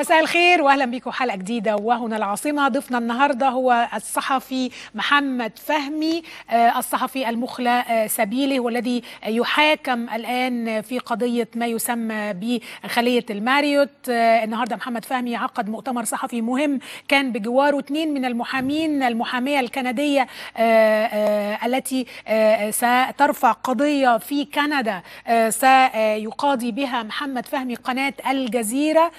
مساء الخير واهلا بكم حلقه جديده وهنا العاصمه ضيفنا النهارده هو الصحفي محمد فهمي الصحفي المخلى سبيله والذي يحاكم الان في قضيه ما يسمى بخليه الماريوت النهارده محمد فهمي عقد مؤتمر صحفي مهم كان بجواره اثنين من المحامين المحاميه الكنديه التي سترفع قضيه في كندا سيقاضي بها محمد فهمي قناه الجزيره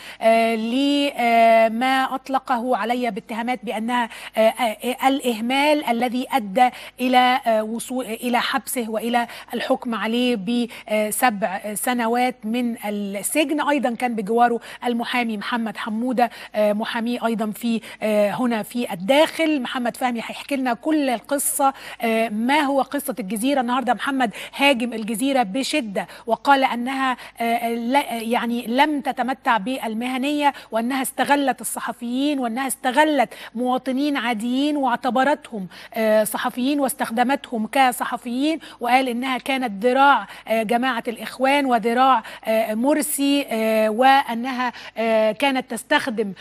لما اطلقه علي باتهامات بانها الاهمال الذي ادى الى وصول الى حبسه والى الحكم عليه بسبع سنوات من السجن ايضا كان بجواره المحامي محمد حموده محامي ايضا في هنا في الداخل محمد فهمي هيحكي لنا كل القصه ما هو قصه الجزيره النهارده محمد هاجم الجزيره بشده وقال انها يعني لم تتمتع بالمهنيه وانها استغلت الصحفيين وانها استغلت مواطنين عاديين واعتبرتهم صحفيين واستخدمتهم كصحفيين وقال انها كانت ذراع جماعه الاخوان وذراع مرسي وانها كانت تستخدم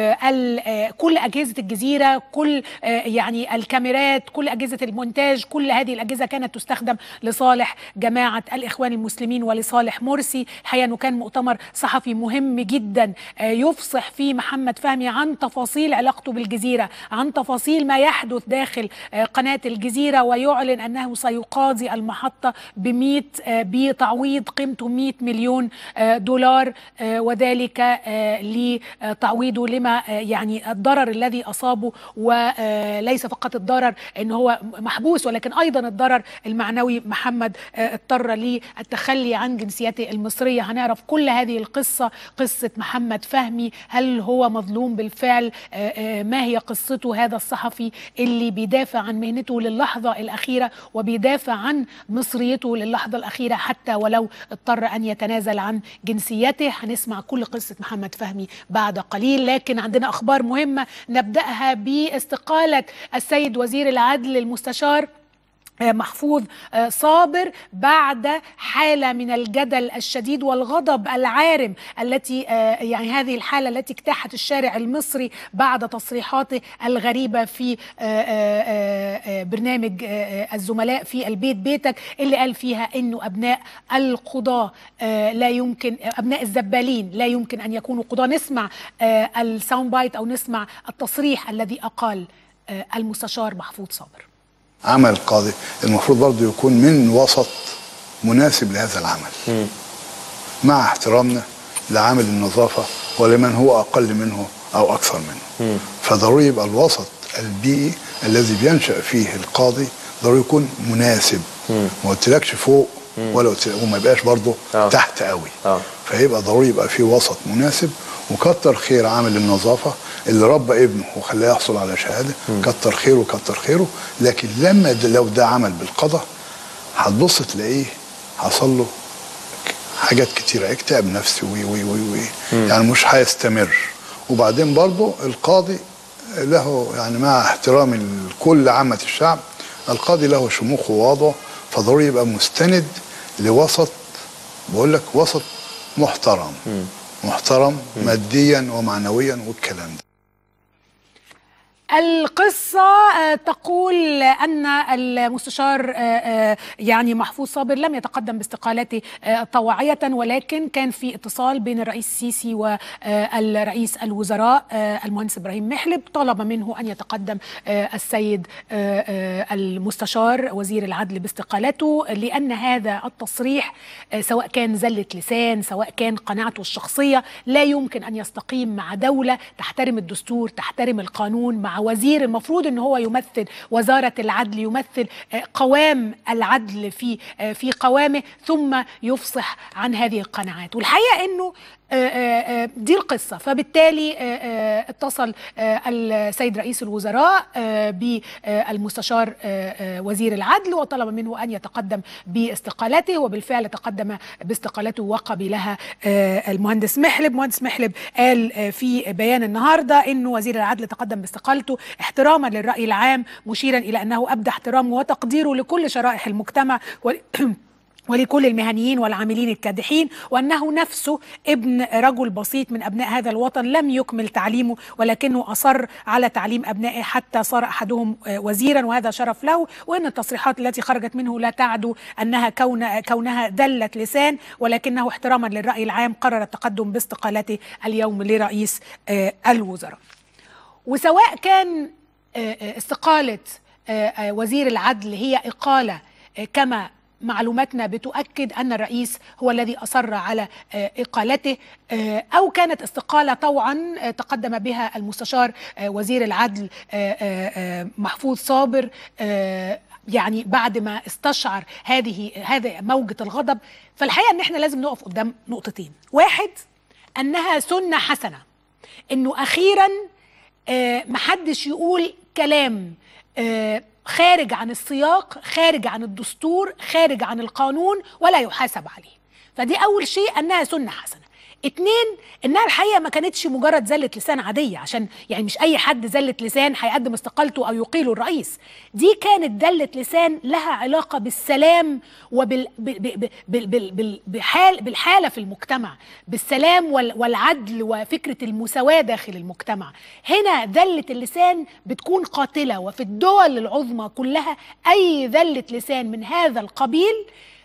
كل اجهزه الجزيره كل يعني الكاميرات كل اجهزه المونتاج كل هذه الاجهزه كانت تستخدم لصالح جماعه الاخوان المسلمين ولصالح مرسي الحقيقه انه كان مؤتمر صحفي مهم جدا يفصح فيه محمد فهمي عن تفاصيل علاقته بالجزيره عن تفاصيل ما يحدث داخل قناه الجزيره ويعلن انه سيقاضي المحطه ب 100 بتعويض قيمته 100 مليون دولار وذلك لتعويضه لما يعني الضرر الذي اصابه وليس فقط الضرر ان هو محبوس ولكن ايضا الضرر المعنوي محمد اضطر للتخلي عن جنسيته المصريه هنعرف كل هذه القصه قصه محمد فهمي هل هو مظلوم بالفعل ما هي قصته هذا الصحفي اللي بيدافع عن مهنته للحظه الاخيره وبيدافع عن مصريته للحظه الاخيره حتى ولو اضطر ان يتنازل عن جنسيته هنسمع كل قصه محمد فهمي بعد قليل لكن عندنا اخبار مهمه نبداها باستقاله السيد وزير العدل المستشار محفوظ صابر بعد حاله من الجدل الشديد والغضب العارم التي يعني هذه الحاله التي اجتاحت الشارع المصري بعد تصريحاته الغريبه في برنامج الزملاء في البيت بيتك اللي قال فيها انه ابناء القضاه لا يمكن ابناء الزبالين لا يمكن ان يكونوا قضاه نسمع الساوند بايت او نسمع التصريح الذي اقال المستشار محفوظ صابر عمل القاضي المفروض برضه يكون من وسط مناسب لهذا العمل م. مع احترامنا لعامل النظافة ولمن هو أقل منه أو أكثر منه م. فضروري يبقى الوسط البيئي الذي بينشأ فيه القاضي ضروري يكون مناسب ما قلتلكش فوق م. ولا وما يبقاش برضه آه. تحت قوي آه. فيبقى ضروري يبقى فيه وسط مناسب وكتر خير عامل النظافة اللي ربى ابنه وخلاه يحصل على شهادة م. كتر خيره كتر خيره لكن لما لو ده عمل بالقضاء هتبص تلاقيه حصل له حاجات كتيرة اكتئاب نفسي وي وي وي وي يعني مش هيستمر وبعدين برضه القاضي له يعني مع احترامي لكل عامة الشعب القاضي له شموخ وواضع فضروري يبقى مستند لوسط بقول لك وسط محترم م. محترم م. ماديا ومعنويا والكلام ده القصة تقول أن المستشار يعني محفوظ صابر لم يتقدم باستقالته طوعية ولكن كان في اتصال بين الرئيس السيسي والرئيس الوزراء المهندس إبراهيم محلب طلب منه أن يتقدم السيد المستشار وزير العدل باستقالته لأن هذا التصريح سواء كان زلة لسان سواء كان قناعته الشخصية لا يمكن أن يستقيم مع دولة تحترم الدستور تحترم القانون مع وزير المفروض ان هو يمثل وزاره العدل يمثل قوام العدل في في قوامه ثم يفصح عن هذه القناعات والحقيقه انه دي القصه فبالتالي اتصل السيد رئيس الوزراء بالمستشار وزير العدل وطلب منه ان يتقدم باستقالته وبالفعل تقدم باستقالته وقبلها المهندس محلب مهندس محلب قال في بيان النهارده انه وزير العدل تقدم باستقالته احتراما للراي العام مشيرا الى انه ابدى احترامه وتقديره لكل شرائح المجتمع ولكل المهنيين والعاملين الكادحين وانه نفسه ابن رجل بسيط من ابناء هذا الوطن لم يكمل تعليمه ولكنه اصر على تعليم ابنائه حتى صار احدهم وزيرا وهذا شرف له وان التصريحات التي خرجت منه لا تعدو انها كون كونها دله لسان ولكنه احتراما للراي العام قرر التقدم باستقالته اليوم لرئيس الوزراء. وسواء كان استقاله وزير العدل هي اقاله كما معلوماتنا بتؤكد ان الرئيس هو الذي اصر على اقالته او كانت استقاله طوعا تقدم بها المستشار وزير العدل محفوظ صابر يعني بعد ما استشعر هذه هذا موجه الغضب فالحقيقه ان احنا لازم نقف قدام نقطتين واحد انها سنه حسنه انه اخيرا محدش يقول كلام خارج عن السياق خارج عن الدستور خارج عن القانون ولا يحاسب عليه فدي اول شيء انها سنه حسنه اتنين انها الحقيقه ما كانتش مجرد زله لسان عاديه عشان يعني مش اي حد زله لسان هيقدم استقالته او يقيله الرئيس دي كانت دله لسان لها علاقه بالسلام وبال بال بال بال بحال بالحاله في المجتمع بالسلام والعدل وفكره المساواه داخل المجتمع هنا ذله اللسان بتكون قاتله وفي الدول العظمى كلها اي ذله لسان من هذا القبيل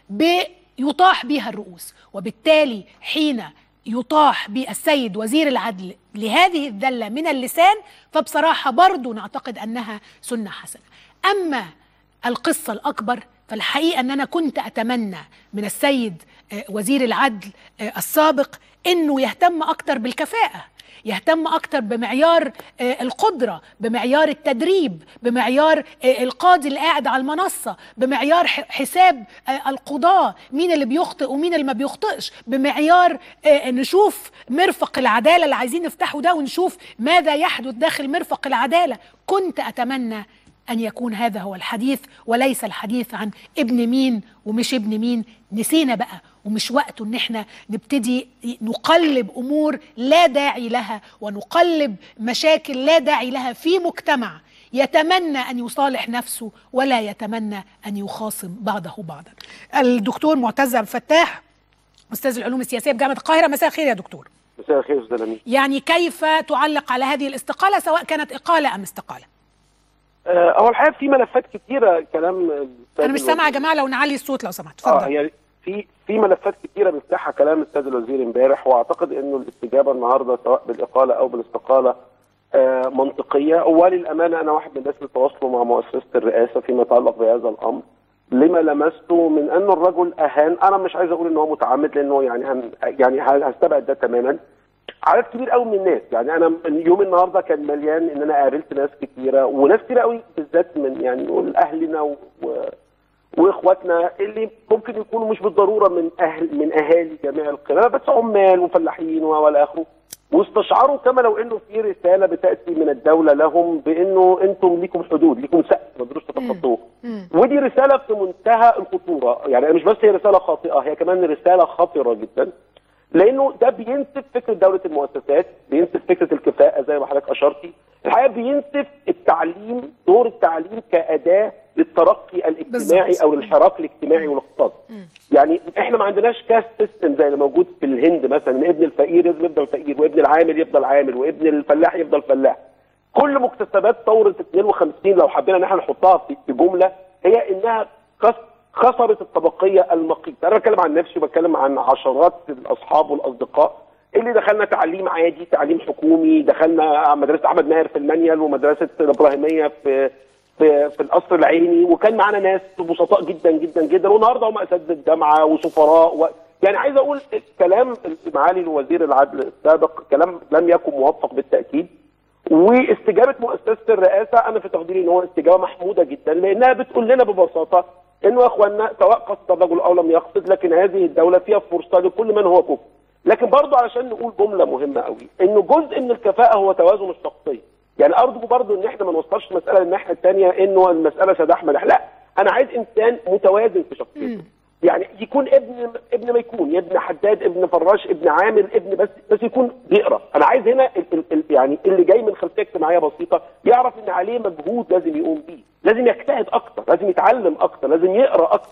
بيطاح بها الرؤوس وبالتالي حين يطاح بالسيد وزير العدل لهذه الذلة من اللسان فبصراحة برضو نعتقد أنها سنة حسنة أما القصة الأكبر فالحقيقة أن أنا كنت أتمنى من السيد وزير العدل السابق أنه يهتم أكتر بالكفاءة يهتم اكتر بمعيار القدره بمعيار التدريب بمعيار القاضي اللي قاعد على المنصه بمعيار حساب القضاه مين اللي بيخطئ ومين اللي ما بيخطئش بمعيار نشوف مرفق العداله اللي عايزين نفتحه ده ونشوف ماذا يحدث داخل مرفق العداله كنت اتمنى ان يكون هذا هو الحديث وليس الحديث عن ابن مين ومش ابن مين نسينا بقى ومش وقته ان احنا نبتدي نقلب امور لا داعي لها ونقلب مشاكل لا داعي لها في مجتمع يتمنى ان يصالح نفسه ولا يتمنى ان يخاصم بعضه بعضا. الدكتور معتز عبد الفتاح استاذ العلوم السياسيه بجامعه القاهره مساء الخير يا دكتور. مساء الخير استاذ امين. يعني كيف تعلق على هذه الاستقاله سواء كانت اقاله ام استقاله؟ هو الحقيقه في ملفات كتيره كلام انا مش سامعه يا جماعه لو نعلي الصوت لو سمحت اتفضل اه يعني في في ملفات كتيره بيفتحها كلام السيد الوزير امبارح واعتقد انه الاستجابه النهارده سواء بالاقاله او بالاستقاله آه منطقيه وللامانه انا واحد من الناس اللي تواصلوا مع مؤسسه الرئاسه فيما يتعلق بهذا الامر لما لمسته من انه الرجل اهان انا مش عايز اقول ان هو متعمد لانه يعني هم يعني هستبعد ده تماما عدد كبير قوي من الناس يعني انا يوم النهارده كان مليان ان انا قابلت ناس كتيره وناس كتير قوي بالذات من يعني نقول اهلنا و... واخواتنا اللي ممكن يكونوا مش بالضروره من اهل من اهالي جميع القرى بس عمال وفلاحين والى اخره واستشعروا كما لو انه في رساله بتاتي من الدوله لهم بانه انتم ليكم حدود ليكم سقف ما تقدروش تتخطوه ودي رساله في منتهى الخطوره يعني مش بس هي رساله خاطئه هي كمان رساله خطره جدا لانه ده بينسف فكره دوله المؤسسات بينسف فكره الكفاءه زي ما حضرتك اشرتي الحقيقه بينسف التعليم دور التعليم كاداه للترقي الاجتماعي بالظبط. او للحراك الاجتماعي والاقتصادي يعني احنا ما عندناش كاست سيستم زي اللي موجود في الهند مثلا ان ابن الفقير لازم يفضل فقير وابن العامل يفضل عامل وابن الفلاح يفضل فلاح كل مكتسبات ثوره 52 لو حبينا ان احنا نحطها في في جمله هي انها كس- كسرت الطبقيه المقيته انا بتكلم عن نفسي وبتكلم عن عشرات الاصحاب والاصدقاء اللي دخلنا تعليم عادي تعليم حكومي دخلنا مدرسه احمد ماهر في المنيل ومدرسه الابراهيميه في في في القصر العيني وكان معانا ناس بسطاء جدا جدا جدا والنهارده هم اساتذه جامعه وسفراء و... يعني عايز اقول كلام معالي الوزير العدل السابق كلام لم يكن موفق بالتاكيد واستجابه مؤسسه الرئاسه انا في تقديري ان هو استجابه محموده جدا لانها بتقول لنا ببساطه انه يا اخوانا سواء قصد الرجل او لم يقصد لكن هذه الدوله فيها فرصه لكل من هو كفء لكن برضه علشان نقول جمله مهمه قوي انه جزء من الكفاءه هو توازن الشخصيه يعني ارجو برضه ان احنا ما نوصلش المساله للناحيه الثانيه انه المساله سداح مدح لا انا عايز انسان متوازن في شخصيته يعني يكون ابن ابن ما يكون ابن حداد ابن فراش ابن عامر ابن بس بس يكون بيقرا انا عايز هنا ال ال ال يعني اللي جاي من خلفيه اجتماعيه بسيطه يعرف ان عليه مجهود لازم يقوم بيه لازم يجتهد اكتر لازم يتعلم اكتر لازم يقرا اكتر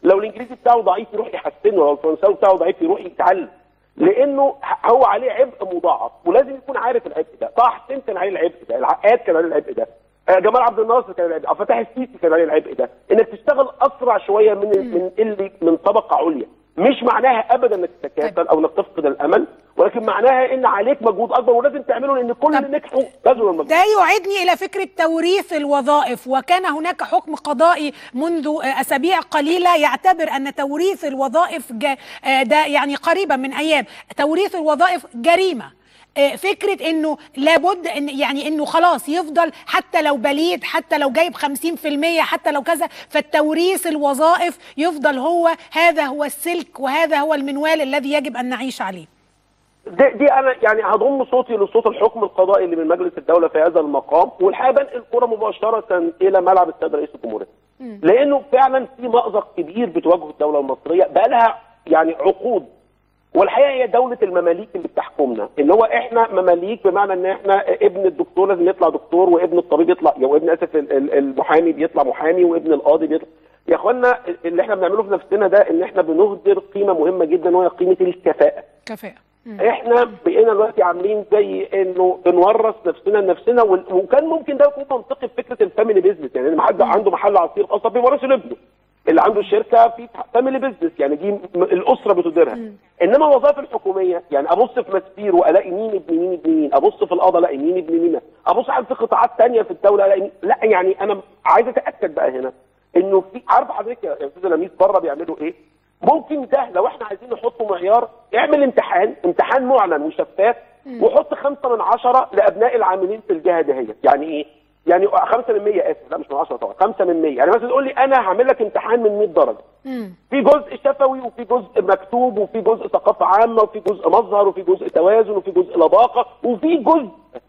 لو الانجليزي بتاعه ضعيف يروح يحسنه لو الفرنساوي بتاعه ضعيف يروح يتعلم لانه ه- هو عليه عبء مضاعف ولازم يكون عارف العبء ده طه حسين كان عليه العبء ده العقاد كان عليه العبء ده آه، جمال عبد الناصر كان عليه العبء عبد الفتاح السيسي كان عليه العبء ده انك تشتغل اسرع شويه من من اللي من طبقه عليا مش معناها ابدا انك تتكاسل او انك تفقد الامل ولكن معناها ان عليك مجهود اكبر ولازم تعمله لان كل اللي نجحوا بذلوا المجهود ده يعيدني إلى فكرة توريث الوظائف وكان هناك حكم قضائي منذ آه، أسابيع قليلة يعتبر أن توريث الوظائف جا- آه، ده يعني قريبا من أيام توريث الوظائف جريمة آه، فكرة انه لابد ان يعني انه خلاص يفضل حتى لو بليد حتى لو جايب 50% حتى لو كذا فالتوريث الوظائف يفضل هو هذا هو السلك وهذا هو المنوال الذي يجب ان نعيش عليه دي, دي انا يعني هضم صوتي لصوت الحكم القضائي اللي من مجلس الدوله في هذا المقام والحقيقه بنقل الكره مباشره الى ملعب السيد رئيس الجمهوريه. لانه فعلا في مأزق كبير بتواجهه الدوله المصريه بقى لها يعني عقود والحقيقه هي دوله المماليك اللي بتحكمنا اللي هو احنا مماليك بمعنى ان احنا ابن الدكتور لازم يطلع دكتور وابن الطبيب يطلع او ابن اسف ال- ال- المحامي بيطلع محامي وابن القاضي بيطلع يا اخوانا اللي احنا بنعمله في نفسنا ده ان احنا بنهدر قيمه مهمه جدا وهي قيمه الكفاءه. كفاءة احنا بقينا دلوقتي عاملين زي انه بنورث نفسنا لنفسنا وال- وكان ممكن ده يكون منطقي في فكره الفاميلي بيزنس يعني اللي حد عنده محل عصير خاصه بيورثه لابنه اللي عنده شركه في فاميلي بيزنس يعني دي م- الاسره بتديرها انما الوظائف الحكوميه يعني ابص في مسبير والاقي مين ابن مين ابن مين ابص في القضاء الاقي مين ابن مين ابص على في قطاعات تانية في الدوله الاقي مين لا يعني انا عايز اتاكد بقى هنا انه في عارف حضرتك يا يا استاذ لميس بره بيعملوا ايه؟ ممكن ده لو احنا عايزين نحطه معيار اعمل امتحان امتحان معلن وشفاف وحط خمسة من عشرة لابناء العاملين في الجهه دهيت يعني ايه؟ يعني خمسة من 100 اسف لا مش من 10 طبعا خمسة من 100 يعني مثلا تقول لي انا هعمل لك امتحان من 100 درجه في جزء شفوي وفي جزء مكتوب وفي جزء ثقافه عامه وفي جزء مظهر وفي جزء توازن وفي جزء لباقه وفي جزء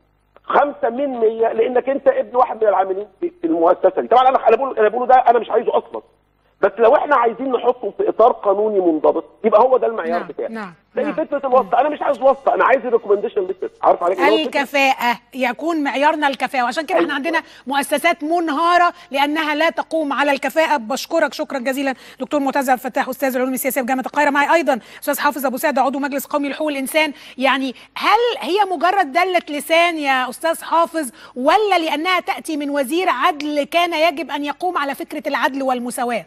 خمسة من مية لانك انت ابن واحد من العاملين في في المؤسسه دي طبعا انا انا بقول انا بقوله ده انا مش عايزه اصلا بس لو احنا عايزين نحطه في اطار قانوني منضبط يبقى هو ده المعيار نعم، بتاعي نعم، زي نعم. فكره الواسطه انا مش عايز واسطه انا عايز الريكومنديشن ليست عارف عليك اللي هو فكرة- الكفاءة يكون معيارنا الكفاءة وعشان كده احنا عندنا مؤسسات منهارة لأنها لا تقوم على الكفاءة بشكرك شكرا جزيلا دكتور معتز عبد الفتاح أستاذ العلوم السياسية في جامعة القاهرة معي أيضا أستاذ حافظ أبو سعد عضو مجلس قومي لحقوق الإنسان يعني هل هي مجرد دلة لسان يا أستاذ حافظ ولا لأنها تأتي من وزير عدل كان يجب أن يقوم على فكرة العدل والمساواة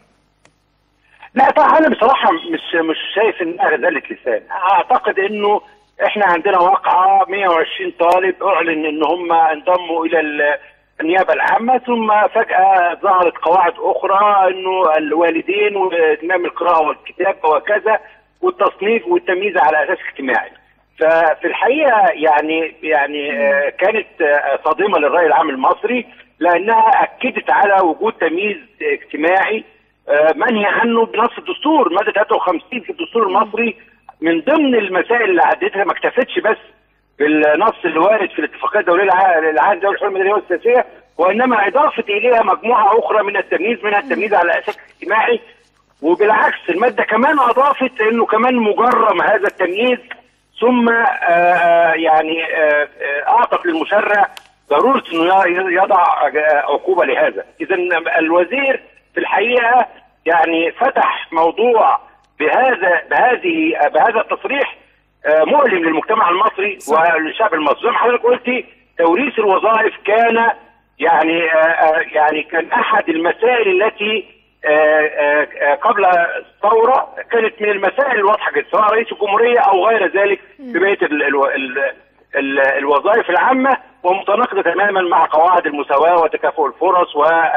لا طبعا انا بصراحه مش مش شايف انها رساله لسان اعتقد انه احنا عندنا واقعه 120 طالب اعلن ان هم انضموا الى ال- النيابه العامه ثم فجاه ظهرت قواعد اخرى انه الوالدين واتمام القراءه والكتابه وكذا والتصنيف والتمييز على اساس اجتماعي ففي الحقيقه يعني يعني آه، كانت آه، صادمه للراي العام المصري لانها اكدت على وجود تمييز اجتماعي آه، منهي عنه بنص الدستور ماده 53 في الدستور المصري من ضمن المسائل اللي عدتها ما اكتفتش بس بالنص اللي وارد في الاتفاقيه الدوليه الع- العام الدولي الحريه المدنيه والسياسيه وانما اضافه اليها مجموعه اخرى من التمييز منها التمييز على اساس اجتماعي وبالعكس الماده كمان اضافت انه كمان مجرم هذا التمييز ثم آه، آه، يعني آه، آه، اعطت للمشرع ضروره انه ي- يضع آه، عقوبه لهذا اذا الوزير في الحقيقه يعني فتح موضوع بهذا بهذه بهذا التصريح آه، مؤلم للمجتمع المصري وللشعب المصري زي ما حضرتك قلتي توريث الوظائف كان يعني آه، آه، يعني كان احد المسائل التي آه، آه، آه، قبل الثوره كانت من المسائل الواضحه جدا سواء رئيس الجمهوريه او غير ذلك في بقيه ال- ال- ال- ال- الوظائف العامه ومتناقضه تماما مع قواعد المساواه وتكافؤ الفرص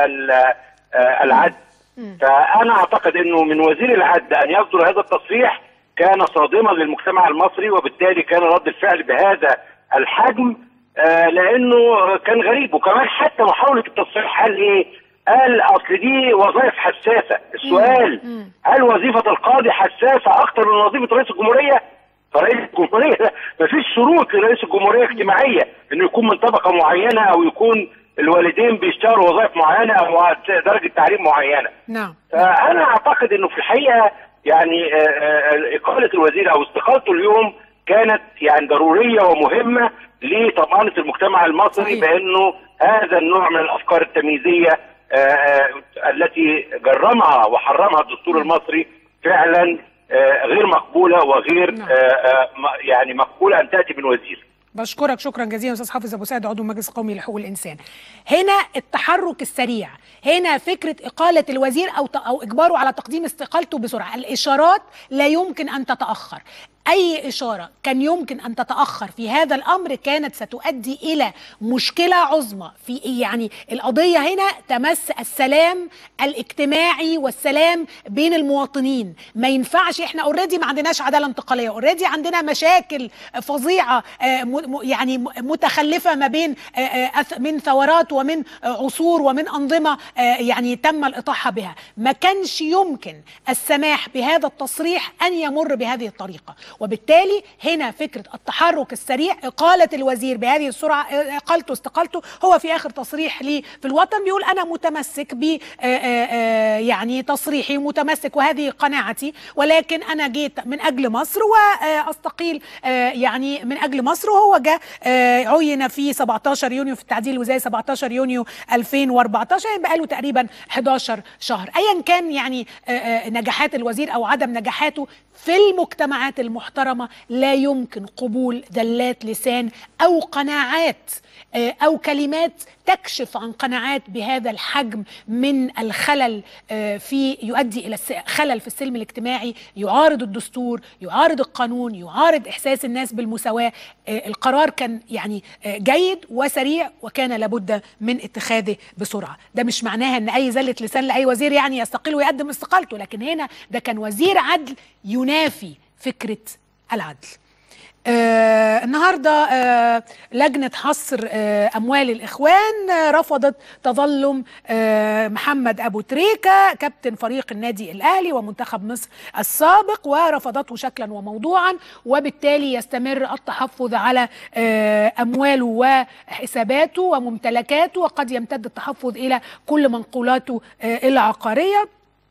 والعدل فانا اعتقد انه من وزير العدل ان يصدر هذا التصريح كان صادما للمجتمع المصري وبالتالي كان رد الفعل بهذا الحجم آه لانه كان غريب وكمان حتى محاوله التصريح قال ايه؟ قال اصل دي وظائف حساسه، السؤال هل وظيفه القاضي حساسه اكثر من وظيفه رئيس الجمهوريه؟ فرئيس الجمهوريه مفيش شروط لرئيس الجمهوريه اجتماعيه انه يكون من طبقه معينه او يكون الوالدين بيشتغلوا وظائف معينه او درجه تعليم معينه. نعم فانا اعتقد انه في الحقيقه يعني آه، آه، اقاله الوزير او استقالته اليوم كانت يعني ضروريه ومهمه لطمانه المجتمع المصري صحيح. بانه هذا النوع من الافكار التمييزيه آه، آه، التي جرمها وحرمها الدستور المصري فعلا آه، غير مقبوله وغير نعم. آه، آه، م- يعني مقبوله ان تاتي من وزير بشكرك شكرا جزيلا استاذ حافظ ابو سعد عضو المجلس القومي لحقوق الانسان. هنا التحرك السريع، هنا فكره اقاله الوزير او ت- او اجباره على تقديم استقالته بسرعه، الاشارات لا يمكن ان تتاخر. اي اشاره كان يمكن ان تتاخر في هذا الامر كانت ستؤدي الى مشكله عظمى في يعني القضيه هنا تمس السلام الاجتماعي والسلام بين المواطنين ما ينفعش احنا اوريدي ما عندناش عداله انتقاليه اوريدي عندنا مشاكل فظيعه آه، م- م- يعني م- متخلفه ما بين آه، آه، أث- من ثورات ومن آه، عصور ومن انظمه آه، يعني تم الاطاحه بها ما كانش يمكن السماح بهذا التصريح ان يمر بهذه الطريقه وبالتالي هنا فكره التحرك السريع اقاله الوزير بهذه السرعه آه، اقالته استقالته هو في اخر تصريح لي في الوطن بيقول انا متمسك ب آه، آه، آه، يعني تصريحي متمسك وهذه قناعتي ولكن انا جيت من اجل مصر واستقيل آه، يعني من اجل مصر وهو جاء آه، عين في 17 يونيو في التعديل الوزاري 17 يونيو 2014 يعني بقاله تقريبا 11 شهر ايا كان يعني آه، آه، نجاحات الوزير او عدم نجاحاته في المجتمعات المحترمه لا يمكن قبول دلات لسان او قناعات آه، او كلمات تكشف عن قناعات بهذا الحجم من الخلل آه، في يؤدي الى الس- خلل في السلم الاجتماعي يعارض الدستور يعارض القانون يعارض احساس الناس بالمساواه آه، القرار كان يعني آه، جيد وسريع وكان لابد من اتخاذه بسرعه ده مش معناها ان اي زله لسان لاي وزير يعني يستقيل ويقدم استقالته لكن هنا ده كان وزير عدل ينافي فكره العدل آه النهارده آه لجنه حصر آه اموال الاخوان آه رفضت تظلم آه محمد ابو تريكه كابتن فريق النادي الاهلي ومنتخب مصر السابق ورفضته شكلا وموضوعا وبالتالي يستمر التحفظ على آه امواله وحساباته وممتلكاته وقد يمتد التحفظ الى كل منقولاته آه العقاريه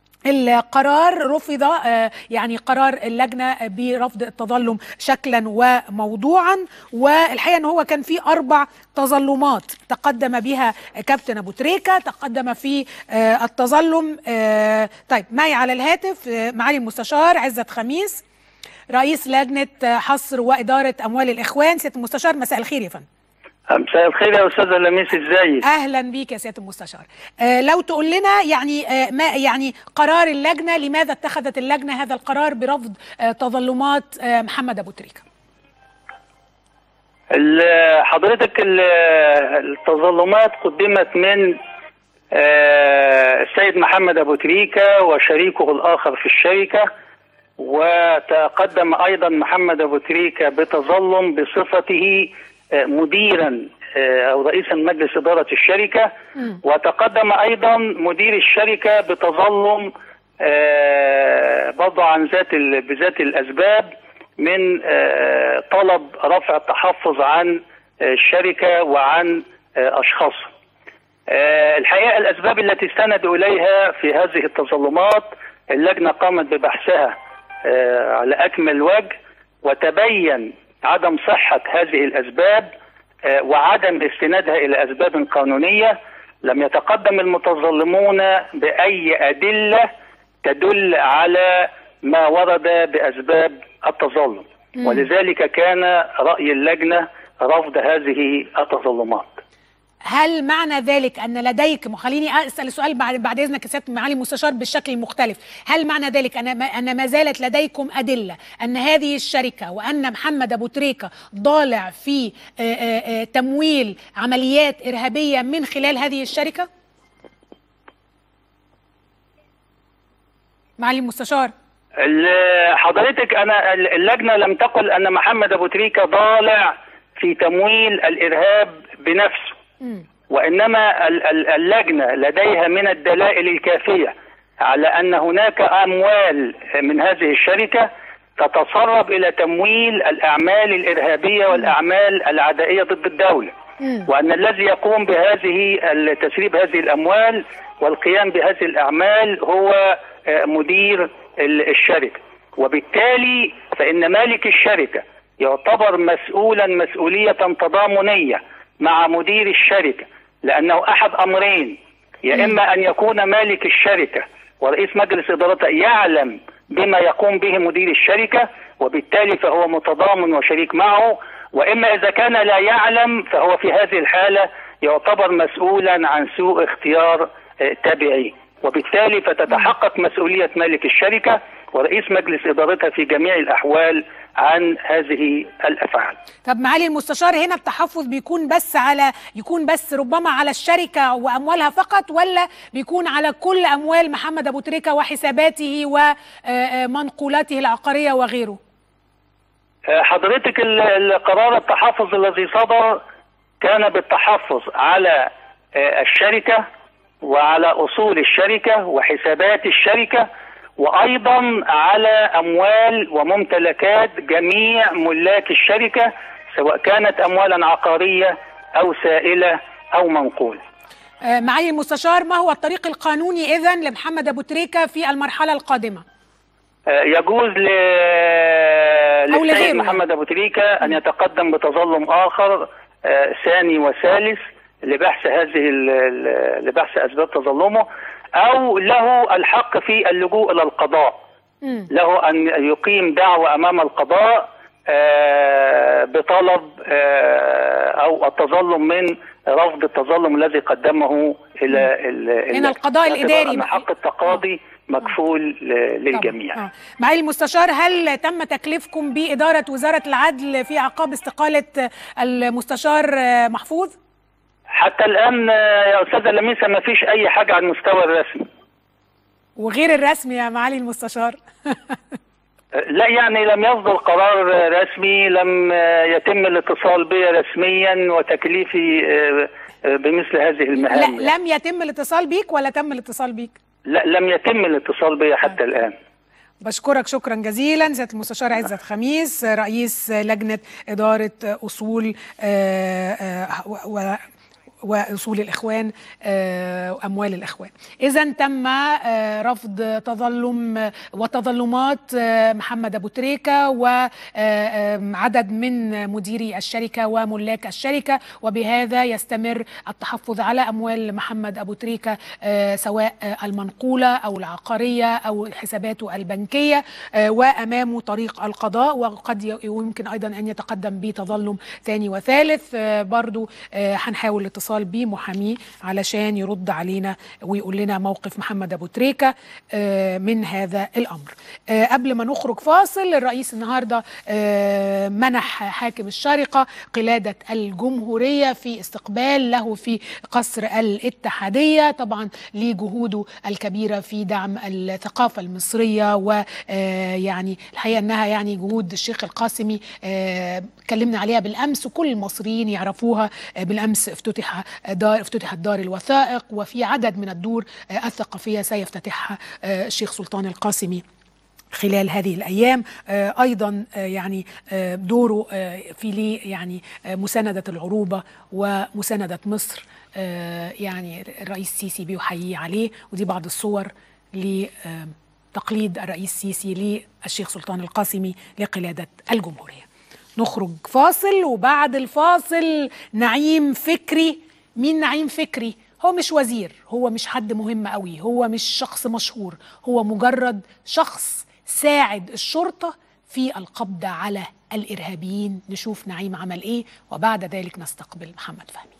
القرار رفض آه، يعني قرار اللجنه برفض التظلم شكلا وموضوعا والحقيقه ان هو كان في اربع تظلمات تقدم بها كابتن ابو تريكه تقدم في آه، التظلم آه، طيب معي على الهاتف آه، معالي المستشار عزت خميس رئيس لجنه آه، حصر واداره اموال الاخوان سياده المستشار مساء الخير يا فندم مساء الخير يا استاذه لميس ازيك اهلا بيك يا سياده المستشار آه لو تقول لنا يعني آه ما يعني قرار اللجنه لماذا اتخذت اللجنه هذا القرار برفض آه تظلمات آه محمد ابو تريكه ال- حضرتك ال- التظلمات قدمت من آه، السيد محمد ابو تريكه وشريكه الاخر في الشركه وتقدم ايضا محمد ابو تريكه بتظلم بصفته آه، مديرا آه، او رئيسا مجلس اداره الشركه وتقدم ايضا مدير الشركه بتظلم آه، برضه عن ذات ال- بذات الاسباب من آه، طلب رفع التحفظ عن آه، الشركه وعن آه، اشخاصها. آه، الحقيقه الاسباب التي استندوا اليها في هذه التظلمات اللجنه قامت ببحثها آه، على اكمل وجه وتبين عدم صحه هذه الاسباب آه، وعدم استنادها الى اسباب قانونيه لم يتقدم المتظلمون باي ادله تدل على ما ورد باسباب التظلم ولذلك كان راي اللجنه رفض هذه التظلمات هل معنى ذلك ان لديك خليني اسال السؤال بعد بعد اذنك يا سياده معالي المستشار بالشكل المختلف هل معنى ذلك ان ما ان ما زالت لديكم ادله ان هذه الشركه وان محمد ابو تريكه ضالع في آه، آه، آه، تمويل عمليات ارهابيه من خلال هذه الشركه معالي المستشار ال- حضرتك انا ال- اللجنه لم تقل ان محمد ابو تريكه ضالع في تمويل الارهاب بنفسه وانما ال- ال- اللجنه لديها من الدلائل الكافيه على ان هناك اموال من هذه الشركه تتسرب الى تمويل الاعمال الارهابيه والاعمال العدائيه ضد الدوله وان الذي يقوم بهذه ال- تسريب هذه الاموال والقيام بهذه الاعمال هو آه، مدير ال- الشركه وبالتالي فان مالك الشركه يعتبر مسؤولا مسؤوليه تضامنيه مع مدير الشركه لانه احد امرين يا اما ان يكون مالك الشركه ورئيس مجلس ادارتها يعلم بما يقوم به مدير الشركه وبالتالي فهو متضامن وشريك معه واما اذا كان لا يعلم فهو في هذه الحاله يعتبر مسؤولا عن سوء اختيار آه، تبعي وبالتالي فتتحقق مسؤوليه مالك الشركه ورئيس مجلس ادارتها في جميع الاحوال عن هذه الافعال. طب معالي المستشار هنا التحفظ بيكون بس على يكون بس ربما على الشركه واموالها فقط ولا بيكون على كل اموال محمد ابو تريكه وحساباته ومنقولاته العقاريه وغيره؟ آه، حضرتك ال- القرار التحفظ الذي صدر كان بالتحفظ على آه، الشركه وعلى اصول الشركه وحسابات الشركه وايضا على اموال وممتلكات جميع ملاك الشركه سواء كانت اموالا عقاريه او سائله او منقوله. آه، معالي المستشار ما هو الطريق القانوني اذا لمحمد ابو تريكه في المرحله القادمه؟ آه، يجوز ل أو للسيد لغيره. محمد ابو تريكه ان يتقدم بتظلم اخر آه، ثاني وثالث لبحث هذه ال- ال- لبحث اسباب تظلمه او له الحق في اللجوء الى القضاء مم. له ان يقيم دعوه امام القضاء آه، بطلب آه، او التظلم من رفض التظلم الذي قدمه الى ال- هنا القضاء باعتبار الإداري ان بقى. حق التقاضي مكفول ل- للجميع طبعاً. آه. معالي المستشار هل تم تكليفكم بإدارة وزارة العدل في عقاب استقالة المستشار آه، محفوظ؟ حتى الان آه، يا استاذه لميسه ما فيش اي حاجه على المستوى الرسمي وغير الرسمي يا معالي المستشار لا يعني لم يصدر قرار رسمي لم يتم الاتصال بي رسميا وتكليفي بمثل هذه المهام لا لم يتم الاتصال بيك ولا تم الاتصال بيك؟ لا لم يتم الاتصال بي حتى الآن بشكرك شكرا جزيلا سياده المستشار عزت خميس رئيس لجنه اداره اصول آه، آه، و- واصول الاخوان آه، واموال الاخوان اذا تم آه، رفض تظلم آه، وتظلمات آه، محمد ابو تريكه وعدد من مديري الشركه وملاك الشركه وبهذا يستمر التحفظ على اموال محمد ابو تريكه آه، سواء آه، المنقوله او العقاريه او حساباته البنكيه آه، وامامه طريق القضاء وقد ي- يمكن ايضا ان يتقدم بتظلم ثاني وثالث آه، برضو آه، هنحاول الاتصال بمحاميه علشان يرد علينا ويقول لنا موقف محمد ابو تريكه آه، من هذا الامر آه، قبل ما نخرج فاصل الرئيس النهارده آه، منح حاكم الشارقه قلاده الجمهوريه في استقبال له في قصر الاتحاديه طبعا لجهوده الكبيره في دعم الثقافه المصريه ويعني الحقيقه انها يعني جهود الشيخ القاسمي آه، اتكلمنا عليها بالامس وكل المصريين يعرفوها آه، بالامس افتتح دار افتتحت دار الوثائق وفي عدد من الدور آه، الثقافيه سيفتتحها آه، الشيخ سلطان القاسمي خلال هذه الايام آه، ايضا آه، يعني آه، دوره آه، في ليه يعني آه، مسانده العروبه ومسانده مصر آه، يعني الرئيس السيسي بيحييه عليه ودي بعض الصور لتقليد الرئيس السيسي للشيخ سلطان القاسمي لقلاده الجمهوريه نخرج فاصل وبعد الفاصل نعيم فكري مين نعيم فكري هو مش وزير هو مش حد مهم قوي هو مش شخص مشهور هو مجرد شخص ساعد الشرطة في القبض على الإرهابيين نشوف نعيم عمل إيه وبعد ذلك نستقبل محمد فهمي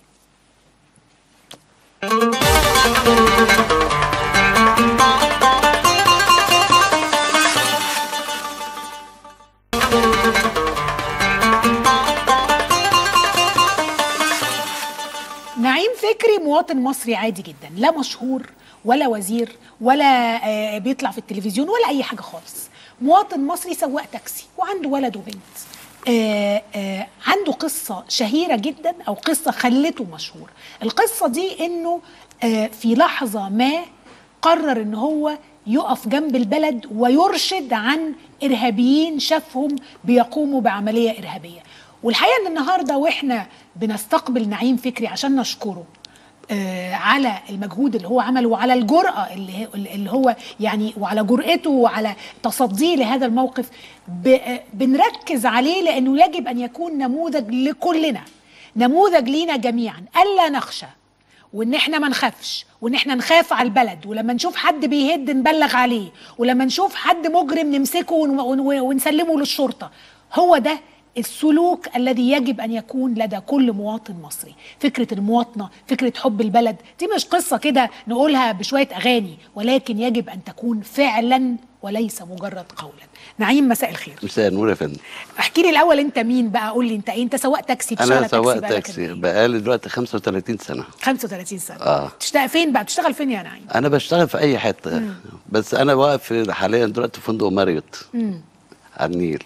نعيم فكري مواطن مصري عادي جدا لا مشهور ولا وزير ولا آه، بيطلع في التلفزيون ولا اي حاجه خالص مواطن مصري سواق تاكسي وعنده ولد وبنت آه، آه، عنده قصة شهيرة جدا أو قصة خلته مشهور القصة دي إنه آه، في لحظة ما قرر إن هو يقف جنب البلد ويرشد عن إرهابيين شافهم بيقوموا بعملية إرهابية والحقيقة إن النهاردة وإحنا بنستقبل نعيم فكري عشان نشكره آه، على المجهود اللي هو عمله وعلى الجرأة اللي هي- اللي هو يعني وعلى جرأته وعلى تصديه لهذا الموقف ب- آه، بنركز عليه لأنه يجب أن يكون نموذج لكلنا نموذج لينا جميعا ألا نخشى وان احنا ما نخافش وان احنا نخاف على البلد ولما نشوف حد بيهد نبلغ عليه ولما نشوف حد مجرم نمسكه ون- ون- ونسلمه للشرطه هو ده السلوك الذي يجب ان يكون لدى كل مواطن مصري فكره المواطنه فكره حب البلد دي مش قصه كده نقولها بشويه اغاني ولكن يجب ان تكون فعلا وليس مجرد قولا نعيم مساء الخير مساء النور يا فندم احكي لي الاول انت مين بقى قول لي انت ايه انت سواق تاكسي بتشتغل انا سواق بقالك قد تاكسي إيه؟ بقالي دلوقتي 35 سنه 35 سنه آه. تشتغل فين بقى بتشتغل فين يا نعيم انا بشتغل في اي حته بس انا واقف في- حاليا دلوقتي في فندق ماريوت على النيل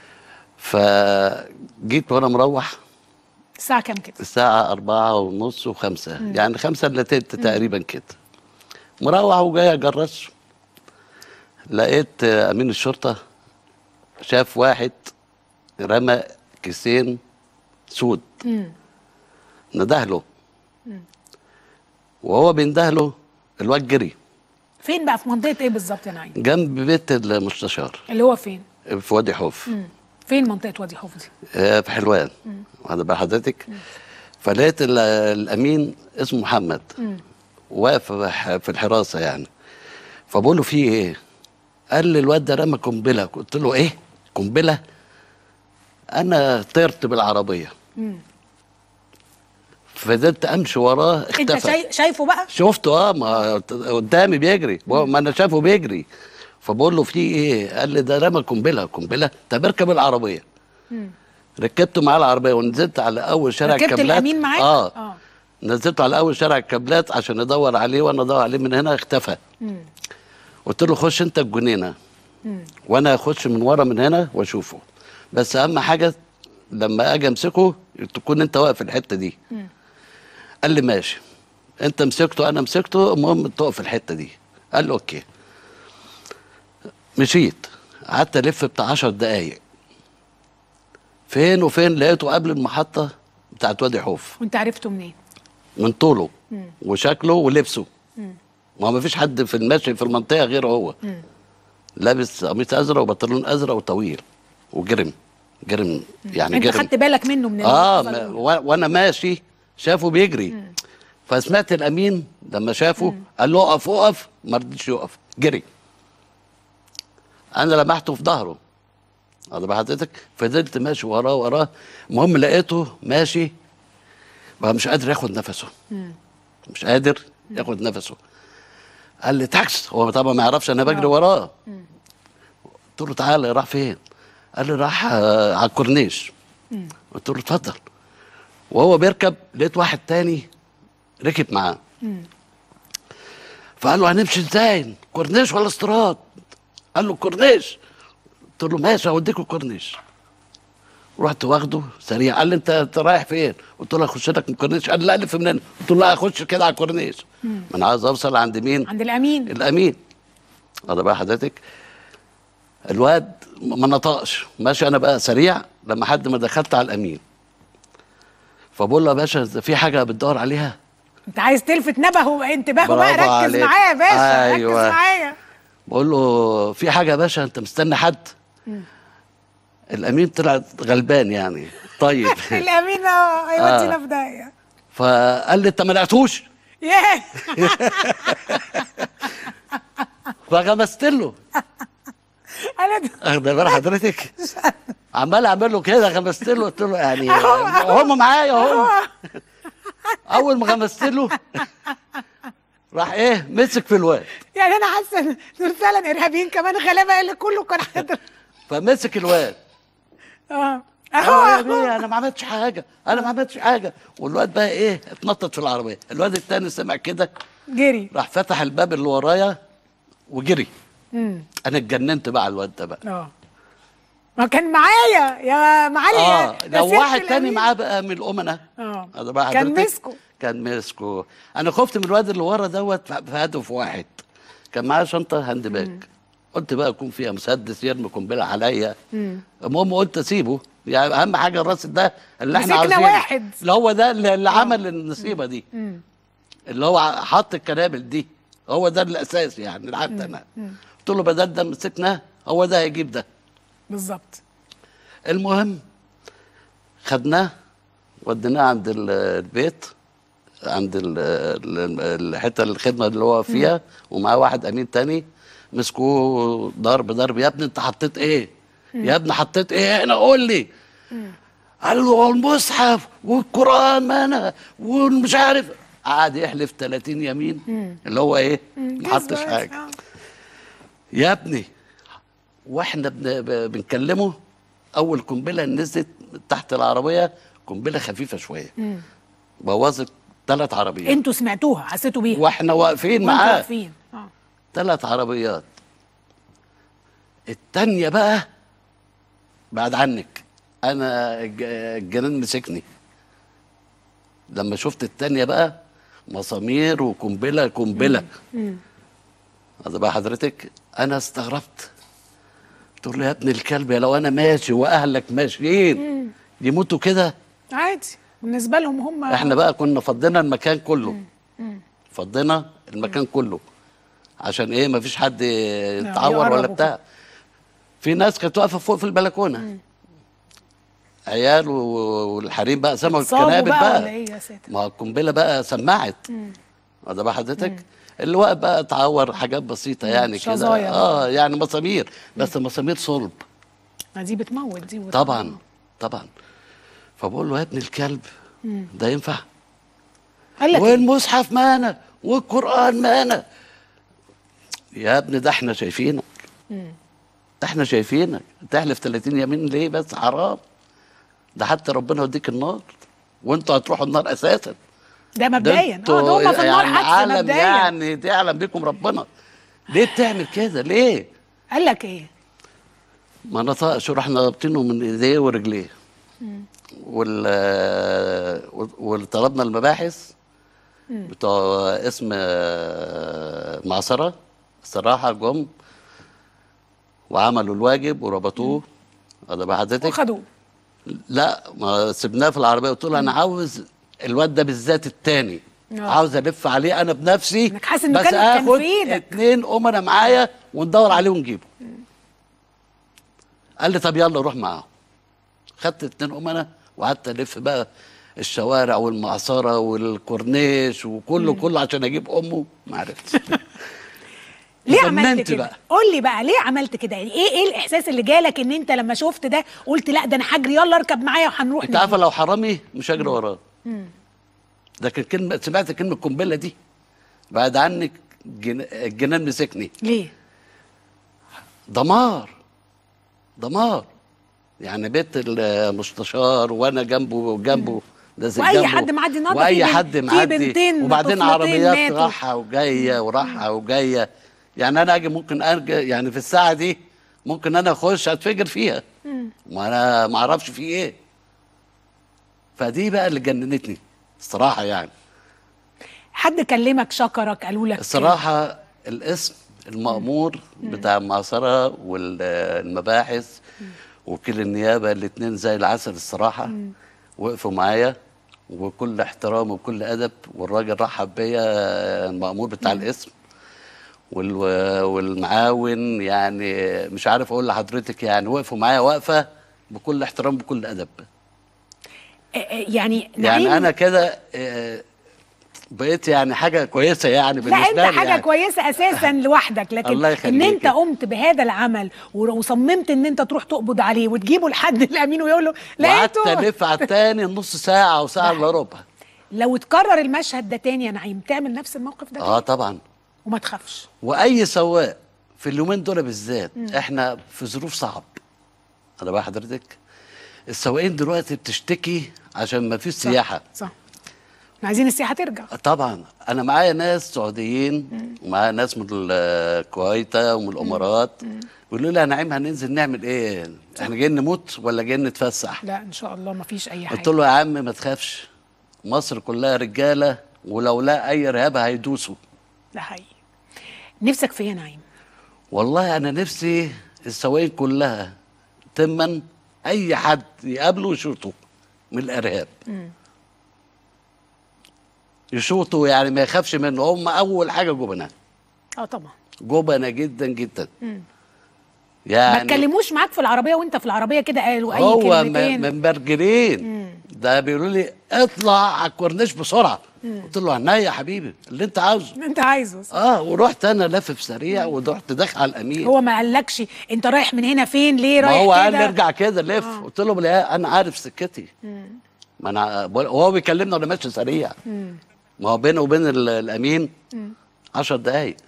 فجيت وانا مروح الساعه كام كده الساعة أربعة ونص وخمسة يعني خمسة إلا تلت تقريبا كده مروح وجاي أجرش لقيت آه، أمين الشرطة شاف واحد رمى كيسين سود ندهله وهو بيندهله الواد جري فين بقى في منطقه ايه بالظبط يا نعيم جنب بيت المستشار اللي هو فين في وادي حوف فين منطقه وادي حوف دي آه، في حلوان واخد بال حضرتك فلقيت ال- الامين اسمه محمد واقف في الحراسه يعني فبقول له في ايه؟ قال لي الواد ده رمى قنبله قلت له ايه؟ قنبله؟ انا طرت بالعربيه فضلت امشي وراه انت اختفى شاي... شايفه بقى شفته اه ما قدامي بيجري ما انا شافه بيجري فبقول له في ايه قال لي ده رمى قنبله قنبله طب اركب العربيه ركبته معاه العربيه ونزلت على اول شارع ركبت الكابلات الامين معاك اه, اه نزلت على اول شارع الكابلات عشان ادور عليه وانا ادور عليه من هنا اختفى قلت له خش انت الجنينه وانا اخش من ورا من هنا واشوفه بس اهم حاجه لما اجي امسكه تكون انت واقف في الحته دي قال لي ماشي انت مسكته انا مسكته المهم تقف في الحته دي قال له اوكي مشيت قعدت الف بتاع 10 دقايق فين وفين لقيته قبل المحطه بتاعت وادي حوف وانت عرفته منين من طوله وشكله ولبسه ما هو ما فيش حد في المشي في المنطقه غير هو لابس قميص ازرق وبنطلون ازرق وطويل وجرم جرم يعني انت جرم خدت بالك منه من اه اللحظة ما الأولى. و- وانا ماشي شافه بيجري فسمعت الامين لما شافه قال له اقف اقف ما رضيش يقف جري انا لمحته في ظهره واخد بال حضرتك فضلت ماشي وراه وراه المهم لقيته ماشي بقى مش قادر ياخد نفسه مش قادر ياخد نفسه قال لي تاكس هو طبعا ما يعرفش انا بجري وراه قلت له تعالى راح فين قال لي راح آه، على الكورنيش قلت له اتفضل وهو بيركب لقيت واحد تاني ركب معاه فقال له هنمشي ازاي كورنيش ولا استراد قال له كورنيش قلت له ماشي هوديك الكورنيش رحت واخده سريع قال لي انت انت رايح فين؟ قلت له اخش لك من الكورنيش قال لي لا الف من هنا قلت له لا اخش كده على الكورنيش ما انا عايز اوصل عند مين؟ عند الامين الامين هذا بقى حضرتك الواد ما نطقش ماشي انا بقى سريع لما حد ما دخلت على الامين فبقول له يا باشا إذا في حاجه بتدور عليها انت عايز تلفت نبهه انتباهه بقى برافو ركز عليك. معايا يا باشا أيوة. ركز معايا بقول له في حاجه يا باشا انت مستني حد الامين طلع غلبان يعني طيب الامين اه هيودينا في داهيه فقال لي انت ما لقيتوش ياه فغمست له انا د- اخد بال حضرتك عمال اعمل له كده غمست له قلت له يعني أهو. هم معايا هم اول ما غمست له راح ايه مسك في الواد يعني انا حاسه ان دول فعلا ارهابيين كمان غلابه اللي كله كان حاضر فمسك الواد اه اه يا اهو بيه انا ما عملتش حاجه انا ما عملتش حاجه والواد بقى ايه اتنطط في العربيه الواد التاني سمع كده جري راح فتح الباب اللي ورايا وجري امم انا اتجننت بقى على الواد ده بقى اه ما كان معايا يا معالي اه يا لو سيادة واحد تاني الأمين. معاه بقى من الامناء اه هذا بقى كان حضرتك مسكه. كان مسكه انا خفت من الواد اللي ورا دوت في هدف واحد كان معاه شنطه هاند باج قلت بقى يكون فيها مسدس يرمي قنبله عليا المهم قلت اسيبه يعني اهم حاجه الراس ده اللي احنا مسكنا عاوزينه واحد. اللي هو ده اللي اللي عمل النصيبه دي اللي هو حط الكنابل دي هو ده الاساس يعني لحد انا قلت له بدل ده مسكناه هو ده هيجيب ده بالظبط المهم خدناه وديناه عند ال- البيت عند ال- ال- الحته الخدمه اللي هو فيها ومعاه واحد امين تاني مسكوه ضرب ضرب يا ابني انت حطيت ايه؟ يا ابني حطيت ايه هنا قول لي قال له هو المصحف والقران ما انا ومش عارف قعد يحلف 30 يمين اللي هو ايه؟ ما حطش كذبة. حاجه آه. يا ابني واحنا بن- ب- بنكلمه اول قنبله نزلت تحت العربيه قنبله خفيفه شويه بوظت ثلاث عربيات انتوا سمعتوها حسيتوا بيها واحنا واقفين وانتوا معاه واقفين اه ثلاث عربيات التانية بقى بعد عنك انا الج- الجنان مسكني لما شفت التانية بقى مسامير وقنبله قنبله هذا بقى حضرتك انا استغربت قلت له يا ابن الكلب يا لو انا ماشي واهلك ماشيين يموتوا كده عادي بالنسبه لهم هم احنا بقى كنا فضينا المكان كله فضينا المكان كله عشان ايه مفيش حد يتعور يقرب ولا وكده. بتاع في ناس كانت واقفه فوق في البلكونه عيال و- والحريم بقى سمعوا اتصابوا الكنابل بقى بقى, ولا ايه يا ساتر ما هو القنبله بقى سمعت هذا بقى حضرتك اللي واقف بقى اتعور حاجات بسيطه يعني كده شظايا. اه يعني مسامير بس مسامير صلب ما دي بتموت دي وبتموت. طبعا طبعا فبقول له يا ابن الكلب ده ينفع قال لك إيه؟ والمصحف معانا والقرآن معانا يا ابني ده احنا شايفينك احنا شايفينك تحلف 30 يمين ليه بس حرام ده حتى ربنا يوديك النار وانتوا هتروحوا النار اساسا ده ده مبدئيا اه انتوا ده هم في النار يعني حدث عالم مبدئيا يعني تعلم بيكم ربنا ليه بتعمل كده ليه قال لك ايه ما نطقش رحنا رابطينه من ايديه ورجليه وال وطلبنا المباحث بتوع اسم آه، معصرة الصراحة جم وعملوا الواجب وربطوه هذا بقى حضرتك وخدوه لا ما سبناه في العربية قلت له أنا عاوز الواد ده بالذات التاني آه. عاوز ألف عليه أنا بنفسي إنك حاسس إنه بس كان- كان في آخد إيدك. اتنين أمنا معايا وندور عليه ونجيبه قال لي طب يلا روح معاهم خدت اتنين أمنا وقعدت ألف بقى الشوارع والمعصرة والكورنيش وكله كله عشان أجيب أمه ما عرفتش ليه اتجننت عملت كده؟ بقى. قول لي بقى ليه عملت كده؟ يعني ايه ايه الاحساس اللي جالك ان انت لما شفت ده قلت لا ده انا هجري يلا اركب معايا وهنروح انت عارفه نجيب. لو حرامي مش هجري وراه لكن كلمه سمعت كلمه القنبله دي بعد عنك جن... الجنان مسكني ليه؟ دمار دمار يعني بيت المستشار وانا جنبه جنبه لازم وأي جنبه حد معدي النهارده في واي بنت- حد في معدي بنتين وبعدين طفلتين عربيات ماتوا. راحه وجايه وراحه وجايه يعني انا اجي ممكن ارجع يعني في الساعه دي ممكن انا اخش اتفجر فيها وانا ما اعرفش في ايه فدي بقى اللي جننتني الصراحه يعني حد كلمك شكرك قالوا لك الصراحة الاسم المأمور بتاع المعصرة والمباحث وكيل النيابة الاتنين زي العسل الصراحة وقفوا معايا وكل احترام وكل أدب والراجل رحب بيا المأمور بتاع الاسم وال- والمعاون يعني مش عارف أقول لحضرتك يعني وقفوا معايا وقفة بكل احترام بكل أدب آه، آه، يعني نعيم يعني أنا كده آه، بقيت يعني حاجة كويسة يعني بالنسبة لا انت لي حاجه يعني. كويسه اساسا لوحدك لكن الله ان يخليك. انت قمت بهذا العمل ور- وصممت ان انت تروح تقبض عليه وتجيبه لحد الامين ويقول له وقعدت لقيته الف على التاني نص ساعه او ساعه الا ربع لو اتكرر المشهد ده تاني يا نعيم تعمل نفس الموقف ده اه طبعا وما تخافش واي سواق في اليومين دول بالذات احنا في ظروف صعب انا بقى حضرتك السواقين دلوقتي بتشتكي عشان ما فيش صح، سياحه صح احنا عايزين السياحه ترجع طبعا انا معايا ناس سعوديين ومعايا ناس من الكويت ومن الامارات بيقولوا لي يا نعيم هننزل نعمل ايه احنا جايين نموت ولا جايين نتفسح لا ان شاء الله ما فيش اي قلت حاجه له يا عم ما تخافش مصر كلها رجاله ولو لا اي ارهاب هيدوسوا ده حقيقي نفسك في ايه يا نعيم والله انا نفسي السواقين كلها تمن اي حد يقابله يشوطه من الارهاب يشوطوا يعني ما يخافش منه هم اول حاجه جبنه اه طبعا جبنه جدا جدا ما يعني تكلموش معاك في العربيه وانت في العربيه كده قالوا اي هو كلمتين م- مبرجلين ده بيقولوا لي اطلع على الكورنيش بسرعه قلت له عينيا يا حبيبي اللي انت عاوزه انت عايزه صح. اه ورحت انا لافف سريع ورحت داخل على الامير هو ما قالكش انت رايح من هنا فين ليه ما رايح هو قال كده لي ارجع كده لف قلت له لا انا عارف سكتي ما انا بقول- وهو بيكلمنا وانا ماشي سريع ما هو بينه وبين ال- الامين 10 دقايق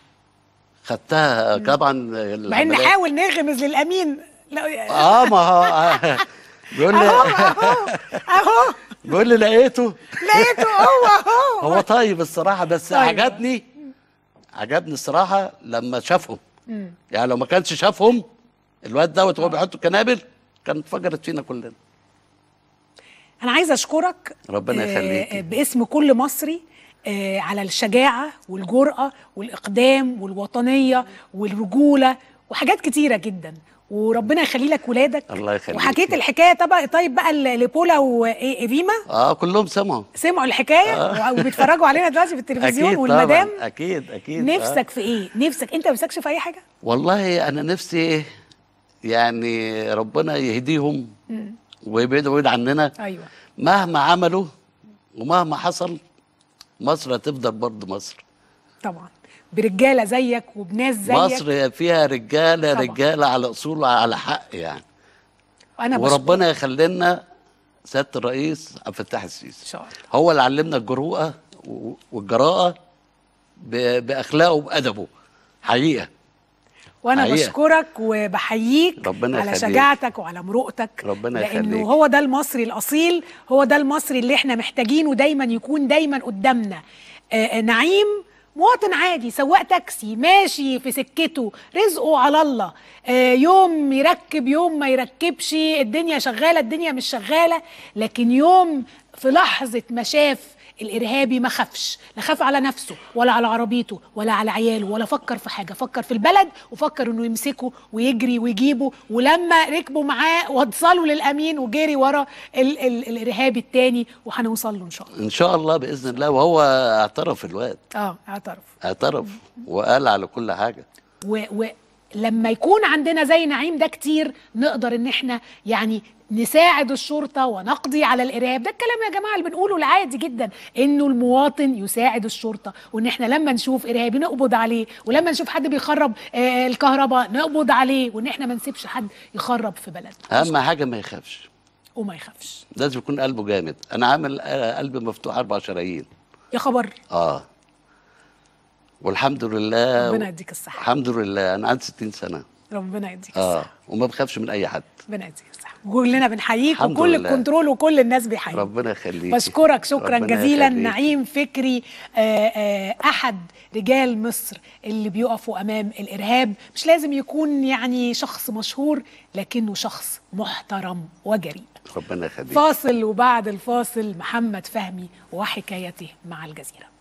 خدتها طبعا مع ان العملية- حاول نغمز للامين لا اه ما هو بيقول لي اهو اهو اهو بيقول لي لقيته لقيته هو اهو هو طيب الصراحه بس طيب. عجبني عجبني الصراحه لما شافهم يعني لو ما كانش شافهم الواد دوت وهو بيحط الكنابل كان اتفجرت فينا كلنا انا عايزه اشكرك ربنا آه، يخليكي. آه، باسم كل مصري آه، على الشجاعه والجرأه والاقدام والوطنيه والرجوله وحاجات كتيره جدا وربنا يخلي لك ولادك الله يخليكي. وحكيت الحكايه طبعا طيب بقى ل- لبولا وايفيما اه كلهم سمعوا سمعوا الحكايه وبيتفرجوا علينا دلوقتي في التلفزيون اكيد والمدام طبعا اكيد اكيد نفسك في ايه نفسك انت ما نفسكش في اي حاجه والله انا نفسي يعني ربنا يهديهم ويبعدوا بعيد عننا ايوه مهما عملوا ومهما حصل مصر هتفضل برضه مصر طبعا برجاله زيك وبناس زيك مصر فيها رجاله طبعا. رجاله على اصول وعلى حق يعني وانا وربنا يخلي لنا سياده الرئيس عبد الفتاح ان السيسي شاء الله هو اللي علمنا الجرؤه و- والجراءه ب- باخلاقه وبادبه حقيقه وانا حقيقة. بشكرك وبحييك ربنا على يخليك. شجاعتك وعلى مرؤتك ربنا لانه يخليك. هو ده المصري الاصيل هو ده المصري اللي احنا محتاجينه دايما يكون دايما قدامنا آه آه، نعيم مواطن عادي سواق تاكسي ماشي في سكته رزقه على الله آه يوم يركب يوم ما يركبش الدنيا شغاله الدنيا مش شغاله لكن يوم في لحظه ما شاف الارهابي ما خافش لا خاف على نفسه ولا على عربيته ولا على عياله ولا فكر في حاجه فكر في البلد وفكر انه يمسكه ويجري ويجيبه ولما ركبوا معاه وصلوا للامين وجري ورا ال ال الارهابي التاني وهنوصل له ان شاء الله ان شاء الله باذن الله وهو اعترف الواد اه اعترف اعترف وقال على كل حاجه و- ولما يكون عندنا زي نعيم ده كتير نقدر ان احنا يعني نساعد الشرطه ونقضي على الارهاب ده الكلام يا جماعه اللي بنقوله العادي جدا انه المواطن يساعد الشرطه وان احنا لما نشوف ارهابي نقبض عليه ولما نشوف حد بيخرب آه الكهرباء نقبض عليه وان احنا ما نسيبش حد يخرب في بلدنا اهم حاجه ما يخافش وما يخافش لازم يكون قلبه جامد انا عامل آه، قلب مفتوح اربع شرايين يا خبر اه والحمد لله ربنا يديك الصحه الحمد لله انا عندي 60 سنه ربنا يديك اه الصحه وما بخافش من اي حد ربنا يديك الصحه كلنا بنحييك الحمد وكل لله. الكنترول وكل الناس بيحييك ربنا يخليك بشكرك شكرا ربنا جزيلا يخليك. نعيم فكري آه، آه، احد رجال مصر اللي بيقفوا امام الارهاب مش لازم يكون يعني شخص مشهور لكنه شخص محترم وجريء ربنا يخليك فاصل وبعد الفاصل محمد فهمي وحكايته مع الجزيره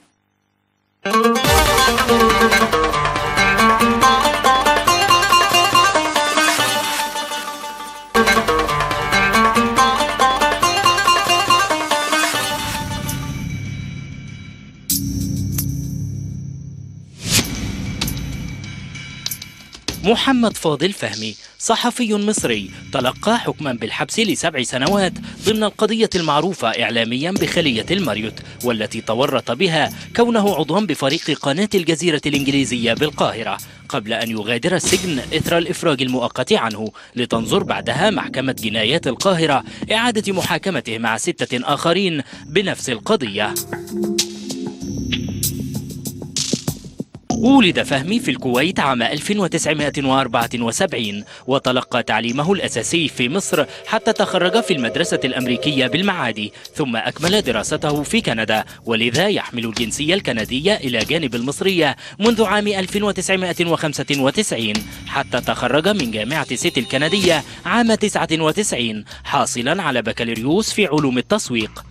محمد فاضل فهمي صحفي مصري تلقى حكما بالحبس لسبع سنوات ضمن القضية المعروفة إعلاميا بخلية الماريوت والتي تورط بها كونه عضوا بفريق قناة الجزيرة الإنجليزية بالقاهرة قبل أن يغادر السجن إثر الإفراج المؤقت عنه لتنظر بعدها محكمة جنايات القاهرة إعادة محاكمته مع ستة آخرين بنفس القضية ولد فهمي في الكويت عام 1974 وتلقى تعليمه الأساسي في مصر حتى تخرج في المدرسة الأمريكية بالمعادي ثم أكمل دراسته في كندا ولذا يحمل الجنسية الكندية إلى جانب المصرية منذ عام 1995 حتى تخرج من جامعة سيتي الكندية عام 99 حاصلا على بكالوريوس في علوم التسويق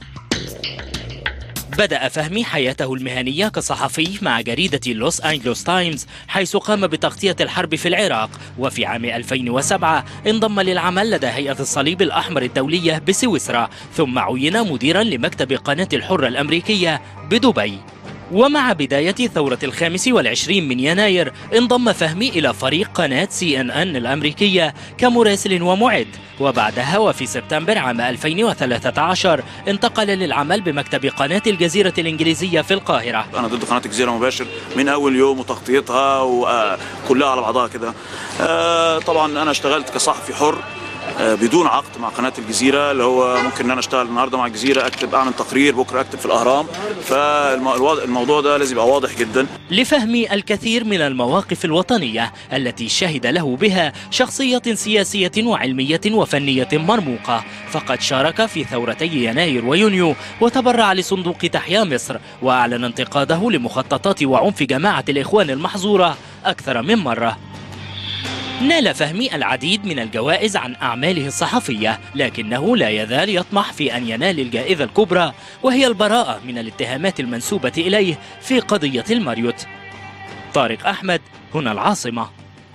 بدأ فهمي حياته المهنية كصحفي مع جريدة لوس أنجلوس تايمز حيث قام بتغطية الحرب في العراق وفي عام 2007 انضم للعمل لدى هيئة الصليب الأحمر الدولية بسويسرا ثم عين مديرا لمكتب قناة الحرة الأمريكية بدبي ومع بداية ثورة الخامس والعشرين من يناير انضم فهمي إلى فريق قناة سي ان ان الأمريكية كمراسل ومعد وبعدها وفي سبتمبر عام 2013 انتقل للعمل بمكتب قناة الجزيرة الإنجليزية في القاهرة انا ضد قناه الجزيره مباشر من اول يوم وتغطيتها وكلها على بعضها كده آه، طبعا انا اشتغلت كصحفي حر آه، بدون عقد مع قناه الجزيره اللي هو ممكن ان انا اشتغل النهارده مع الجزيره اكتب اعمل تقرير بكره اكتب في الاهرام فالموضوع ده لازم يبقى واضح جدا لفهم الكثير من المواقف الوطنية التي شهد له بها شخصية سياسية وعلمية وفنية مرموقة فقد شارك في ثورتي يناير ويونيو وتبرع لصندوق تحيا مصر وأعلن انتقاده لمخططات وعنف جماعة الإخوان المحظورة أكثر من مرة نال فهمي العديد من الجوائز عن أعماله الصحفية لكنه لا يزال يطمح في أن ينال الجائزة الكبرى وهي البراءة من الاتهامات المنسوبة إليه في قضية الماريوت طارق أحمد هنا العاصمة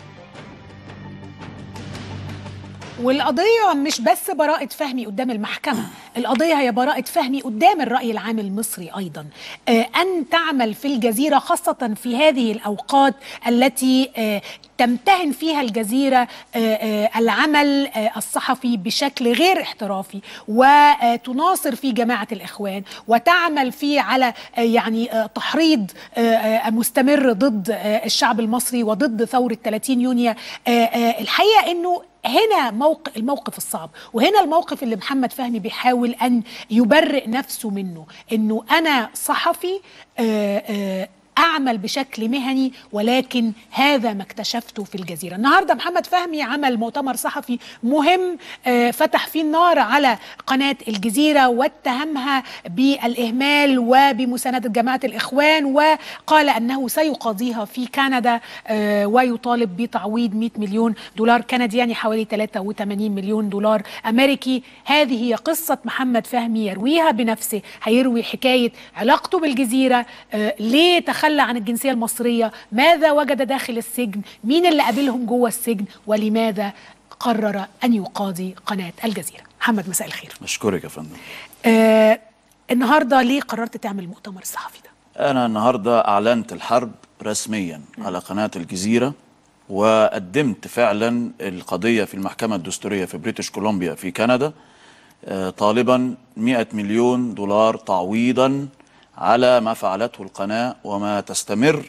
والقضية مش بس براءة فهمي قدام المحكمة القضية هي براءة فهمي قدام الرأي العام المصري أيضا آه، أن تعمل في الجزيرة خاصة في هذه الأوقات التي آه، تمتهن فيها الجزيرة آه، آه، العمل آه، الصحفي بشكل غير احترافي وتناصر في جماعة الإخوان وتعمل فيه على آه، يعني آه، تحريض آه، آه، مستمر ضد آه، الشعب المصري وضد ثورة 30 يونيو آه، آه، الحقيقة أنه هنا موقف الموقف الصعب وهنا الموقف اللي محمد فهمي بيحاول ان يبرئ نفسه منه انه انا صحفي آه، آه، اعمل بشكل مهني ولكن هذا ما اكتشفته في الجزيره النهارده محمد فهمي عمل مؤتمر صحفي مهم آه، فتح فيه النار على قناه الجزيره واتهمها بالاهمال وبمسانده جماعه الاخوان وقال انه سيقاضيها في كندا آه، ويطالب بتعويض 100 مليون دولار كندي يعني حوالي 83 مليون دولار امريكي هذه هي قصه محمد فهمي يرويها بنفسه هيروي حكايه علاقته بالجزيره آه، ليه تخلى عن الجنسيه المصريه ماذا وجد داخل السجن مين اللي قابلهم جوه السجن ولماذا قرر ان يقاضي قناه الجزيره محمد مساء الخير اشكرك يا فندم آه النهارده ليه قررت تعمل المؤتمر الصحفي ده انا النهارده اعلنت الحرب رسميا على قناه الجزيره وقدمت فعلا القضيه في المحكمه الدستوريه في بريتش كولومبيا في كندا آه، طالبا 100 مليون دولار تعويضا على ما فعلته القناه وما تستمر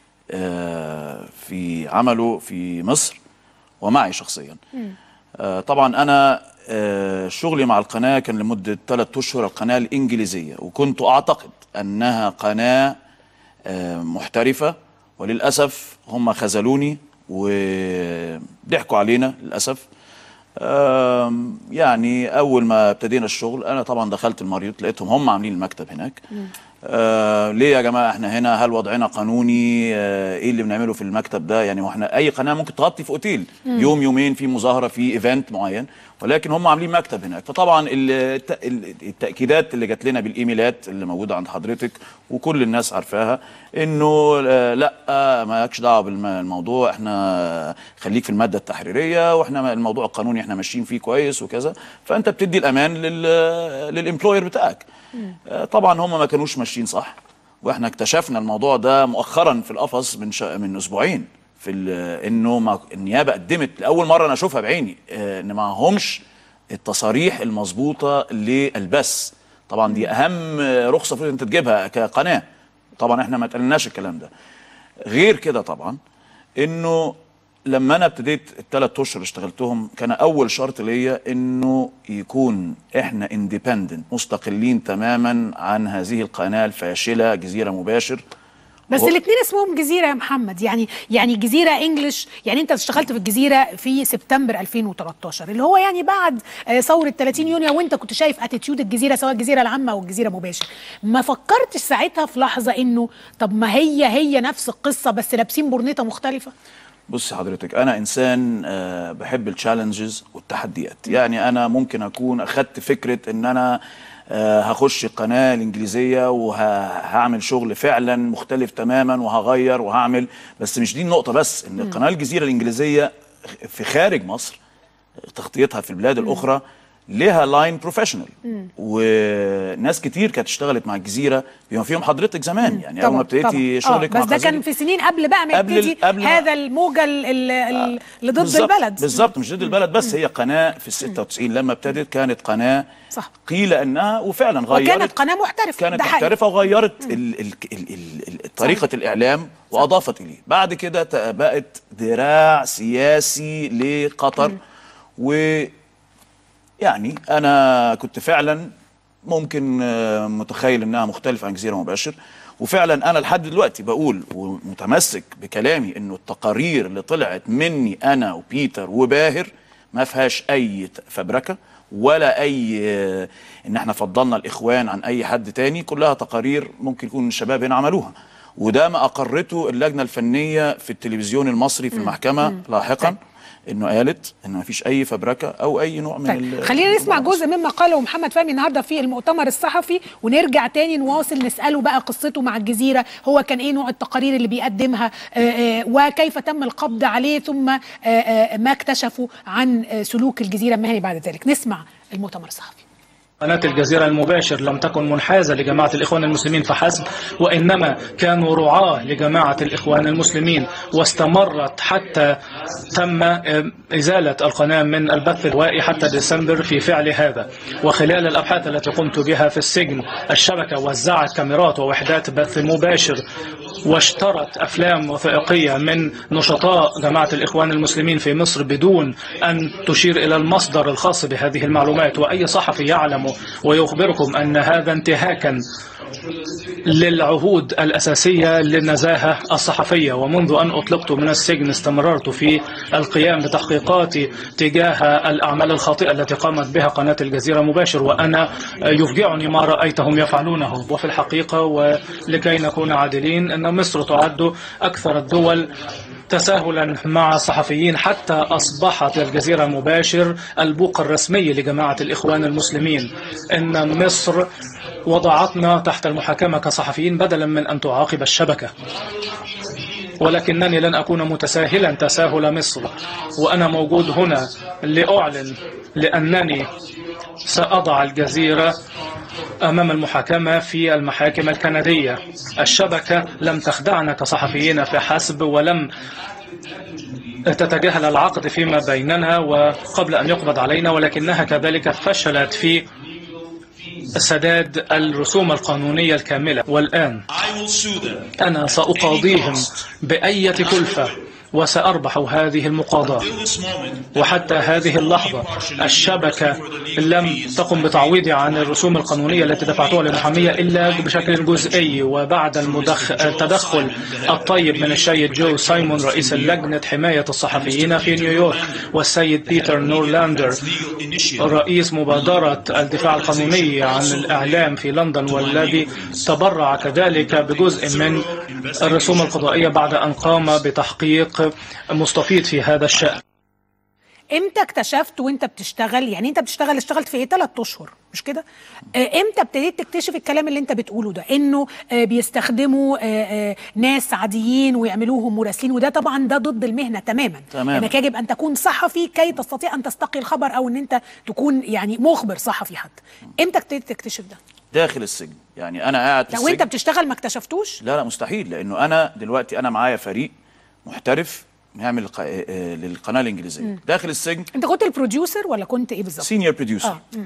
آه، في عمله في مصر ومعي شخصيا آه، طبعا انا آه، شغلي مع القناه كان لمده ثلاث اشهر القناه الانجليزيه وكنت اعتقد انها قناه آه، محترفه وللاسف هم خذلوني وضحكوا علينا للاسف آم، يعني اول ما ابتدينا الشغل انا طبعا دخلت الماريوت لقيتهم هم عاملين المكتب هناك آه ليه يا جماعه احنا هنا هل وضعنا قانوني آه ايه اللي بنعمله في المكتب ده يعني واحنا اي قناه ممكن تغطي في اوتيل يوم يومين في مظاهره في ايفنت معين ولكن هم عاملين مكتب هناك فطبعا الت- ال- التاكيدات اللي جات لنا بالايميلات اللي موجوده عند حضرتك وكل الناس عارفاها انه آه لا آه مالكش دعوه بالموضوع احنا خليك في الماده التحريريه واحنا الموضوع القانوني احنا ماشيين فيه كويس وكذا فانت بتدي الامان لل للامبلوير بتاعك آه، طبعا هم ما كانوش ماشيين صح واحنا اكتشفنا الموضوع ده مؤخرا في القفص من شا... من اسبوعين في ال- انه ما... النيابه قدمت لاول مره انا اشوفها بعيني آه، ان معهمش التصاريح المظبوطه للبث طبعا دي اهم آه، رخصه المفروض انت تجيبها كقناه طبعا احنا ما اتقالناش الكلام ده غير كده طبعا انه لما انا ابتديت الثلاث اشهر اشتغلتهم كان اول شرط ليا انه يكون احنا اندبندنت مستقلين تماما عن هذه القناه الفاشله جزيره مباشر بس هو- الاثنين اسمهم جزيره يا محمد يعني يعني جزيره انجلش يعني انت اشتغلت في الجزيره في سبتمبر 2013 اللي هو يعني بعد آه، ثوره 30 يونيو وانت كنت شايف اتيتيود الجزيره سواء الجزيره العامه او الجزيره مباشر ما فكرتش ساعتها في لحظه انه طب ما هي هي نفس القصه بس لابسين برنيطه مختلفه بص حضرتك انا انسان آه، بحب التشالنجز والتحديات يعني انا ممكن اكون اخدت فكره ان انا آه، هخش القناه الانجليزيه وهعمل شغل فعلا مختلف تماما وهغير وهعمل بس مش دي النقطه بس ان القناه الجزيره الانجليزيه في خارج مصر تغطيتها في البلاد الاخرى لها لاين بروفيشنال وناس كتير كانت اشتغلت مع الجزيره بما فيهم حضرتك زمان يعني اول ما ابتديتي طبعاً. شغلك آه مع بس ده خزينة- كان في سنين قبل بقى ما قبل ال- يبتدي قبل ما- هذا الموجه ال- ال- ال- اللي ضد بالظبط- البلد بالظبط مش ضد البلد بس هي قناه في ال 96 لما ابتدت كانت قناه صح قيل انها وفعلا غيرت وكانت قناه محترفه كانت ده حقيقي. محترفه وغيرت ال ال ال ال ال طريقه الاعلام واضافت اليه بعد كده ت- بقت ذراع سياسي لقطر و يعني انا كنت فعلا ممكن آه، متخيل انها مختلفه عن جزيره مباشر وفعلا انا لحد دلوقتي بقول ومتمسك بكلامي انه التقارير اللي طلعت مني انا وبيتر وباهر ما فيهاش اي ت- فبركه ولا اي آه، ان احنا فضلنا الاخوان عن اي حد تاني كلها تقارير ممكن يكون الشباب هنا عملوها وده ما اقرته اللجنه الفنيه في التلفزيون المصري في المحكمه لاحقا انه قالت ان ما فيش اي فبركه او اي نوع من طيب ال- خلينا نسمع البعض. جزء مما قاله محمد فهمي النهارده في المؤتمر الصحفي ونرجع تاني نواصل نساله بقى قصته مع الجزيره هو كان ايه نوع التقارير اللي بيقدمها آه، آه، وكيف تم القبض عليه ثم آه، آه، ما اكتشفوا عن آه، سلوك الجزيره المهني بعد ذلك نسمع المؤتمر الصحفي قناة الجزيرة المباشر لم تكن منحازة لجماعة الإخوان المسلمين فحسب وإنما كانوا رعاة لجماعة الإخوان المسلمين واستمرت حتى تم آه، إزالة القناة من البث الروائي حتى ديسمبر في فعل هذا وخلال الأبحاث التي قمت بها في السجن الشبكة وزعت كاميرات ووحدات بث مباشر واشترت أفلام وثائقية من نشطاء جماعة الإخوان المسلمين في مصر بدون أن تشير إلى المصدر الخاص بهذه المعلومات وأي صحفي يعلم ويخبركم أن هذا انتهاكا للعهود الأساسية للنزاهة الصحفية ومنذ أن أطلقت من السجن استمررت في القيام بتحقيقاتي تجاه الأعمال الخاطئة التي قامت بها قناة الجزيرة مباشر وأنا يفجعني ما رأيتهم يفعلونه وفي الحقيقة ولكي نكون عادلين أن مصر تعد أكثر الدول تساهلا مع الصحفيين حتى أصبحت الجزيرة مباشر البوق الرسمي لجماعة الإخوان المسلمين إن مصر وضعتنا تحت المحاكمة كصحفيين بدلا من أن تعاقب الشبكة ولكنني لن أكون متساهلا تساهل مصر وأنا موجود هنا لأعلن لأنني سأضع الجزيرة أمام المحاكمة في المحاكم الكندية الشبكة لم تخدعنا كصحفيين فحسب ولم تتجاهل العقد فيما بيننا وقبل أن يقبض علينا ولكنها كذلك فشلت في سداد الرسوم القانونية الكاملة والآن أنا سأقاضيهم بأية كلفة وسأربح هذه المقاضاة وحتى هذه اللحظة الشبكة لم تقم بتعويضي عن الرسوم القانونية التي دفعتها للمحامية إلا بشكل جزئي وبعد المدخ... التدخل الطيب من السيد جو سايمون رئيس لجنة حماية الصحفيين في نيويورك والسيد بيتر نورلاندر رئيس مبادرة الدفاع القانوني عن الإعلام في لندن والذي تبرع كذلك بجزء من الرسوم القضائية بعد أن قام بتحقيق مستفيض في هذا الشأن امتى اكتشفت وانت بتشتغل يعني انت بتشتغل اشتغلت في ايه ثلاث اشهر مش كده آه، امتى ابتديت تكتشف الكلام اللي انت بتقوله ده انه آه، بيستخدموا آه، آه، ناس عاديين ويعملوهم مراسلين وده طبعا ده ضد المهنه تماما تماماً. انك يجب ان تكون صحفي كي تستطيع ان تستقي الخبر او ان انت تكون يعني مخبر صحفي حتى امتى ابتديت تكتشف ده داخل السجن يعني انا قاعد في لو انت السجن بتشتغل ما اكتشفتوش لا لا مستحيل لانه انا دلوقتي انا معايا فريق محترف بيعمل ق- آه، آه، للقناه الانجليزيه داخل السجن انت كنت البروديوسر ولا كنت ايه بالظبط سينيور بروديوسر اه مم.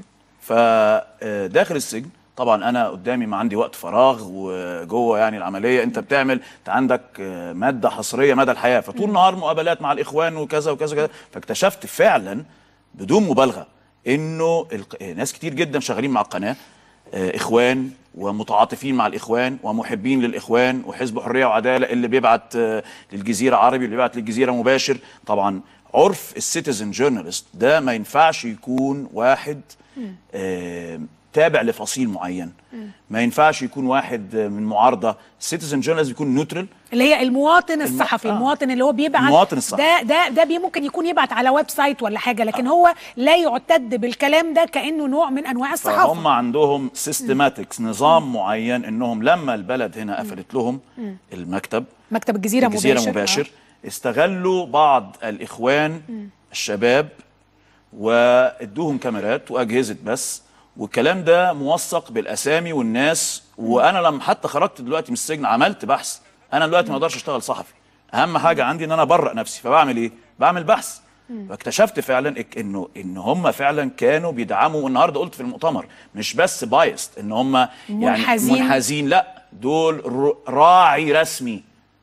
فداخل السجن طبعا انا قدامي ما عندي وقت فراغ وجوه يعني العمليه انت بتعمل انت عندك آه، ماده حصريه مدى الحياه فطول النهار مقابلات مع الاخوان وكذا وكذا وكذا فاكتشفت فعلا بدون مبالغه انه الق- آه، ناس كتير جدا شغالين مع القناه آه، اخوان ومتعاطفين مع الاخوان ومحبين للاخوان وحزب حريه وعداله اللي بيبعت آه، للجزيره عربي اللي بيبعت للجزيره مباشر طبعا عرف السيتيزن جورنالست ده ما ينفعش يكون واحد آه، تابع لفصيل معين ما ينفعش يكون واحد آه، من معارضه السيتيزن جورنالست بيكون نيوترال اللي هي المواطن الصحفي آه. المواطن اللي هو بيبعت المواطن الصحفي. ده ده ده بي ممكن يكون يبعت على ويب سايت ولا حاجه لكن هو لا يعتد بالكلام ده كانه نوع من انواع الصحافه فهم عندهم سيستماتكس نظام معين انهم لما البلد هنا قفلت لهم المكتب مكتب الجزيره, الجزيره مباشر, مباشر استغلوا بعض الاخوان الشباب وادوهم كاميرات واجهزه بس والكلام ده موثق بالاسامي والناس وانا لما حتى خرجت دلوقتي من السجن عملت بحث انا دلوقتي ما اقدرش اشتغل صحفي اهم حاجه عندي ان انا ابرأ نفسي فبعمل ايه بعمل بحث فاكتشفت فعلا إك- انه ان هم فعلا كانوا بيدعموا والنهارده قلت في المؤتمر مش بس بايست ان هم يعني منحازين. منحازين لا دول ر- راعي رسمي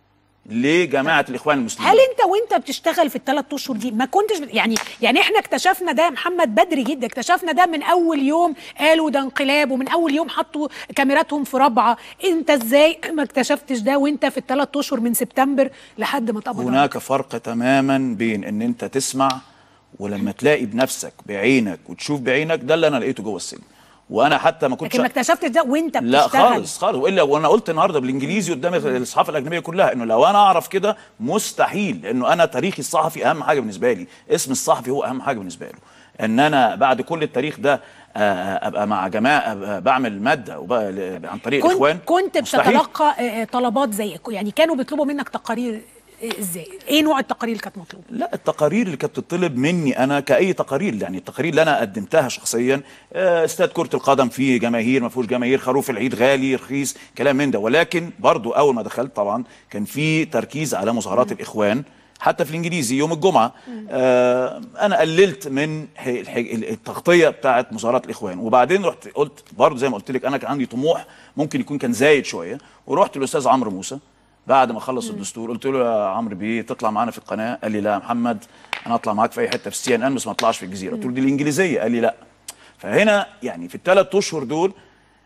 لجماعه الاخوان المسلمين هل انت وانت بتشتغل في الثلاث اشهر دي ما كنتش بت- يعني يعني احنا اكتشفنا ده يا محمد بدري جدا اكتشفنا ده من اول يوم قالوا ده انقلاب ومن اول يوم حطوا كاميراتهم في رابعه انت ازاي ما اكتشفتش ده وانت في الثلاث اشهر من سبتمبر لحد ما اتقبض عليك؟ هناك فرق تماما بين ان انت تسمع ولما تلاقي بنفسك بعينك وتشوف بعينك ده اللي انا لقيته جوه السجن وانا حتى ما كنتش لكن ما اكتشفتش ده وانت بتشتغل لا خالص خالص والا وانا قلت النهارده بالانجليزي قدام الصحافه الاجنبيه كلها انه لو انا اعرف كده مستحيل لانه انا تاريخي الصحفي اهم حاجه بالنسبه لي اسم الصحفي هو اهم حاجه بالنسبه له ان انا بعد كل التاريخ ده آه، ابقى مع جماعه أبقى بعمل ماده وبقى ل- عن طريق كنت الاخوان كنت مستحيل. بتتلقى آه، آه، طلبات زي يعني كانوا بيطلبوا منك تقارير آه، ازاي ايه نوع التقارير اللي كانت مطلوبه لا التقارير اللي كانت بتطلب مني انا كاي تقارير يعني التقارير اللي انا قدمتها شخصيا آه، استاد كره القدم فيه جماهير ما فيهوش جماهير خروف العيد غالي رخيص كلام من ده ولكن برضو اول ما دخلت طبعا كان في تركيز على مظاهرات الاخوان حتى في الانجليزي يوم الجمعه آه انا قللت من ح- الح- التغطيه بتاعه مظاهرات الاخوان وبعدين رحت قلت برضو زي ما قلت لك انا كان عندي طموح ممكن يكون كان زايد شويه ورحت للاستاذ عمرو موسى بعد ما خلص الدستور قلت له يا عمرو بيه تطلع معانا في القناه قال لي لا يا محمد انا اطلع معاك في اي حته في السي ان ان بس ما اطلعش في الجزيره قلت له دي الانجليزيه قال لي لا فهنا يعني في الثلاث اشهر دول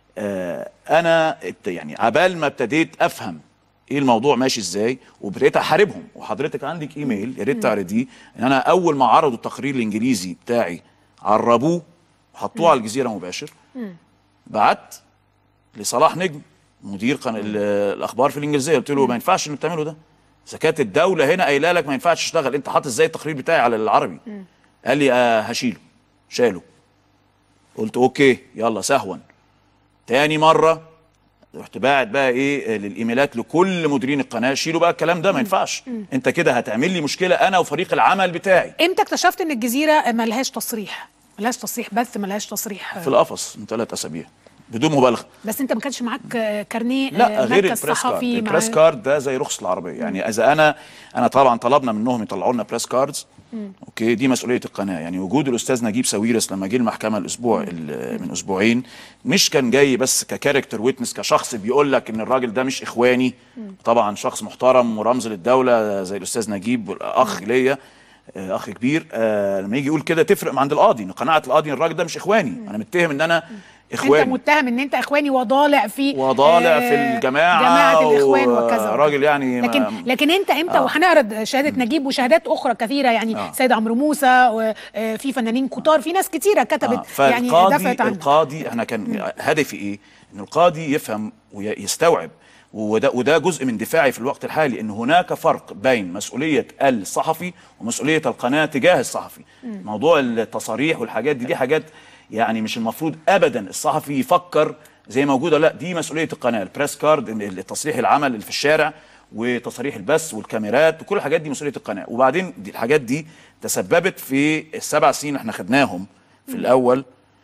آه انا ات- يعني عبال ما ابتديت افهم ايه الموضوع ماشي ازاي وابتديت احاربهم وحضرتك عندك ايميل يا ريت تعرضيه ان انا اول ما عرضوا التقرير الانجليزي بتاعي عربوه وحطوه على الجزيره مباشر بعت لصلاح نجم مدير قناه ال- الاخبار في الانجليزيه قلت له ما ينفعش انك تعمله ده اذا كانت الدوله هنا قايله لك ما ينفعش تشتغل انت حاطط ازاي التقرير بتاعي على العربي قال لي آه هشيله شاله قلت اوكي يلا سهوا تاني مره رحت باعت بقى ايه آه، للايميلات لكل مديرين القناه شيلوا بقى الكلام ده ما ينفعش انت كده هتعمل لي مشكله انا وفريق العمل بتاعي امتى اكتشفت ان الجزيره ملهاش تصريح ملهاش تصريح بث ملهاش تصريح في القفص من ثلاث اسابيع بدون مبالغه بس انت ما كانش معاك آه، كارنيه لا آه، غير مركز البريس كارد صحفي مع- البريس كارد ده زي رخص العربيه يعني اذا انا انا طبعا طلبنا منهم يطلعوا لنا بريس كاردز اوكي دي مسؤوليه القناه يعني وجود الاستاذ نجيب ساويرس لما جه المحكمه الاسبوع ال- من اسبوعين مش كان جاي بس ككاركتر ويتنس كشخص بيقول لك ان الراجل ده مش اخواني طبعا شخص محترم ورمز للدوله زي الاستاذ نجيب اخ ليا آه، اخ كبير آه لما يجي يقول كده تفرق مع عند القاضي ان قناعه القاضي ان الراجل ده مش اخواني انا متهم ان انا انت اخواني متهم ان انت اخواني وضالع في وضالع آه، في الجماعه جماعه الاخوان و- وكذا راجل يعني لكن ما- لكن انت امتى آه. وهنعرض شهاده نجيب وشهادات اخرى كثيره يعني آه. سيد عمرو موسى وفي فنانين كتار في ناس كتيره كتبت آه، يعني فالقاضي دفعت عنك القاضي احنا كان هدفي ايه؟ ان القاضي يفهم ويستوعب وده وده جزء من دفاعي في الوقت الحالي ان هناك فرق بين مسؤوليه الصحفي ومسؤوليه القناه تجاه الصحفي. موضوع التصاريح والحاجات دي دي حاجات يعني مش المفروض ابدا الصحفي يفكر زي موجوده لا دي مسؤوليه القناه البريس كارد التصريح العمل اللي في الشارع وتصاريح البث والكاميرات وكل الحاجات دي مسؤوليه القناه وبعدين دي الحاجات دي تسببت في السبع سنين احنا خدناهم في الاول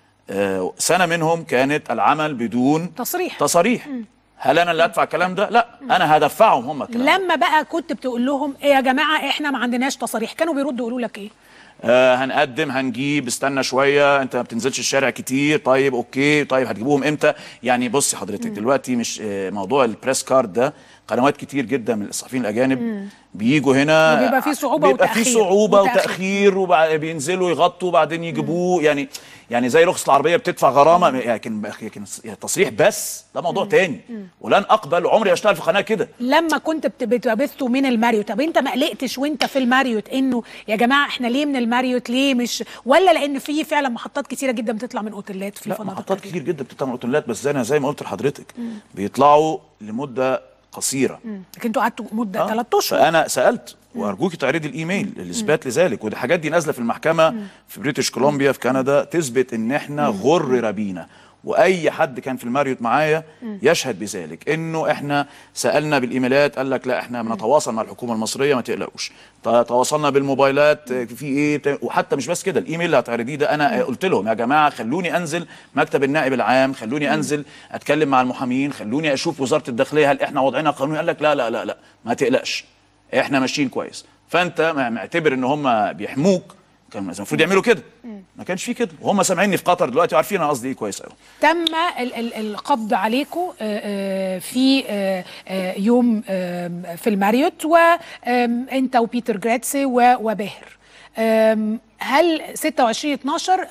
آه، سنه منهم كانت العمل بدون تصريح تصاريح هل انا اللي ادفع الكلام ده لا انا هدفعهم هم الكلام ده. لما بقى كنت بتقول لهم ايه يا جماعه احنا ما عندناش تصاريح كانوا بيردوا يقولوا لك ايه آه هنقدم هنجيب استنى شويه انت ما بتنزلش الشارع كتير طيب اوكي طيب هتجيبوهم امتى يعني بصي حضرتك دلوقتي مش آه موضوع البريس كارد ده قنوات كتير جدا من الصحفيين الاجانب بيجوا هنا وبيبقى فيه صعوبة بيبقى فيه وتأخير. صعوبه وتأخير. وتاخير وبينزلوا يغطوا وبعدين يجيبوه يعني يعني زي رخص العربيه بتدفع غرامه لكن لكن تصريح بس ده موضوع تاني ولن اقبل عمري اشتغل في قناه كده لما كنت بت- بتبثوا من الماريوت طب انت ما قلقتش وانت في الماريوت انه يا جماعه احنا ليه من الماريوت ليه مش ولا لان في فعلا محطات كتيره جدا بتطلع من اوتيلات في لا الفنادق محطات كتير جدا بتطلع من اوتيلات بس زي زي ما قلت لحضرتك بيطلعوا لمده قصيره لكن انتوا قعدتوا مده آه. ثلاث اشهر فانا سالت وارجوك تعرضي الايميل للاثبات لذلك ودي حاجات دي نازله في المحكمه في بريتش كولومبيا في كندا تثبت ان احنا غرر بينا واي حد كان في الماريوت معايا يشهد بذلك انه احنا سالنا بالايميلات قال لك لا احنا بنتواصل مع الحكومه المصريه ما تقلقوش ت- تواصلنا بالموبايلات آه، في ايه ت- وحتى مش بس كده الايميل اللي هتعرضيه ده انا آه، قلت لهم يا جماعه خلوني انزل مكتب النائب العام خلوني انزل اتكلم مع المحامين خلوني اشوف وزاره الداخليه هل احنا وضعنا قانوني قال لك لا لا لا لا ما تقلقش احنا ماشيين كويس فانت مع- معتبر ان هم بيحموك كان المفروض يعملوا كده ما كانش في كده وهم سامعيني في قطر دلوقتي وعارفين انا قصدي ايه كويس قوي تم ال- ال- القبض عليكم في آه، آه، يوم آم، في الماريوت وانت وبيتر جراتسي و- وباهر آم، هل 26 12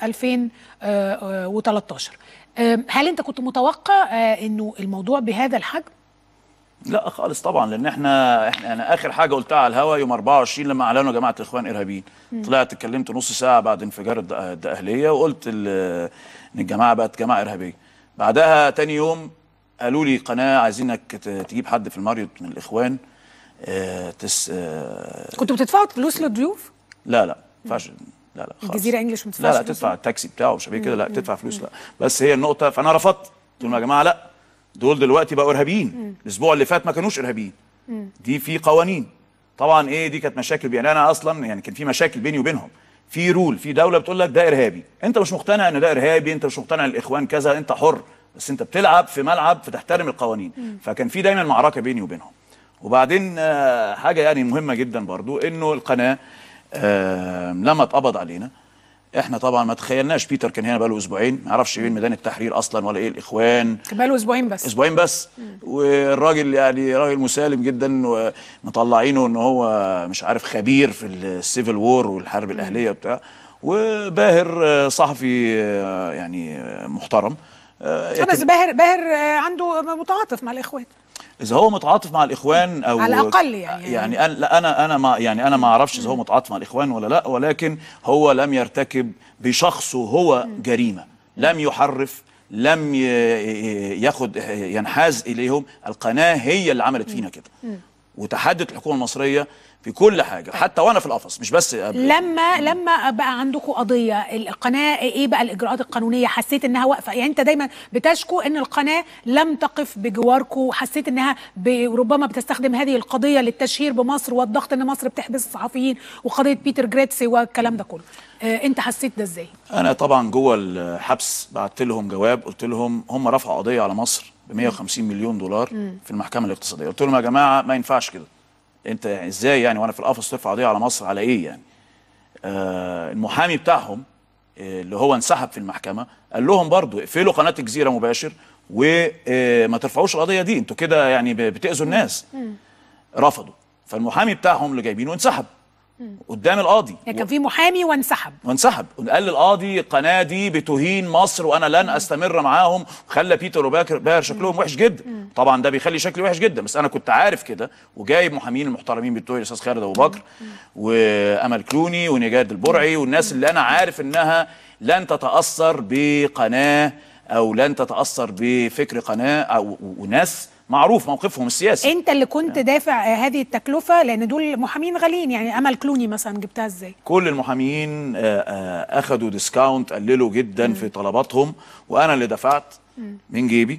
2013 آم، هل انت كنت متوقع آه، انه الموضوع بهذا الحجم؟ لا خالص طبعا لان احنا احنا انا اخر حاجه قلتها على الهوا يوم 24 لما اعلنوا يا جماعه الاخوان ارهابيين طلعت اتكلمت نص ساعه بعد انفجار الد- الدقهليه وقلت ال- ان الجماعه بقت جماعه ارهابيه بعدها تاني يوم قالوا لي قناه عايزينك ت- تجيب حد في الماريوت من الاخوان آه تس آه كنتوا بتدفعوا فلوس للضيوف؟ لا لا ما ينفعش لا لا خالص. الجزيره انجلش ما لا بتدفعش لا فلوس؟ تدفع التاكسي بتاعه مش كده لا تدفع فلوس لا بس هي النقطه فانا رفضت قلت لهم يا جماعه لا دول دلوقتي بقوا ارهابيين الاسبوع اللي فات ما كانوش ارهابيين دي في قوانين طبعا ايه دي كانت مشاكل بين انا اصلا يعني كان في مشاكل بيني وبينهم في رول في دوله بتقول لك ده ارهابي انت مش مقتنع ان ده ارهابي انت مش مقتنع ان الاخوان كذا انت حر بس انت بتلعب في ملعب فتحترم القوانين فكان في دايما معركه بيني وبينهم وبعدين آه، حاجه يعني مهمه جدا برضو انه القناه آه، لما اتقبض علينا احنا طبعا ما تخيلناش بيتر كان هنا بقاله اسبوعين ما يعرفش ايه ميدان التحرير اصلا ولا ايه الاخوان كان بقاله اسبوعين بس اسبوعين بس والراجل يعني راجل مسالم جدا ومطلعينه ان هو مش عارف خبير في السيفل وور والحرب الاهليه وبتاع وباهر آه، صحفي آه، يعني آه، محترم آه، آه، بس لكن باهر باهر آه، عنده متعاطف مع الاخوان اذا هو متعاطف مع الاخوان او على الأقل يعني. يعني انا لا انا انا ما يعني انا ما اعرفش اذا هو متعاطف مع الاخوان ولا لا ولكن هو لم يرتكب بشخصه هو جريمه لم يحرف لم ي- ي- ياخد ينحاز اليهم القناه هي اللي عملت فينا كده وتحدت الحكومه المصريه في كل حاجه حتى وانا في القفص مش بس قبل لما لما بقى عندكم قضيه القناه ايه بقى الاجراءات القانونيه حسيت انها واقفه يعني انت دايما بتشكو ان القناه لم تقف بجواركم حسيت انها ب- ربما بتستخدم هذه القضيه للتشهير بمصر والضغط ان مصر بتحبس الصحفيين وقضيه بيتر جريتسي والكلام ده كله آه انت حسيت ده ازاي انا طبعا جوه الحبس بعت لهم جواب قلت لهم هم رفعوا قضيه على مصر ب 150 مليون دولار في المحكمه الاقتصاديه قلت لهم يا جماعه ما ينفعش كده انت يعني ازاي يعني وانا في القفص ترفع قضيه على مصر على ايه يعني آه المحامي بتاعهم آه، اللي هو انسحب في المحكمه قال لهم برضو اقفلوا قناه الجزيره مباشر وما ترفعوش القضيه دي انتوا كده يعني ب- بتاذوا الناس رفضوا فالمحامي بتاعهم اللي جايبينه انسحب قدام القاضي يعني كان في محامي وانسحب وانسحب قال للقاضي القناه دي بتهين مصر وانا لن استمر معاهم خلى بيتر وباكر باهر شكلهم وحش جدا طبعا ده بيخلي شكلي وحش جدا بس انا كنت عارف كده وجايب محامين المحترمين بتوعي الاستاذ خالد ابو بكر وامل كلوني ونجاد البرعي والناس اللي انا عارف انها لن تتاثر بقناه او لن تتاثر بفكر قناه او وناس معروف موقفهم السياسي انت اللي كنت دافع آه، هذه التكلفه لان دول محامين غاليين يعني امل كلوني مثلا جبتها ازاي كل المحامين آه، آه، اخذوا ديسكاونت قللوا جدا في طلباتهم وانا اللي دفعت من جيبي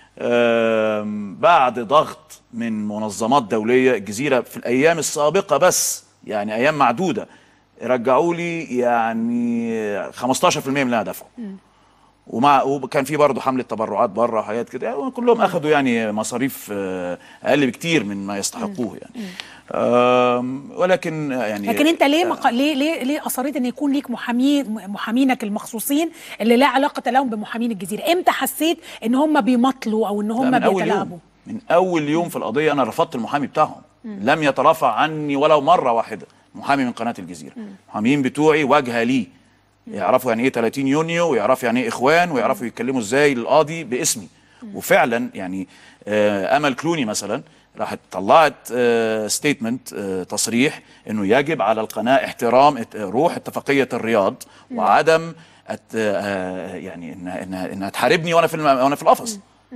آم، بعد ضغط من منظمات دوليه الجزيره في الايام السابقه بس يعني ايام معدوده رجعوا لي يعني 15% من اللي انا دفعه ومع وكان في برضه حمله تبرعات بره وحاجات كده يعني كلهم اخذوا يعني مصاريف آه، اقل بكتير من ما يستحقوه يعني آم، ولكن يعني لكن انت ليه مق... ليه ليه ليه اصريت ان يكون ليك محامي محامينك المخصوصين اللي لا علاقه لهم بمحامين الجزيره امتى حسيت ان هم بيمطلوا او ان لا، هم من اول بيتلاعبوا يوم من اول يوم في القضيه انا رفضت المحامي بتاعهم لم يترافع عني ولو مره واحده محامي من قناه الجزيره المحاميين بتوعي واجهه لي يعرفوا يعني ايه 30 يونيو ويعرفوا يعني ايه اخوان ويعرفوا يتكلموا ازاي للقاضي باسمي وفعلا يعني آه، امل كلوني مثلا راحت طلعت ستيتمنت تصريح انه يجب على القناه احترام ات- روح اتفاقيه الرياض وعدم أت آه، يعني انها انها انها تحاربني وانا في الم- وانا في القفص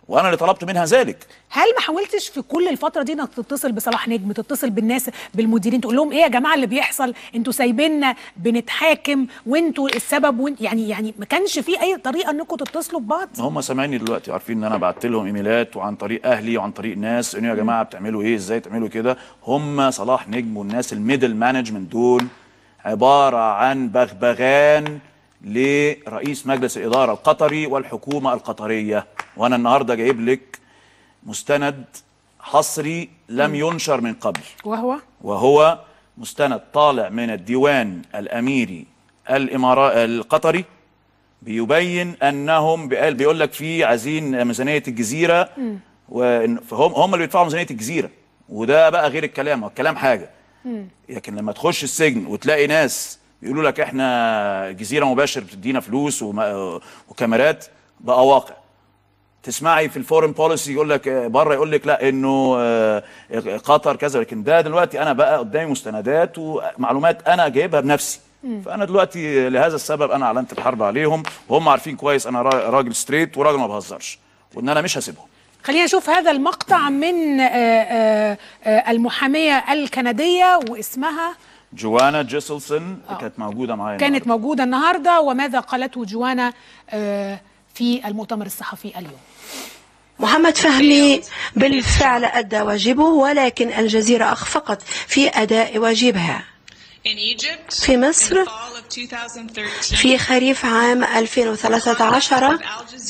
وانا اللي طلبت منها ذلك هل ما حاولتش في كل الفتره دي انك تتصل بصلاح نجم تتصل بالناس بالمديرين تقول لهم ايه يا جماعه اللي بيحصل انتوا سايبيننا بنتحاكم وانتوا السبب وانت يعني يعني ما كانش في اي طريقه انكم تتصلوا ببعض هم سامعيني دلوقتي عارفين ان انا بعت لهم ايميلات وعن طريق اهلي وعن طريق ناس انه يا جماعه بتعملوا ايه ازاي تعملوا كده هم صلاح نجم والناس الميدل مانجمنت دول عباره عن بغبغان لرئيس مجلس الاداره القطري والحكومه القطريه وانا النهارده جايب لك مستند حصري لم ينشر من قبل وهو وهو مستند طالع من الديوان الاميري الامارات القطري بيبين انهم بيقول بيقول لك في عايزين ميزانيه الجزيره وإن- فهم هم اللي بيدفعوا ميزانيه الجزيره وده بقى غير الكلام هو الكلام حاجه لكن لما تخش السجن وتلاقي ناس بيقولوا لك احنا جزيره مباشر بتدينا فلوس وما- وكاميرات بقى واقع تسمعي في الفورن بوليسي يقول لك آه، بره يقول لك لا انه آه، قطر كذا لكن ده دلوقتي انا بقى قدامي مستندات ومعلومات انا جايبها بنفسي فانا دلوقتي لهذا السبب انا اعلنت الحرب عليهم وهم عارفين كويس انا را- راجل ستريت وراجل ما بهزرش وان انا مش هسيبهم خلينا نشوف هذا المقطع من آه، آه، آه، المحاميه الكنديه واسمها جوانا جيسلسون كانت موجوده معايا كانت موجوده النهارده وماذا قالته جوانا آه، في المؤتمر الصحفي اليوم محمد فهمي بالفعل أدى واجبه ولكن الجزيرة أخفقت في أداء واجبها في مصر في خريف عام 2013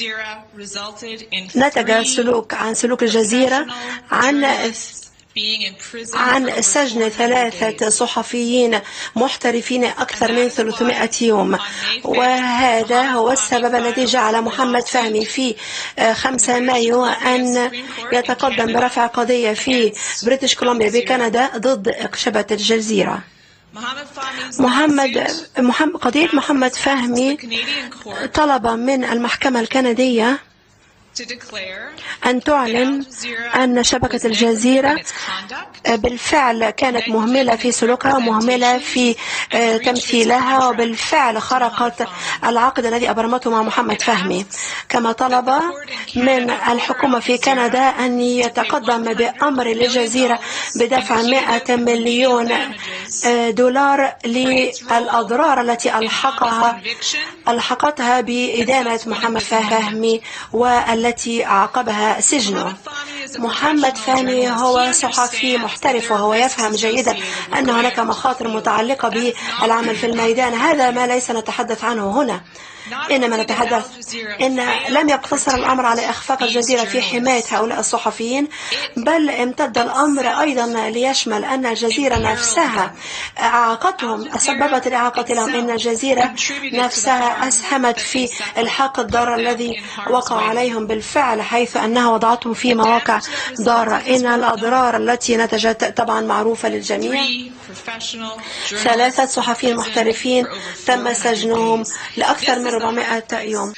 نتج سلوك عن سلوك الجزيرة عن عن سجن ثلاثة صحفيين محترفين أكثر من 300 يوم وهذا هو السبب الذي جعل محمد فهمي في 5 مايو أن يتقدم برفع قضية في بريتش كولومبيا بكندا ضد إقشبة الجزيرة محمد محمد قضية محمد فهمي طلب من المحكمة الكندية أن تعلن أن شبكة الجزيرة بالفعل كانت مهملة في سلوكها ومهملة في آه، تمثيلها وبالفعل خرقت العقد الذي أبرمته مع محمد فهمي كما طلب من الحكومة في كندا أن يتقدم بأمر للجزيرة بدفع 100 مليون آه، دولار للأضرار التي ألحقها ألحقتها بإدانة محمد فهمي والتي عاقبها سجنه محمد فهمي هو صحفي محترف وهو يفهم جيدا أن هناك مخاطر متعلقة بالعمل في الميدان هذا ما ليس نتحدث عنه هنا إنما نتحدث إن لم يقتصر الأمر على إخفاق الجزيرة في حماية هؤلاء الصحفيين بل امتد الأمر أيضا ليشمل أن الجزيرة نفسها أعاقتهم سببت الإعاقة لهم إن الجزيرة نفسها أسهمت في إلحاق الضرر الذي وقع عليهم بالفعل حيث أنها وضعتهم في مواقع ضارة إن الأضرار التي نتجت طبعا معروفة للجميع ثلاثة صحفيين محترفين تم سجنهم لأكثر من 400 يوم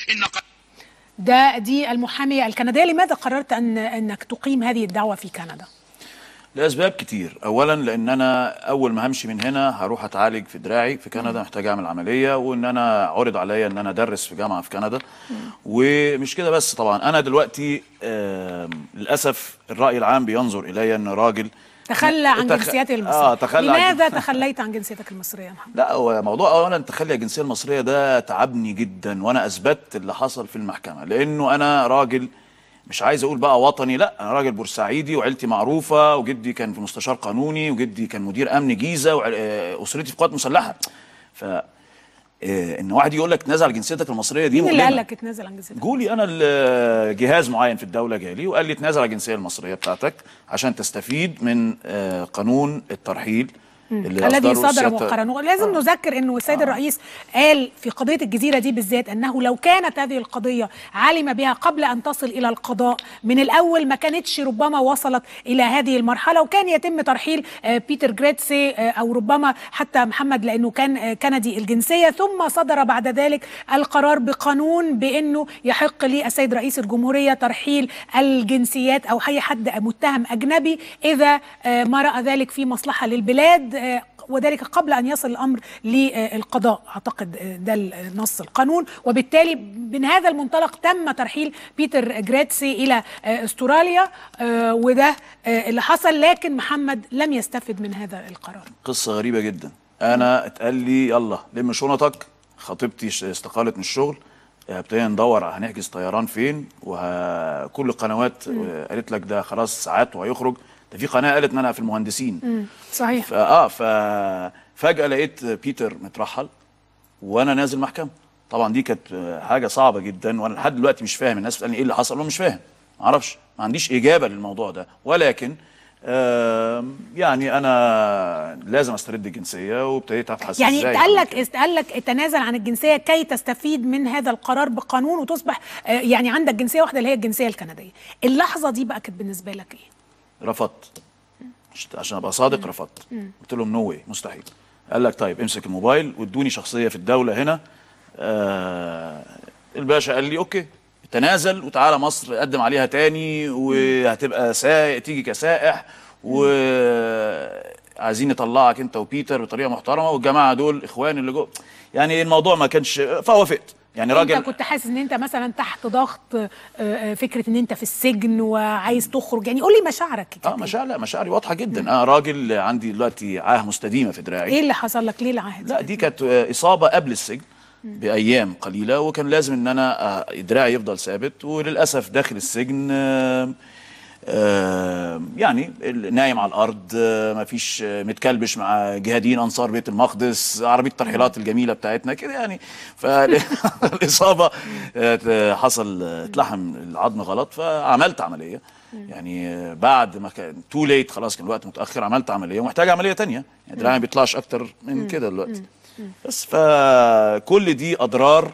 ده دي المحاميه الكنديه لماذا قررت ان انك تقيم هذه الدعوه في كندا لاسباب كتير اولا لان انا اول ما همشي من هنا هروح اتعالج في دراعي في كندا محتاج اعمل عمليه وان انا عرض عليا ان انا ادرس في جامعه في كندا ومش كده بس طبعا انا دلوقتي آم، للاسف الراي العام بينظر الي ان راجل تخلى عن تخ- جنسيته المصريه اه تخلى عن لماذا تخليت عن جنسيتك المصريه يا محمد لا هو موضوع اولا تخلي الجنسيه المصريه ده تعبني جدا وانا اثبتت اللي حصل في المحكمه لانه انا راجل مش عايز اقول بقى وطني لا انا راجل بورسعيدي وعيلتي معروفه وجدي كان في مستشار قانوني وجدي كان مدير امن جيزه واسرتي في قوات مسلحه ف آه، ان واحد يقول لك نزل جنسيتك المصريه دي مين اللي مؤلمة. قال لك اتنازل عن جنسيتك جولي انا ال- جهاز معين في الدوله جالي وقال لي تنازل على الجنسيه المصريه بتاعتك عشان تستفيد من آه، قانون الترحيل اللي الذي أصدره صدر السيادة- مؤخرا لازم نذكر انه السيد الرئيس قال في قضيه الجزيره دي بالذات انه لو كانت هذه القضيه علم بها قبل ان تصل الى القضاء من الاول ما كانتش ربما وصلت الى هذه المرحله وكان يتم ترحيل آه، بيتر جريتسي آه، او ربما حتى محمد لانه كان آه، كندي الجنسيه ثم صدر بعد ذلك القرار بقانون بانه يحق للسيد رئيس الجمهوريه ترحيل الجنسيات او اي حد متهم اجنبي اذا آه، ما راى ذلك في مصلحه للبلاد آه، وذلك قبل ان يصل الامر للقضاء اعتقد آه، ده نص القانون وبالتالي من هذا المنطلق تم ترحيل بيتر جريتسي الى آه، استراليا آه، وده آه، اللي حصل لكن محمد لم يستفد من هذا القرار قصه غريبه جدا انا اتقال لي يلا لم شنطك خطيبتي ش- استقالت من الشغل ابتدينا ندور على هنحجز طيران فين وكل القنوات آه، قالت لك ده خلاص ساعات وهيخرج ده في قناه قالت ان انا في المهندسين مم. صحيح فاه ففجاه لقيت بيتر مترحل وانا نازل محكمه طبعا دي كانت آه، حاجه صعبه جدا وانا لحد دلوقتي مش فاهم الناس بتسالني ايه اللي حصل وانا مش فاهم ما اعرفش ما عنديش اجابه للموضوع ده ولكن آم، يعني انا لازم استرد الجنسيه وابتديت ابحث يعني ازاي اتقال أعمل لك اتقال لك تنازل عن الجنسيه كي تستفيد من هذا القرار بقانون وتصبح آه، يعني عندك جنسيه واحده اللي هي الجنسيه الكنديه اللحظه دي بقى كانت بالنسبه لك ايه رفضت عش- عشان ابقى صادق رفضت مم. قلت لهم نو واي مستحيل قال لك طيب امسك الموبايل وادوني شخصيه في الدوله هنا آه الباشا قال لي اوكي تنازل وتعالى مصر قدم عليها تاني وهتبقى سائق تيجي كسائح وعايزين نطلعك انت وبيتر بطريقه محترمه والجماعه دول اخوان اللي جوه يعني الموضوع ما كانش فوافقت يعني راجل انت كنت حاسس ان انت مثلا تحت ضغط آه، آه، فكره ان انت في السجن وعايز تخرج يعني قول لي مشاعرك اه مشاعر لا مشاعري واضحه جدا انا راجل عندي دلوقتي عاهه مستديمه في دراعي ايه اللي حصل لك ليه العهد لا دي كانت آه، اصابه قبل السجن بايام قليله وكان لازم ان انا آه، دراعي يفضل ثابت وللاسف داخل السجن آه، آه، يعني ال- نايم على الارض آه، ما فيش آه، متكلبش مع جهاديين انصار بيت المقدس عربيه الترحيلات الجميله بتاعتنا كده يعني فالاصابه آه، حصل آه، اتلحم العظم غلط فعملت عمليه يعني آه، بعد ما كان تو ليت خلاص كان الوقت متاخر عملت عمليه ومحتاج عمليه تانية يعني دراعي ما بيطلعش اكتر من كده دلوقتي بس فكل دي اضرار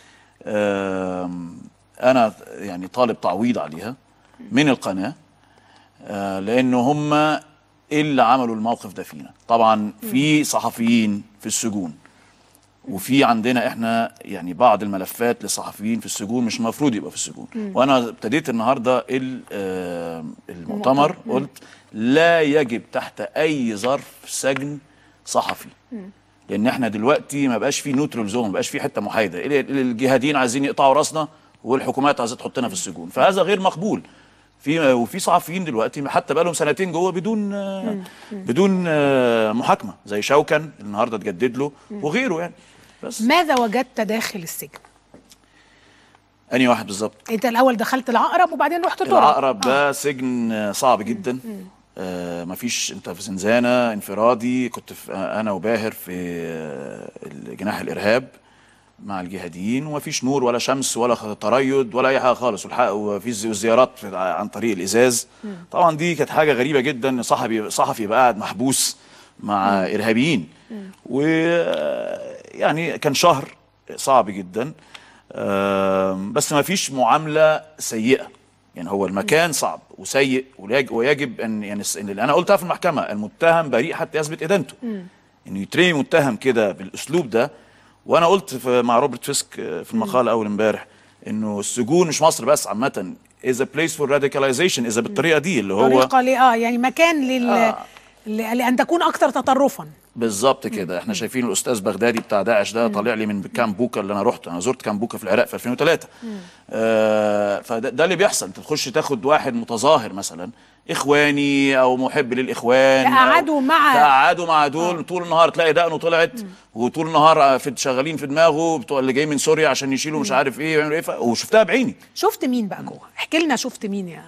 آم، انا يعني طالب تعويض عليها من القناه آه، لان هم اللي عملوا الموقف ده فينا طبعا في صحفيين في السجون وفي عندنا احنا يعني بعض الملفات لصحفيين في السجون مش المفروض يبقى في السجون مم. وانا ابتديت النهارده ال- آه، المؤتمر مم. قلت لا يجب تحت اي ظرف سجن صحفي لان احنا دلوقتي ما بقاش في نوترال زون ما بقاش في حته محايده ال- ال- الجهاديين عايزين يقطعوا راسنا والحكومات عايزه تحطنا في السجون فهذا غير مقبول في وفي صحفيين دلوقتي حتى بقى لهم سنتين جوه بدون آه، بدون آه، محاكمه زي شوكن النهارده اتجدد له وغيره يعني بس ماذا وجدت داخل السجن اني واحد بالظبط انت الاول دخلت العقرب وبعدين رحت ترى العقرب ده سجن آه، صعب جدا آه مفيش انت في زنزانه انفرادي كنت في آه انا وباهر في آه جناح الارهاب مع الجهاديين ومفيش نور ولا شمس ولا خ- تريض ولا اي حاجه خالص والحق وفي زي- زيارات في- عن طريق الازاز طبعا دي كانت حاجه غريبه جدا إن صحفي صحفي يبقى قاعد محبوس مع ارهابيين و يعني كان شهر صعب جدا آم، بس ما فيش معامله سيئه يعني هو المكان صعب وسيء ويج- ويجب ان يعني الس- إن اللي انا قلتها في المحكمه المتهم بريء حتى يثبت ادانته انه يترمي متهم كده بالاسلوب ده وانا قلت في مع روبرت فيسك في المقال اول امبارح انه السجون مش مصر بس عامه is a place for radicalization اذا بالطريقه دي اللي هو طريقه ل- اه يعني مكان لل آه. ل- لان تكون اكثر تطرفا بالظبط كده احنا شايفين الاستاذ بغدادي بتاع داعش ده طالع لي من كامب بوكا اللي انا رحت انا زرت كامب بوكا في العراق في 2003 آه فده ده اللي بيحصل انت تخش تاخد واحد متظاهر مثلا اخواني او محب للاخوان أو- تقعدوا مع تقعدوا مع دول طول النهار تلاقي دقنه طلعت وطول النهار في شغالين في دماغه بتوع اللي جاي من سوريا عشان يشيلوا مش عارف ايه ويعملوا ايه ف- وشفتها بعيني شفت مين بقى جوه احكي لنا شفت مين يا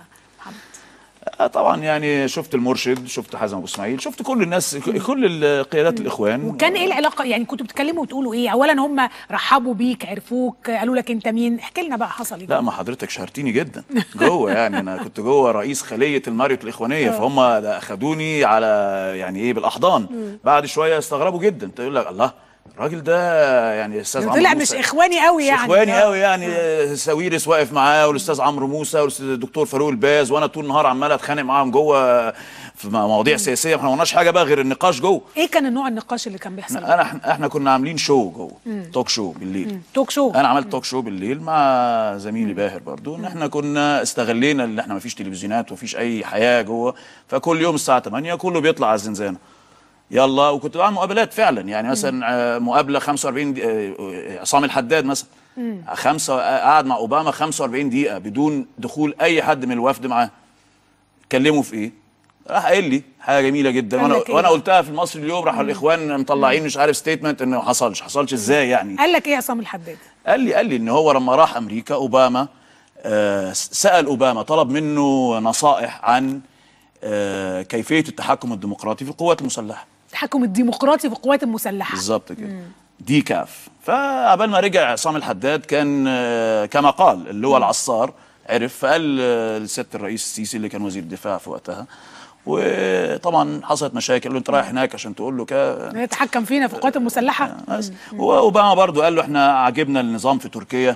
آه طبعا يعني شفت المرشد شفت حازم ابو اسماعيل شفت كل الناس كل ال- قيادات الاخوان وكان ايه العلاقه يعني كنتوا بتتكلموا وتقولوا ايه اولا هم رحبوا بيك عرفوك قالوا لك انت مين احكي لنا بقى حصل ايه لا ما حضرتك شهرتيني جدا جوه يعني انا كنت جوه رئيس خليه الماريوت الاخوانيه آه. فهم ده اخدوني على يعني ايه بالاحضان مم. بعد شويه استغربوا جدا تقول لك الله الراجل ده يعني استاذ عمرو طلع مش موسى اخواني قوي مش يعني اخواني آه. قوي يعني ساويرس واقف معاه والاستاذ عمرو موسى والاستاذ الدكتور فاروق الباز وانا طول النهار عمال اتخانق معاهم جوه في مواضيع سياسيه ما احنا ما قلناش حاجه بقى غير النقاش جوه ايه كان النوع النقاش اللي كان بيحصل انا احنا احنا كنا عاملين شو جوه مم. توك شو بالليل مم. توك شو انا عملت توك شو بالليل مع زميلي باهر برضو ان احنا كنا استغلينا ان احنا ما فيش تلفزيونات ومفيش اي حياه جوه فكل يوم الساعه 8 كله بيطلع على الزنزانه يلا وكنت بعمل مقابلات فعلا يعني مثلا آه، مقابله 45 دي- آه، آه، عصام الحداد مثلا خمسه آه، قعد مع اوباما 45 دقيقه بدون دخول اي حد من الوفد معاه كلموا في ايه؟ راح قايل لي حاجه جميله جدا قال وانا لك إيه وانا بقى؟ قلتها في المصري اليوم راحوا الاخوان مطلعين مش عارف ستيتمنت انه ما حصلش حصلش ازاي يعني قال لك ايه عصام الحداد قال لي قال لي ان هو لما راح امريكا اوباما آه، سال اوباما طلب منه نصائح عن آه، كيفيه التحكم الديمقراطي في القوات المسلحه التحكم الديمقراطي في القوات المسلحه بالظبط كده دي كاف فعبال ما رجع عصام الحداد كان آه، كما قال اللي هو العصار عرف فقال آه، لسياده الرئيس السيسي اللي كان وزير الدفاع في وقتها وطبعا حصلت مشاكل قال له انت رايح هناك عشان تقول له كده يتحكم فينا في القوات المسلحه بس واوباما برضو قال له احنا عجبنا النظام في تركيا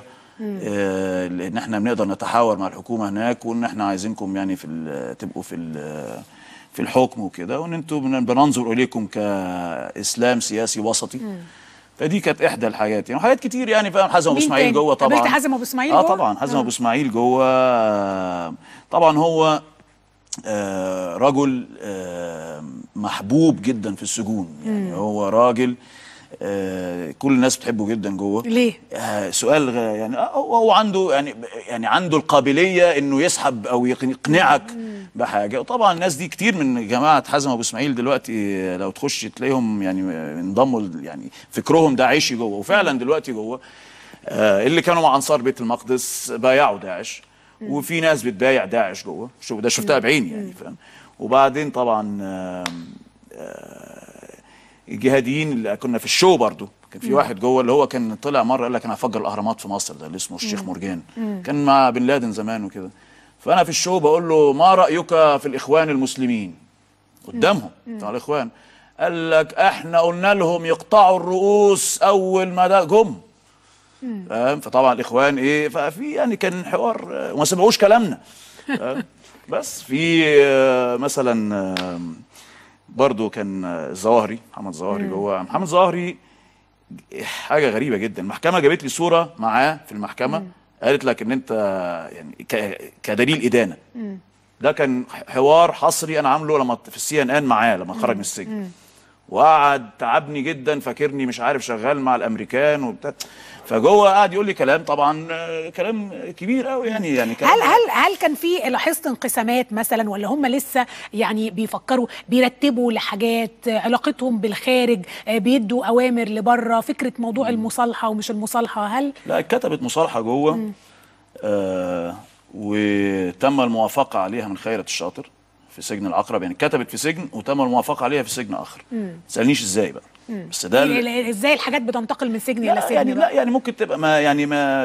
آه، لان احنا بنقدر نتحاور مع الحكومه هناك وان احنا عايزينكم يعني في ال- تبقوا في ال- في الحكم وكده وان انتوا بن- بننظر اليكم كاسلام سياسي وسطي فدي كانت احدى الحاجات يعني وحاجات كتير يعني فاهم حازم ابو مين اسماعيل تاني؟ جوه طبعا قابلت حازم أبو إسماعيل اه جوه؟ طبعا حازم آه. ابو اسماعيل جوه آه، طبعا هو آه، رجل آه، محبوب جدا في السجون يعني هو راجل آه، كل الناس بتحبه جدا جوه ليه؟ آه، سؤال غ- يعني آه، هو هو عنده يعني يعني عنده القابليه انه يسحب او يقن- يقنعك بحاجه وطبعا الناس دي كتير من جماعه حازم ابو اسماعيل دلوقتي آه، لو تخش تلاقيهم يعني انضموا ل- يعني فكرهم داعشي جوه وفعلا دلوقتي جوه آه، اللي كانوا مع انصار بيت المقدس بايعوا داعش وفي ناس بتبايع داعش جوه شوف ده شفتها بعيني يعني فاهم وبعدين طبعا آم، آه، الجهاديين اللي كنا في الشو برضو كان في واحد جوه اللي هو كان طلع مره قال لك انا هفجر الاهرامات في مصر ده اللي اسمه الشيخ مرجان كان مع بن لادن زمان وكده فانا في الشو بقول له ما رايك في الاخوان المسلمين قدامهم بتاع الاخوان قال لك احنا قلنا لهم يقطعوا الرؤوس اول ما ده جم فاهم فطبعا الاخوان ايه ففي يعني كان حوار آه، وما سمعوش كلامنا فاهم؟ بس في آه، مثلا آه، برضو كان آه، الظواهري محمد ظواهري جوه محمد ظواهري حاجه غريبه جدا المحكمه جابت لي صوره معاه في المحكمه قالت لك ان انت يعني ك- كدليل ادانه ده كان حوار حصري انا عامله لما في السي ان ان معاه لما خرج من السجن وقعد تعبني جدا فاكرني مش عارف شغال مع الامريكان وبتاع فجوه قعد يقول لي كلام طبعا آه، كلام كبير قوي يعني يعني كلام هل هل هل كان في لاحظت انقسامات مثلا ولا هم لسه يعني بيفكروا بيرتبوا لحاجات آه، علاقتهم بالخارج آه، بيدوا اوامر لبره فكره موضوع المصالحه ومش المصالحه هل لا كتبت مصالحه جوه آه وتم الموافقه عليها من خيرة الشاطر في سجن العقرب يعني كتبت في سجن وتم الموافقه عليها في سجن اخر ما تسالنيش ازاي بقى بس ده ال- ال- ال- ازاي الحاجات بتنتقل من سجن الى لا سجن يعني بقى؟ لا يعني ممكن تبقى ما يعني ما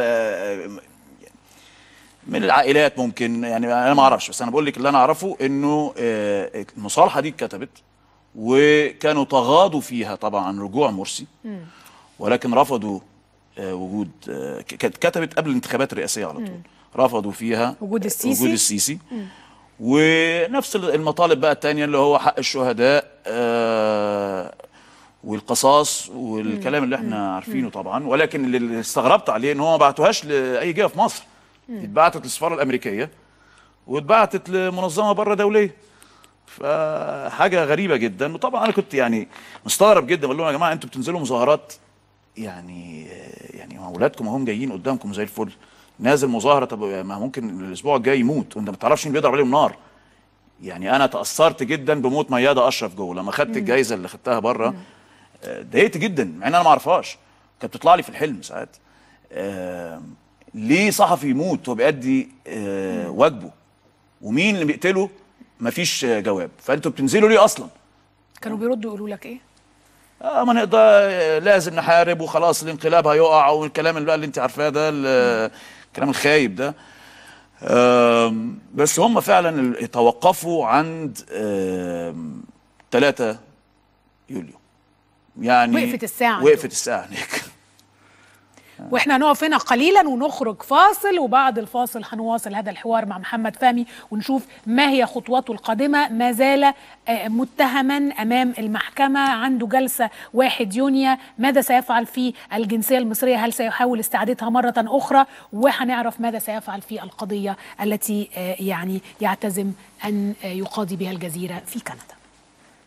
من العائلات ممكن يعني انا ما اعرفش بس انا بقول لك اللي انا اعرفه انه آه، المصالحه دي اتكتبت وكانوا تغاضوا فيها طبعا عن رجوع مرسي ولكن رفضوا آه، وجود آه، ك- كانت كتبت قبل الانتخابات الرئاسيه على طول رفضوا فيها وجود السيسي. وجود السيسي ونفس المطالب بقى التانية اللي هو حق الشهداء آه والقصاص والكلام اللي احنا عارفينه طبعا ولكن اللي- اللي استغربت عليه ان هو ما بعتوهاش لاي جهه في مصر اتبعتت للسفاره الامريكيه واتبعتت لمنظمه بره دوليه فحاجه غريبه جدا وطبعا انا كنت يعني مستغرب جدا بقول لهم يا جماعه انتوا بتنزلوا مظاهرات يعني يعني ما اولادكم هم جايين قدامكم زي الفل نازل مظاهره طب ما ممكن الاسبوع الجاي يموت وانت ما تعرفش مين بيضرب عليهم نار يعني انا تاثرت جدا بموت مياده اشرف جوه لما خدت الجائزه اللي خدتها بره آه، اتضايقت جدا مع ان انا ما اعرفهاش كانت بتطلع لي في الحلم ساعات آه ليه صحفي يموت وهو بيأدي آه واجبه ومين اللي بيقتله مفيش آه، جواب فانتوا بتنزلوا ليه اصلا كانوا بيردوا يقولوا لك ايه؟ اه ما نقدر آه، لازم نحارب وخلاص الانقلاب هيقع والكلام اللي بقى اللي انت عارفاه ده ال- الكلام الخايب ده آم، بس هم فعلا ال- توقفوا عند آم، 3 يوليو يعني وقفت الساعة وقفت الساعه هناك واحنا هنقف هنا قليلا ونخرج فاصل وبعد الفاصل هنواصل هذا الحوار مع محمد فهمي ونشوف ما هي خطواته القادمة ما زال آه، متهما أمام المحكمة عنده جلسة 1 يونيو ماذا سيفعل في الجنسية المصرية هل سيحاول استعادتها مرة أخرى وهنعرف ماذا سيفعل في القضية التي آه، يعني يعتزم أن آه، يقاضي بها الجزيرة في كندا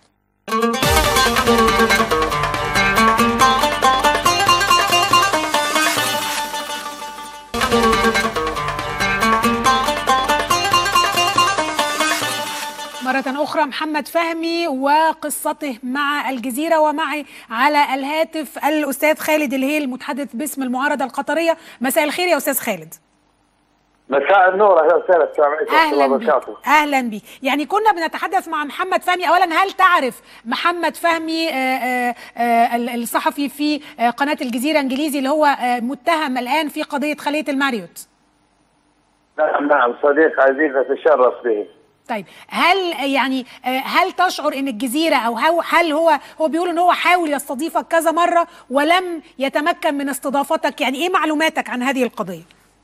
مرة أخرى محمد فهمي وقصته مع الجزيرة ومعي على الهاتف الأستاذ خالد الهيل المتحدث باسم المعارضة القطرية مساء الخير يا أستاذ خالد مساء النور اهلا وسهلا السلام عليكم ورحمه اهلا الله بيك وبركاته اهلا بيك يعني كنا بنتحدث مع محمد فهمي اولا هل تعرف محمد فهمي آه، آه، آه، ال- الصحفي في آه، قناه الجزيره انجليزي اللي هو آه، متهم الان في قضيه خليه الماريوت نعم نعم صديق عزيز اتشرف به طيب هل يعني آه، هل تشعر ان الجزيره او هو- هل هو هو بيقول ان هو حاول يستضيفك كذا مره ولم يتمكن من استضافتك يعني ايه معلوماتك عن هذه القضيه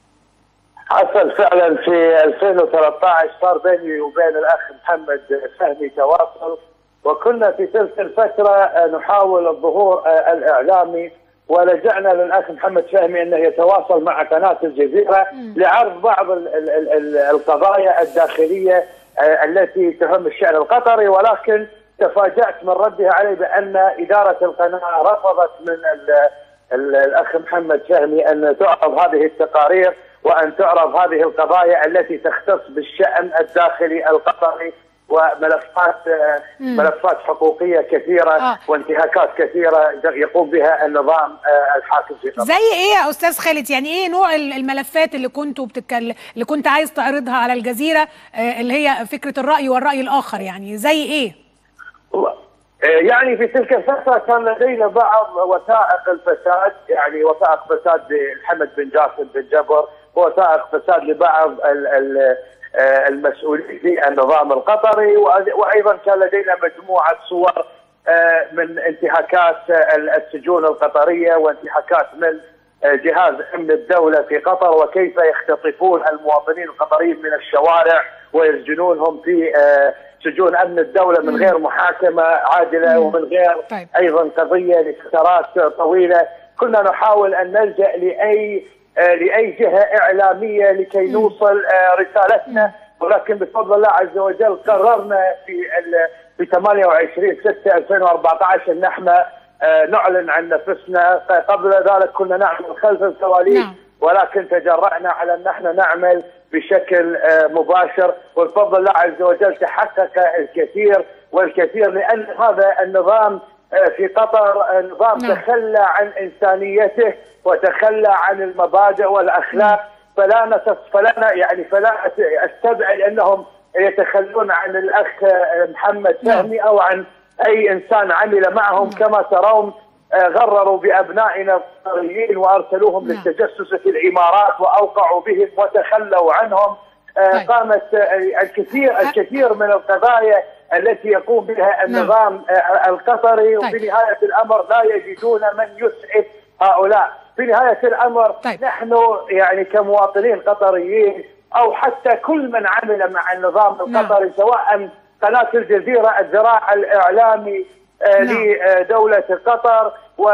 حصل فعلا في 2013 صار بيني وبين الاخ محمد فهمي تواصل وكنا في تلك الفتره آه، نحاول الظهور آه، الاعلامي ولجأنا للاخ محمد فهمي انه يتواصل مع قناه الجزيره لعرض بعض ال- ال- ال- ال- القضايا الداخليه آه، التي تهم الشأن القطري ولكن تفاجأت من ردها علي بأن إدارة القناة رفضت من ال- ال- الأخ محمد فهمي أن تعرض هذه التقارير وأن تعرض هذه القضايا التي تختص بالشأن الداخلي القطري وملفات آه، مم. ملفات حقوقية كثيرة آه. وانتهاكات كثيرة يقوم بها النظام آه، الحاكم في قطر زي ايه يا استاذ خالد يعني ايه نوع ال- الملفات اللي كنتوا بتتكلم اللي كنت عايز تعرضها على الجزيره آه، اللي هي فكره الراي والراي الاخر يعني زي ايه يعني في تلك الفترة كان لدينا بعض وثائق الفساد يعني وثائق فساد لحمد بن جاسم بن جبر ووثائق فساد لبعض ال- ال- آه، المسؤولين في النظام القطري وأ- وأيضا كان لدينا مجموعة صور آه، من انتهاكات آه، السجون القطرية وانتهاكات من آه، جهاز امن الدوله في قطر وكيف يختطفون المواطنين القطريين من الشوارع ويسجنونهم في آه، سجون امن الدوله من غير محاكمه عادله ومن غير طيب. ايضا قضيه لفترات طويله كنا نحاول ان نلجا لاي آه، لاي جهه اعلاميه لكي نوصل آه، رسالتنا ولكن بفضل الله عز وجل قررنا في ال- في 28 6 2014 ان احنا آه، نعلن عن نفسنا قبل ذلك كنا نعمل خلف الكواليس نعم. ولكن تجرأنا على ان احنا نعمل بشكل آه، مباشر وبفضل الله عز وجل تحقق الكثير والكثير لان هذا النظام آه، في قطر آه، نظام نعم. تخلى عن انسانيته وتخلى عن المبادئ والاخلاق فلا نتص فلا ن- يعني فلا أت- استبعد انهم يتخلون عن الاخ آه، محمد نعم. فهمي او عن اي انسان عمل معهم كما ترون آه، غرروا بابنائنا القطريين وارسلوهم نعم. للتجسس في الامارات واوقعوا بهم وتخلوا عنهم آه، طيب. قامت آه، الكثير الكثير من القضايا التي يقوم بها النظام آه، القطري طيب. وفي نهايه الامر لا يجدون من يسعف هؤلاء في نهايه الامر طيب. نحن يعني كمواطنين قطريين او حتى كل من عمل مع النظام نعم. القطري سواء قناه الجزيره الذراع الاعلامي آه، نعم. لدوله قطر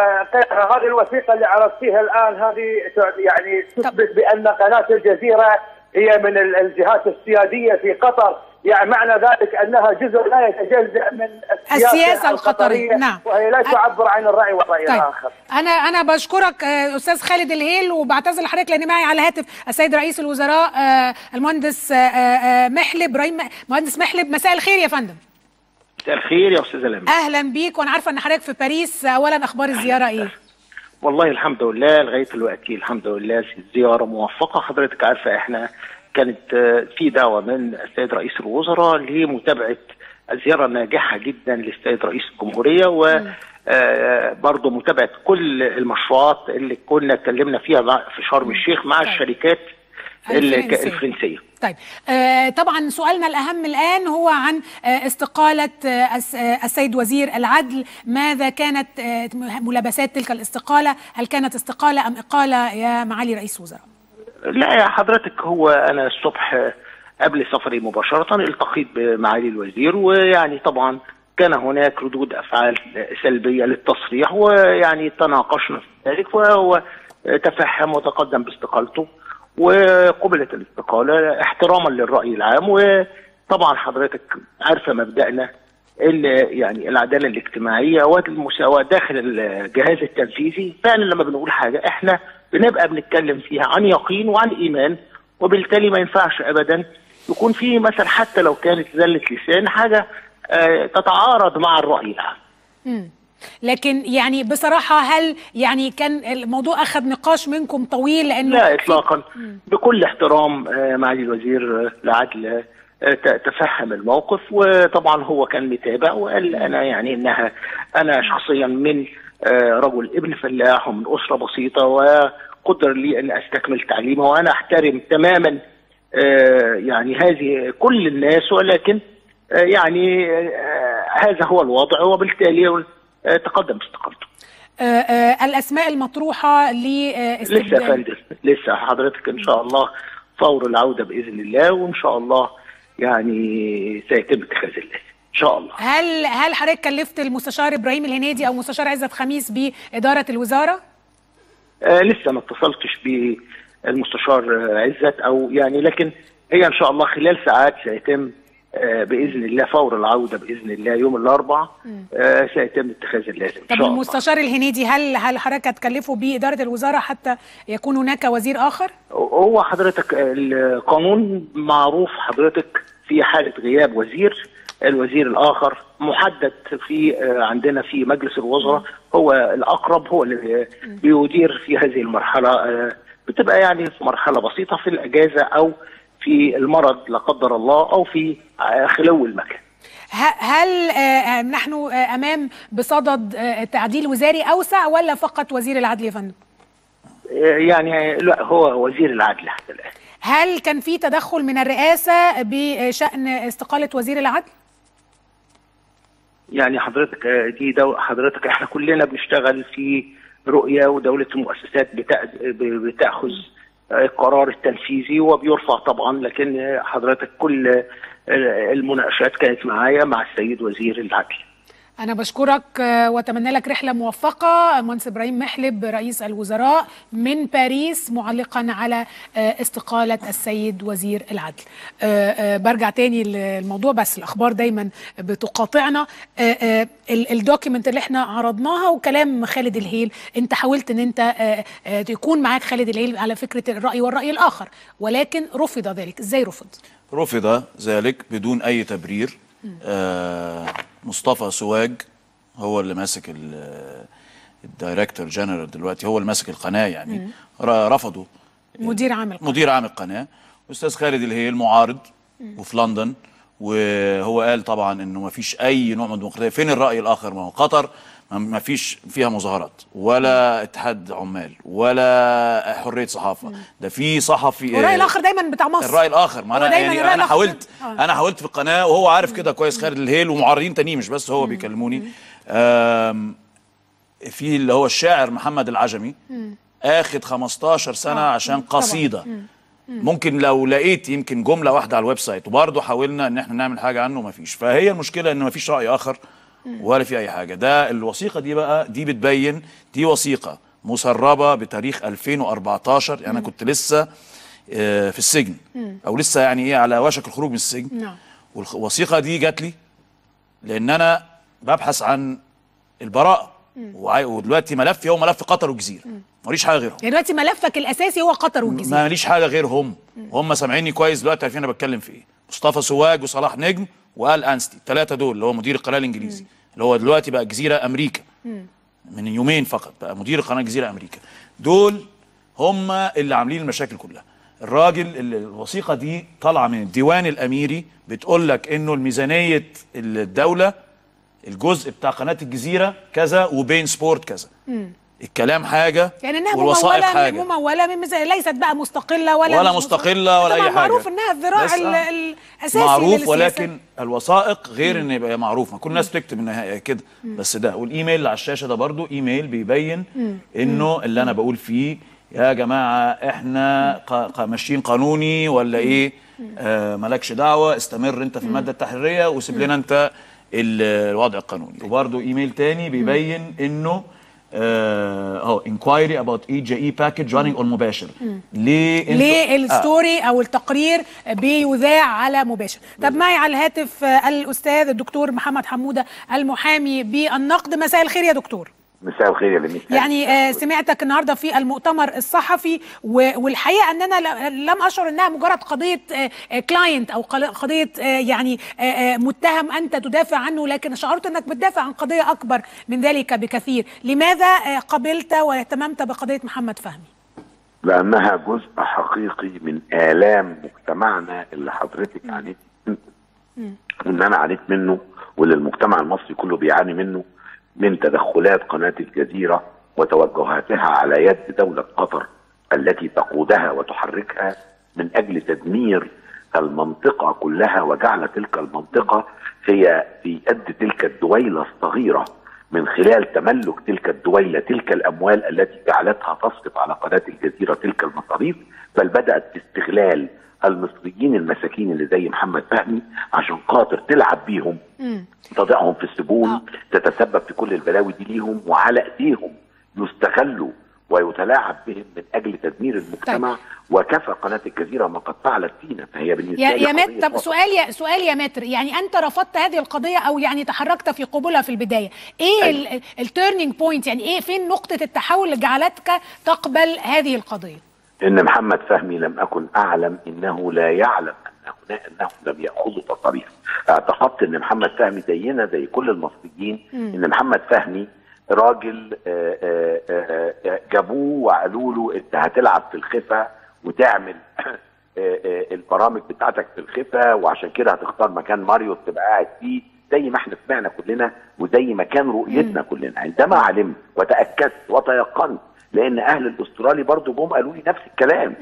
وهذه الوثيقه اللي عرفتيها الان هذه تع- يعني تثبت بان قناه الجزيره هي من ال- الجهات السياديه في قطر يعني معنى ذلك انها جزء لا يتجزا من السياسه, السياسة القطرية، نعم. وهي لا تعبر عن الراي والراي طيب الاخر انا انا بشكرك آه، استاذ خالد الهيل وبعتذر لحضرتك لان معي على الهاتف السيد رئيس الوزراء آه، المهندس آه، آه، محلب ابراهيم مهندس محلب مساء الخير يا فندم مساء الخير يا استاذ لميس اهلا بيك وانا عارفه ان حضرتك في باريس اولا اخبار الزياره ايه والله الحمد لله لغايه دلوقتي الحمد لله زياره موفقه حضرتك عارفه احنا كانت آه، في دعوه من السيد رئيس الوزراء لمتابعه الزياره الناجحه جدا للسيد رئيس الجمهوريه و آه، برضه متابعه كل المشروعات اللي كنا اتكلمنا فيها مع- في شرم الشيخ مع طيب. الشركات ال- الفرنسية. الفرنسيه طيب آه طبعا سؤالنا الأهم الآن هو عن آه استقالة آه الس- آه السيد وزير العدل ماذا كانت آه ملابسات تلك الاستقالة هل كانت استقالة أم إقالة يا معالي رئيس الوزراء لا يا حضرتك هو انا الصبح آه، قبل سفري مباشره التقيت بمعالي الوزير ويعني طبعا كان هناك ردود افعال آه، سلبيه للتصريح ويعني تناقشنا في ذلك وهو آه، تفهم وتقدم باستقالته وقبلت الاستقاله احتراما للراي العام وطبعا حضرتك عارفه مبدأنا ال- يعني العداله الاجتماعيه والمساواه داخل الجهاز التنفيذي فعلا لما بنقول حاجه احنا بنبقى بنتكلم فيها عن يقين وعن ايمان وبالتالي ما ينفعش ابدا يكون في مثلا حتى لو كانت زله لسان حاجه آه، تتعارض مع الراي العام مم. لكن يعني بصراحة هل يعني كان الموضوع أخذ نقاش منكم طويل لأنه لا في- اطلاقا بكل احترام آه، معالي الوزير آه، العدل آه، ت- تفهم الموقف وطبعا هو كان متابع وقال انا يعني انها انا شخصيا من آه، رجل ابن فلاح ومن اسره بسيطه وقدر لي ان استكمل تعليمي وانا احترم تماما آه، يعني هذه كل الناس ولكن آه، يعني آه، هذا هو الوضع وبالتالي آه، تقدم باستقالته آه، آه، الأسماء المطروحة لسه يا لاستبدال فندم لسه حضرتك ان شاء الله فور العوده باذن الله وان شاء الله يعني سيتم اتخاذ اللازم ان شاء الله هل هل حضرتك كلفت المستشار إبراهيم الهنيدي أو مستشار عزت خميس بإدارة الوزارة؟ آه لسه ما اتصلتش بالمستشار آه، عزت او يعني لكن هي ان شاء الله خلال ساعات سيتم آه باذن الله فور العوده باذن الله يوم الاربعاء آه سيتم اتخاذ اللازم ان طب شاء الله المستشار الهنيدي هل هل حضرتك هتكلفه بإدارة الوزارة حتى يكون هناك وزير آخر؟ هو حضرتك القانون معروف حضرتك في حالة غياب وزير الوزير الآخر محدد في آه، عندنا في مجلس الوزراء هو الأقرب هو اللي بيدير في هذه المرحلة آه، بتبقى يعني في مرحلة بسيطة في الأجازة أو في المرض لا قدر الله أو في آه، خلو المكان ه- هل آه، آه، نحن آه، أمام بصدد آه، تعديل وزاري أوسع ولا فقط وزير العدل يا فندم؟ آه، يعني لا هو وزير العدل حتى الآن هل كان في تدخل من الرئاسة بشأن استقالة وزير العدل؟ يعني حضرتك آه، دي دو حضرتك احنا كلنا بنشتغل في رؤية ودولة المؤسسات بتأ- ب- بتأخذ آه، القرار التنفيذي وبيرفع طبعا لكن آه، حضرتك كل آه، المناقشات كانت معايا مع السيد وزير العدل أنا بشكرك آه، وأتمنى لك رحلة موفقة المهندس إبراهيم محلب رئيس الوزراء من باريس معلقا على آه، استقالة السيد وزير العدل آه، آه، برجع تاني للموضوع بس الأخبار دايما بتقاطعنا آه، آه، ال- الدوكيمنت اللي احنا عرضناها وكلام خالد الهيل انت حاولت ان انت آه، آه، تكون معاك خالد الهيل على فكرة الرأي والرأي الآخر ولكن رفض ذلك ازاي رفض؟ رفض ذلك بدون اي تبرير آه مصطفى سواج هو اللي ماسك ال- الدايركتور جنرال دلوقتي هو اللي ماسك القناه يعني ر- رفضوا مدير عام القناة. مدير عام القناه استاذ خالد الهيل معارض وفي لندن وهو قال طبعا انه ما فيش اي نوع من الديمقراطيه فين الراي الاخر ما هو قطر ما- ما فيش فيها مظاهرات ولا اتحاد عمال ولا حريه صحافه ده في صحفي والرأي الآخر دايما بتاع مصر الراي الاخر ما هو انا دايماً يعني الرأي انا الآخر. حاولت آه. انا حاولت في القناه وهو عارف كده كويس خالد الهيل ومعارضين تانيين مش بس هو بيكلموني آم، في اللي هو الشاعر محمد العجمي اخد 15 سنه عشان قصيده ممكن لو لقيت يمكن جمله واحده على الويب سايت وبرضه حاولنا ان احنا نعمل حاجه عنه مفيش فهي المشكله ان مفيش راي اخر ولا في اي حاجه ده الوثيقه دي بقى دي بتبين دي وثيقه مسربه بتاريخ 2014 يعني انا كنت لسه آه، في السجن او لسه يعني ايه على وشك الخروج من السجن نعم والوثيقه دي جات لي لان انا ببحث عن البراءه وعاي- ودلوقتي ملفي هو ملف قطر والجزيره ماليش حاجه غيرهم يعني دلوقتي ملفك الأساسي هو قطر والجزيرة ما ماليش حاجه غيرهم هم سامعيني كويس دلوقتي عارفين انا بتكلم في ايه مصطفى سواج وصلاح نجم وال انستي الثلاثه دول اللي هو مدير القناه الانجليزي اللي هو دلوقتي بقى الجزيره امريكا من يومين فقط بقى مدير قناه الجزيره امريكا دول هم اللي عاملين المشاكل كلها الراجل اللي الوثيقه دي طالعه من الديوان الاميري بتقول لك انه الميزانيه الدوله الجزء بتاع قناه الجزيره كذا وبين سبورت كذا الكلام حاجه يعني انها والوثائق مموله حاجه مموله من ميزان- ليست بقى مستقله ولا ولا مش مستقله ولا طبعاً اي حاجه معروف انها الذراع بس، ال- آه. الاساسي معروف للسياسة. ولكن الوثائق غير ان يبقى معروف ما كل الناس بتكتب النهايه كده بس ده والايميل اللي على الشاشه ده برضو ايميل بيبين انه اللي انا بقول فيه يا جماعه احنا ق- ق- ماشيين قانوني ولا ايه آه مالكش دعوه استمر انت في الماده التحريريه وسيب لنا انت ال- الوضع القانوني وبرضو ايميل تاني بيبين انه اهو انكوايري اباوت اي جي اي باكج رانينج اون مباشر ليه انتوا- ليه آه. الستوري او التقرير بيذاع على مباشر طب معي على الهاتف آه، الاستاذ الدكتور محمد حموده المحامي بالنقد مساء الخير يا دكتور مساء الخير يا لميس يعني آه، سمعتك النهارده في المؤتمر الصحفي و- والحقيقه ان انا ل- لم اشعر انها مجرد قضيه كلاينت او قل- قضيه آه، يعني آه، آه، متهم انت تدافع عنه لكن شعرت انك بتدافع عن قضيه اكبر من ذلك بكثير لماذا آه، قبلت واهتممت بقضيه محمد فهمي لانها جزء حقيقي من الام مجتمعنا اللي حضرتك عانيت وان انا عانيت منه واللي المجتمع المصري كله بيعاني منه من تدخلات قناه الجزيره وتوجهاتها على يد دوله قطر التي تقودها وتحركها من اجل تدمير المنطقه كلها وجعل تلك المنطقه هي في يد تلك الدويله الصغيره من خلال تملك تلك الدويله تلك الاموال التي جعلتها تصرف على قناه الجزيره تلك المصاريف بل بدات باستغلال المصريين المساكين اللي زي محمد فهمي عشان خاطر تلعب بيهم تضعهم في السجون تتسبب في كل البلاوي دي ليهم وعلى ايديهم يستغلوا ويتلاعب بهم من اجل تدمير المجتمع وكفى قناه الجزيره ما قد فعلت فينا فهي بالنسبه يا لي يا مات قضية طب وطن. سؤال يا سؤال يا ماتر يعني انت رفضت هذه القضيه او يعني تحركت في قبولها في البدايه ايه التيرنينج بوينت يعني ايه فين نقطه التحول اللي جعلتك تقبل هذه القضيه ان محمد فهمي لم اكن اعلم انه لا يعلم ان هنا انهم لم ياخذوا تصاريح اعتقدت ان محمد فهمي زينا زي كل المصريين مم. ان محمد فهمي راجل آه، آه، آه، آه، جابوه وقالوا له انت هتلعب في الخفا وتعمل آه، آه، البرامج بتاعتك في الخفا وعشان كده هتختار مكان ماريو تبقى قاعد فيه زي ما احنا سمعنا كلنا وزي ما كان رؤيتنا كلنا عندما علمت وتاكدت وتيقنت لان اهل الاسترالي برضو جم قالوا لي نفس الكلام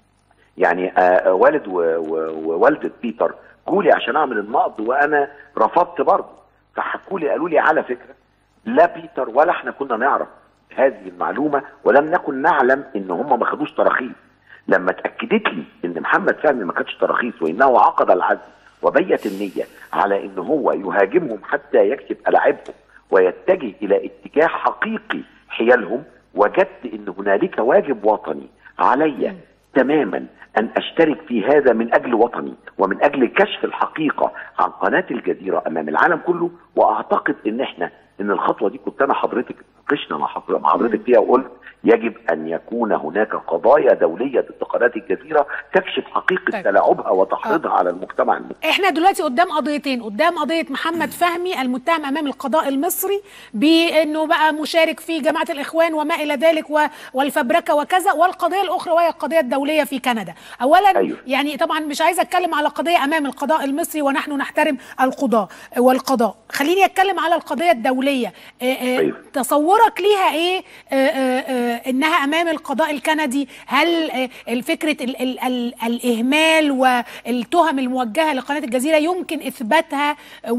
يعني آه، آه، والد و- و- ووالده بيتر جولي عشان اعمل النقد وانا رفضت برضه فحكوا لي قالوا لي على فكره لا بيتر ولا احنا كنا نعرف هذه المعلومه ولم نكن نعلم ان هم ما خدوش تراخيص لما اتاكدت لي ان محمد فهمي ما خدش تراخيص وانه عقد العزم وبيت النيه على ان هو يهاجمهم حتى يكسب الاعبهم ويتجه الى اتجاه حقيقي حيالهم وجدت ان هنالك واجب وطني علي تماما ان اشترك في هذا من اجل وطني ومن اجل كشف الحقيقه عن قناه الجزيره امام العالم كله واعتقد ان احنا ان الخطوه دي كنت انا حضرتك ناقشنا مع حضر- مع حضرتك فيها وقلت يجب ان يكون هناك قضايا دوليه ضد قناه الجزيره تكشف حقيقه طيب. تلاعبها وتحريضها على المجتمع المسلم احنا دلوقتي قدام قضيتين قدام قضيه محمد فهمي المتهم امام القضاء المصري بانه بقى مشارك في جماعه الاخوان وما الى ذلك و- والفبركه وكذا والقضيه الاخرى وهي القضيه الدوليه في كندا اولا أيوه. يعني طبعا مش عايزه اتكلم على قضيه امام القضاء المصري ونحن نحترم القضاء والقضاء خليني اتكلم على القضيه الدوليه آه، آه، أيوه. تصورك ليها ايه آه، آه، آه، انها امام القضاء الكندي هل آه، الفكره ال ال ال الاهمال والتهم الموجهه لقناه الجزيره يمكن اثباتها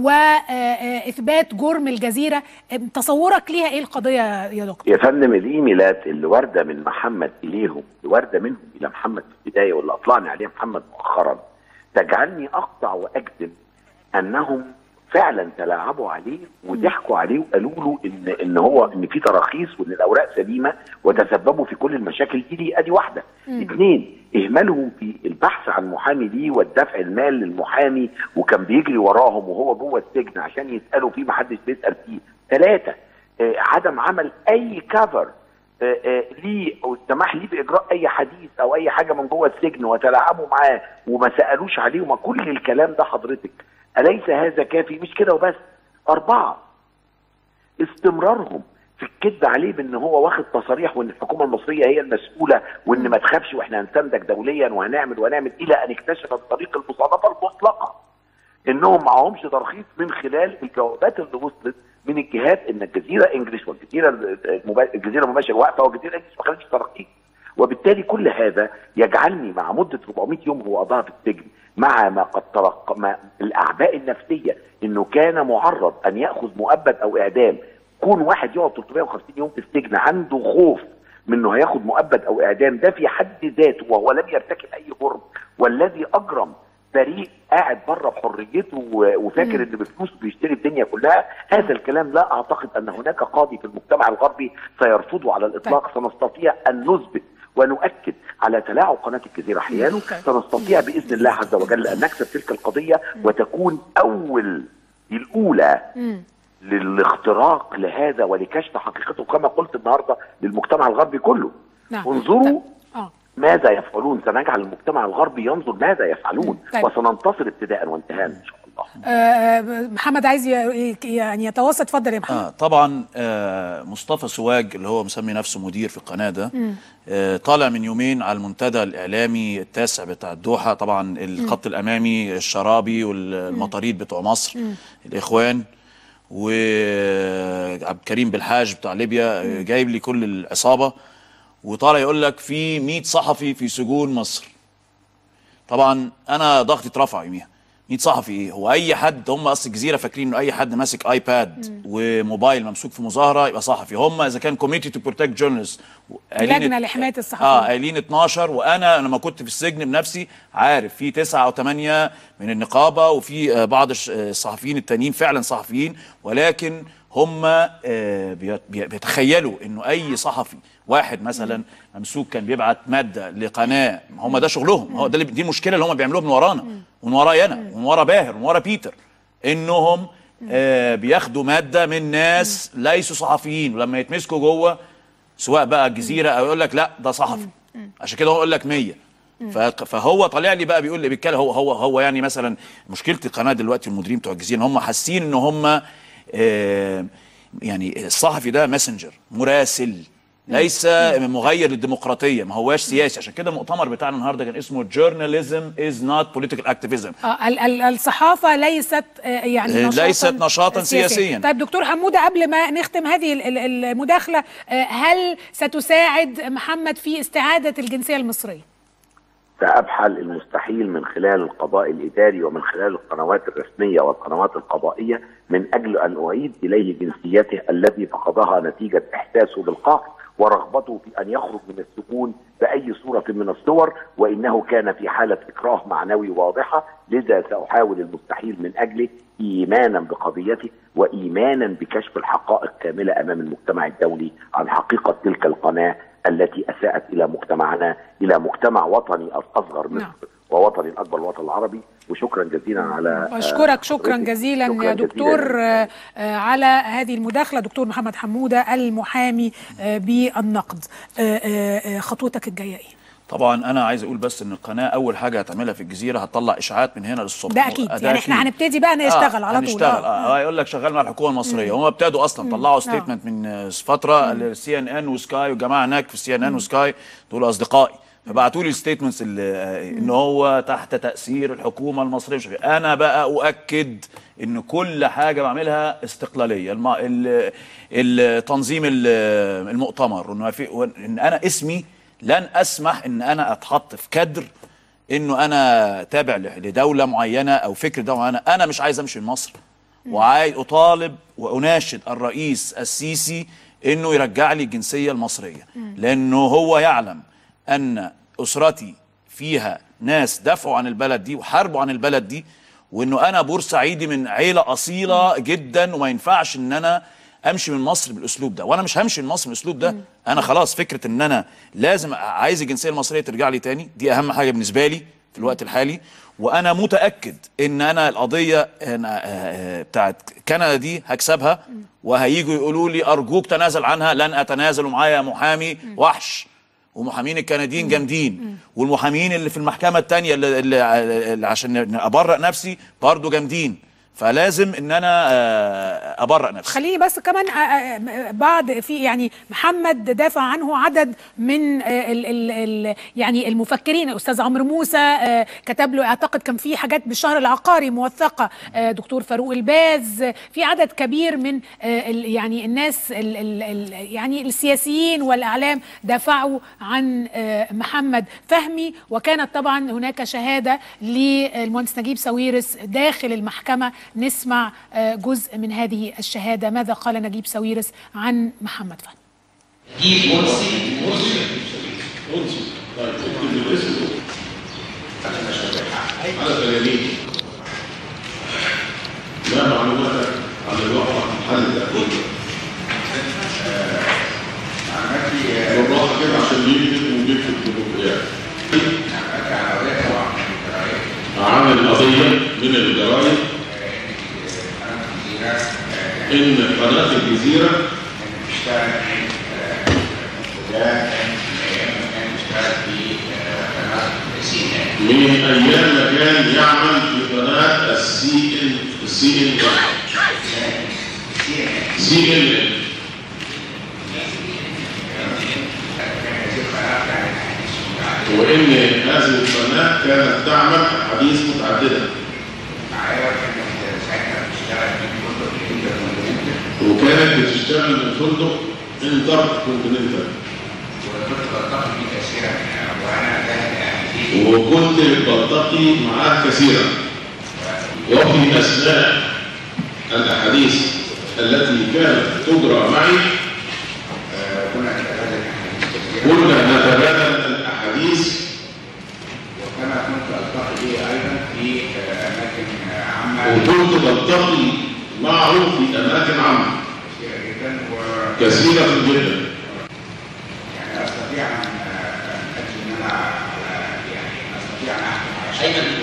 واثبات جرم الجزيره آه، تصورك ليها ايه القضيه يا دكتور يا فندم الايميلات اللي وارده من محمد اليهم اللي وارده منهم الى محمد في البدايه واللي اطلعني عليها محمد مؤخرا تجعلني اقطع واجزم انهم فعلا تلاعبوا عليه وضحكوا عليه وقالوا له ان ان هو ان في تراخيص وان الاوراق سليمه وتسببوا في كل المشاكل دي دي ادي واحده مم. اثنين اهمالهم في البحث عن محامي ليه والدفع المال للمحامي وكان بيجري وراهم وهو جوه السجن عشان يسالوا فيه محدش بيسال فيه ثلاثه آه، عدم عمل اي كفر آه، آه، ليه والسماح ليه باجراء اي حديث او اي حاجه من جوه السجن وتلاعبوا معاه وما سالوش عليه وما كل الكلام ده حضرتك اليس هذا كافي مش كده وبس اربعه استمرارهم في الكذب عليه بان هو واخد تصاريح وان الحكومه المصريه هي المسؤوله وان ما تخافش واحنا هنساندك دوليا وهنعمل وهنعمل الى ان اكتشف طريق المصادفه المطلقه انهم معهمش ترخيص من خلال الجوابات اللي وصلت من الجهات ان الجزيره انجلش والجزيره المبا- الجزيره المباشر واقفه والجزيره انجلش ما خدتش ترخيص وبالتالي كل هذا يجعلني مع مده 400 يوم هو قضاها في السجن مع ما قد تلقى ما الاعباء النفسيه انه كان معرض ان ياخذ مؤبد او اعدام كون واحد يقعد 350 يوم في السجن عنده خوف من انه هياخد مؤبد او اعدام ده في حد ذاته وهو لم يرتكب اي جرم والذي اجرم بريء قاعد بره بحريته و- وفاكر ان بفلوسه بيشتري الدنيا كلها هذا الكلام لا اعتقد ان هناك قاضي في المجتمع الغربي سيرفضه على الاطلاق سنستطيع ان نثبت ونؤكد على تلاعب قناه الجزيره حيانه سنستطيع باذن الله عز وجل ان نكسب تلك القضيه وتكون اول الاولى للاختراق لهذا ولكشف حقيقته كما قلت النهارده للمجتمع الغربي كله نعم. انظروا آه. ماذا يفعلون سنجعل المجتمع الغربي ينظر ماذا يفعلون طيب. وسننتصر ابتداء وانتهاء ان شاء الله آه، محمد عايز ي- يعني يتوسط اتفضل يا محمد آه طبعا آه مصطفى سواج اللي هو مسمي نفسه مدير في القناه ده مم. آه طالع من يومين على المنتدى الاعلامي التاسع بتاع الدوحه طبعا الخط الامامي الشرابي والمطاريد بتوع مصر مم. الاخوان وعبد الكريم بالحاج بتاع ليبيا آه، جايب لي كل العصابه وطالع يقول لك في 100 صحفي في سجون مصر طبعا انا ضغطي اترفع يوميها 100 صحفي ايه هو اي حد هم اصل الجزيره فاكرين انه اي حد ماسك ايباد وموبايل ممسوك في مظاهره يبقى صحفي هم اذا كان كوميتي تو بروتكت جورنالست لجنه لحمايه اه الصحفيين قايلين 12 وانا لما كنت في السجن بنفسي عارف في تسعة او ثمانية من النقابه وفي آه، بعض الش- آه، الصحفيين التانيين فعلا صحفيين ولكن هم آه، بيت- بي- بيتخيلوا انه اي صحفي واحد مثلا ممسوك كان بيبعت ماده لقناه هم ده شغلهم هو ده اللي- دي المشكله اللي هم بيعملوها من ورانا ومن ورايا انا ومن ورا باهر ومن ورا بيتر انهم آه بياخدوا ماده من ناس ليسوا صحفيين ولما يتمسكوا جوه سواء بقى الجزيره او يقول لك لا ده صحفي عشان كده هو يقول لك 100 ف- فهو طالع لي بقى بيقول لي بيتكلم هو هو هو يعني مثلا مشكله القناه دلوقتي المديرين بتوع الجزيره ان هم حاسين ان هم آه، يعني الصحفي ده ماسنجر مراسل ليس مغير للديمقراطيه ما هواش سياسي عشان كده المؤتمر بتاعنا النهارده كان اسمه journalism is not political activism آه، ال- ال- الصحافه ليست آه، يعني آه، نشاطا ليست نشاطا سياسيا. طيب دكتور حموده قبل ما نختم هذه ال- ال- المداخله آه، هل ستساعد محمد في استعاده الجنسيه المصريه؟ سأبحث المستحيل من خلال القضاء الإداري ومن خلال القنوات الرسمية والقنوات القضائية من أجل أن أعيد إليه جنسيته الذي فقدها نتيجة إحساسه بالقهر ورغبته في أن يخرج من السجون بأي صورة من الصور وإنه كان في حالة إكراه معنوي واضحة لذا سأحاول المستحيل من أجله إيمانا بقضيته وإيمانا بكشف الحقائق كاملة أمام المجتمع الدولي عن حقيقة تلك القناة التي أساءت إلى مجتمعنا إلى مجتمع وطني أصغر مصر ووطني الأكبر الوطن العربي وشكرا جزيلا على أشكرك شكرا حضرتك. جزيلا شكراً يا جزيلاً. دكتور آه، آه، على هذه المداخلة دكتور محمد حمودة المحامي آه، بالنقد آه، آه، آه، خطوتك الجاية إيه؟ طبعا انا عايز اقول بس ان القناه اول حاجه هتعملها في الجزيره هتطلع اشاعات من هنا للصبح ده أكيد يعني إحنا هنبتدي بقى نشتغل على طول هنشتغل اه, آه يقول لك شغال مع الحكومه المصريه هم ابتدوا اصلا طلعوا ستيتمنت من آه، فتره السي ان ان وسكاي والجماعه هناك في السي ان ان وسكاي دول اصدقائي فبعتوا لي الستيتمنتس ان هو تحت تاثير الحكومه المصريه مش عارف إيه. انا بقى اؤكد ان كل حاجه بعملها استقلاليه الم... ال... التنظيم ال- المؤتمر وإنه في... وان انا اسمي لن اسمح ان انا اتحط في كدر انه انا تابع ل- لدوله معينه او فكر دوله معينه انا مش عايز امشي من مصر وعايز اطالب واناشد الرئيس السيسي انه يرجع لي الجنسيه المصريه لانه هو يعلم ان اسرتي فيها ناس دافعوا عن البلد دي وحاربوا عن البلد دي وانه انا بورسعيدي من عيله اصيله جدا وما ينفعش ان انا امشي من مصر بالاسلوب ده وانا مش همشي من مصر بالاسلوب ده انا خلاص فكره ان انا لازم عايز الجنسيه المصريه ترجع لي تاني دي اهم حاجه بالنسبه لي في الوقت الحالي وانا متاكد ان انا القضيه أنا آه، آه، بتاعت كندا دي هكسبها وهيجوا يقولوا لي ارجوك تنازل عنها لن اتنازل ومعايا محامي وحش ومحامين الكنديين جامدين والمحامين اللي في المحكمه الثانيه اللي, اللي اللي عشان ابرأ نفسي برضه جامدين فلازم ان انا آه، ابرأ نفسي خليني بس كمان آه، آه، بعض في يعني محمد دافع عنه عدد من آه، ال ال ال يعني المفكرين الاستاذ عمرو موسى آه، كتب له اعتقد كان في حاجات بالشهر العقاري موثقه آه، دكتور فاروق الباز آه، في عدد كبير من آه، ال- يعني الناس ال ال ال يعني السياسيين والاعلام دافعوا عن آه، محمد فهمي وكانت طبعا هناك شهاده للمهندس نجيب ساويرس داخل المحكمه نسمع آه، جزء من هذه الشهاده ماذا قال نجيب ساويرس عن محمد فهمي جيب مرسي مرسي مرسي طيب اكتب الاسم على البيانين ما معلوماتك عن الواقع في حل التأكيد؟ بالراحة كده عشان يكتب وبيكتب كتب يعني عمل قضية من الجرائد إن قناة الجزيرة من أيام ما كان يعمل في قناة السي إن السي إن سي إن وإن هذه القناة كانت تعمل أحاديث متعددة وكانت بتشتغل من فندق انتر كونتيننتال وكنت بلتقي معاه كثيرا وفي اثناء الاحاديث التي كانت تجرى معي كنا نتبادل الاحاديث وكما كنت التقي به ايضا في اماكن عامه وكنت بلتقي معه في اماكن عامه كثيره جدا و كثيره جدا يعني استطيع ان اجد ان انا يعني استطيع ان احكم على شيء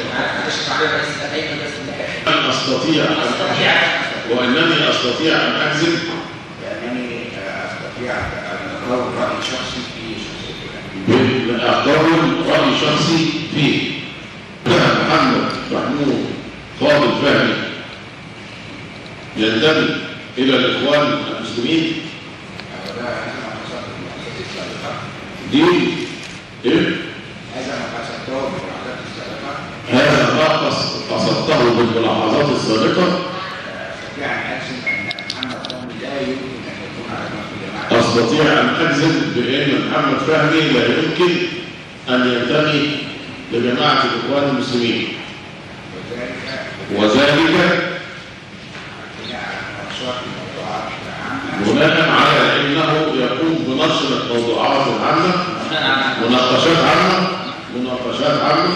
أن أستطيع أن وأنني أستطيع أن أكذب لانني استطيع ان اقول راي شخصي في شخصيتي أقول رأي شخصي فيه كان محمد محمود فاضل فهمي ينتمي إلى الإخوان المسلمين دي إيه؟ هذا ما قصدته بالملاحظات السابقه هذا ما قص- قصدته بالملاحظات السابقة استطيع ان اجزم ان محمد فهمي لا يمكن ان يكون على ما في جماعه أستطيع أن أجزم بأن محمد فهمي لا يمكن أن ينتمي لجماعة الإخوان المسلمين وذلك بناء على أنه يقوم بنشر الموضوعات العامة مناقشات عامة مناقشات عامة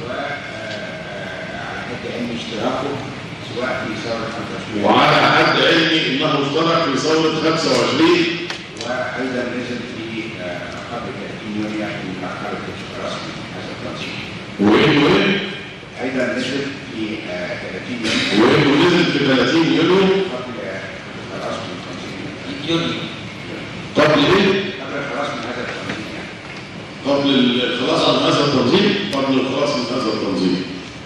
حتى علم اشتراكه سواء في ثوره 25 وعلى حد علمي أنه اشترك في ثورة 25 وايضا نزل في آه، قبل 30 يوم في مرحله الرسمي هذا التنظيم وإنه إيه؟ ايضا نزل في آه، 30 يوم وإنه نزل في 30 يوليو قبل الخلاص من التنظيم يونيو قبل إيه؟ قبل الخلاص من هذا التنظيم يعني قبل الخلاص من هذا التنظيم قبل الخلاص من هذا التنظيم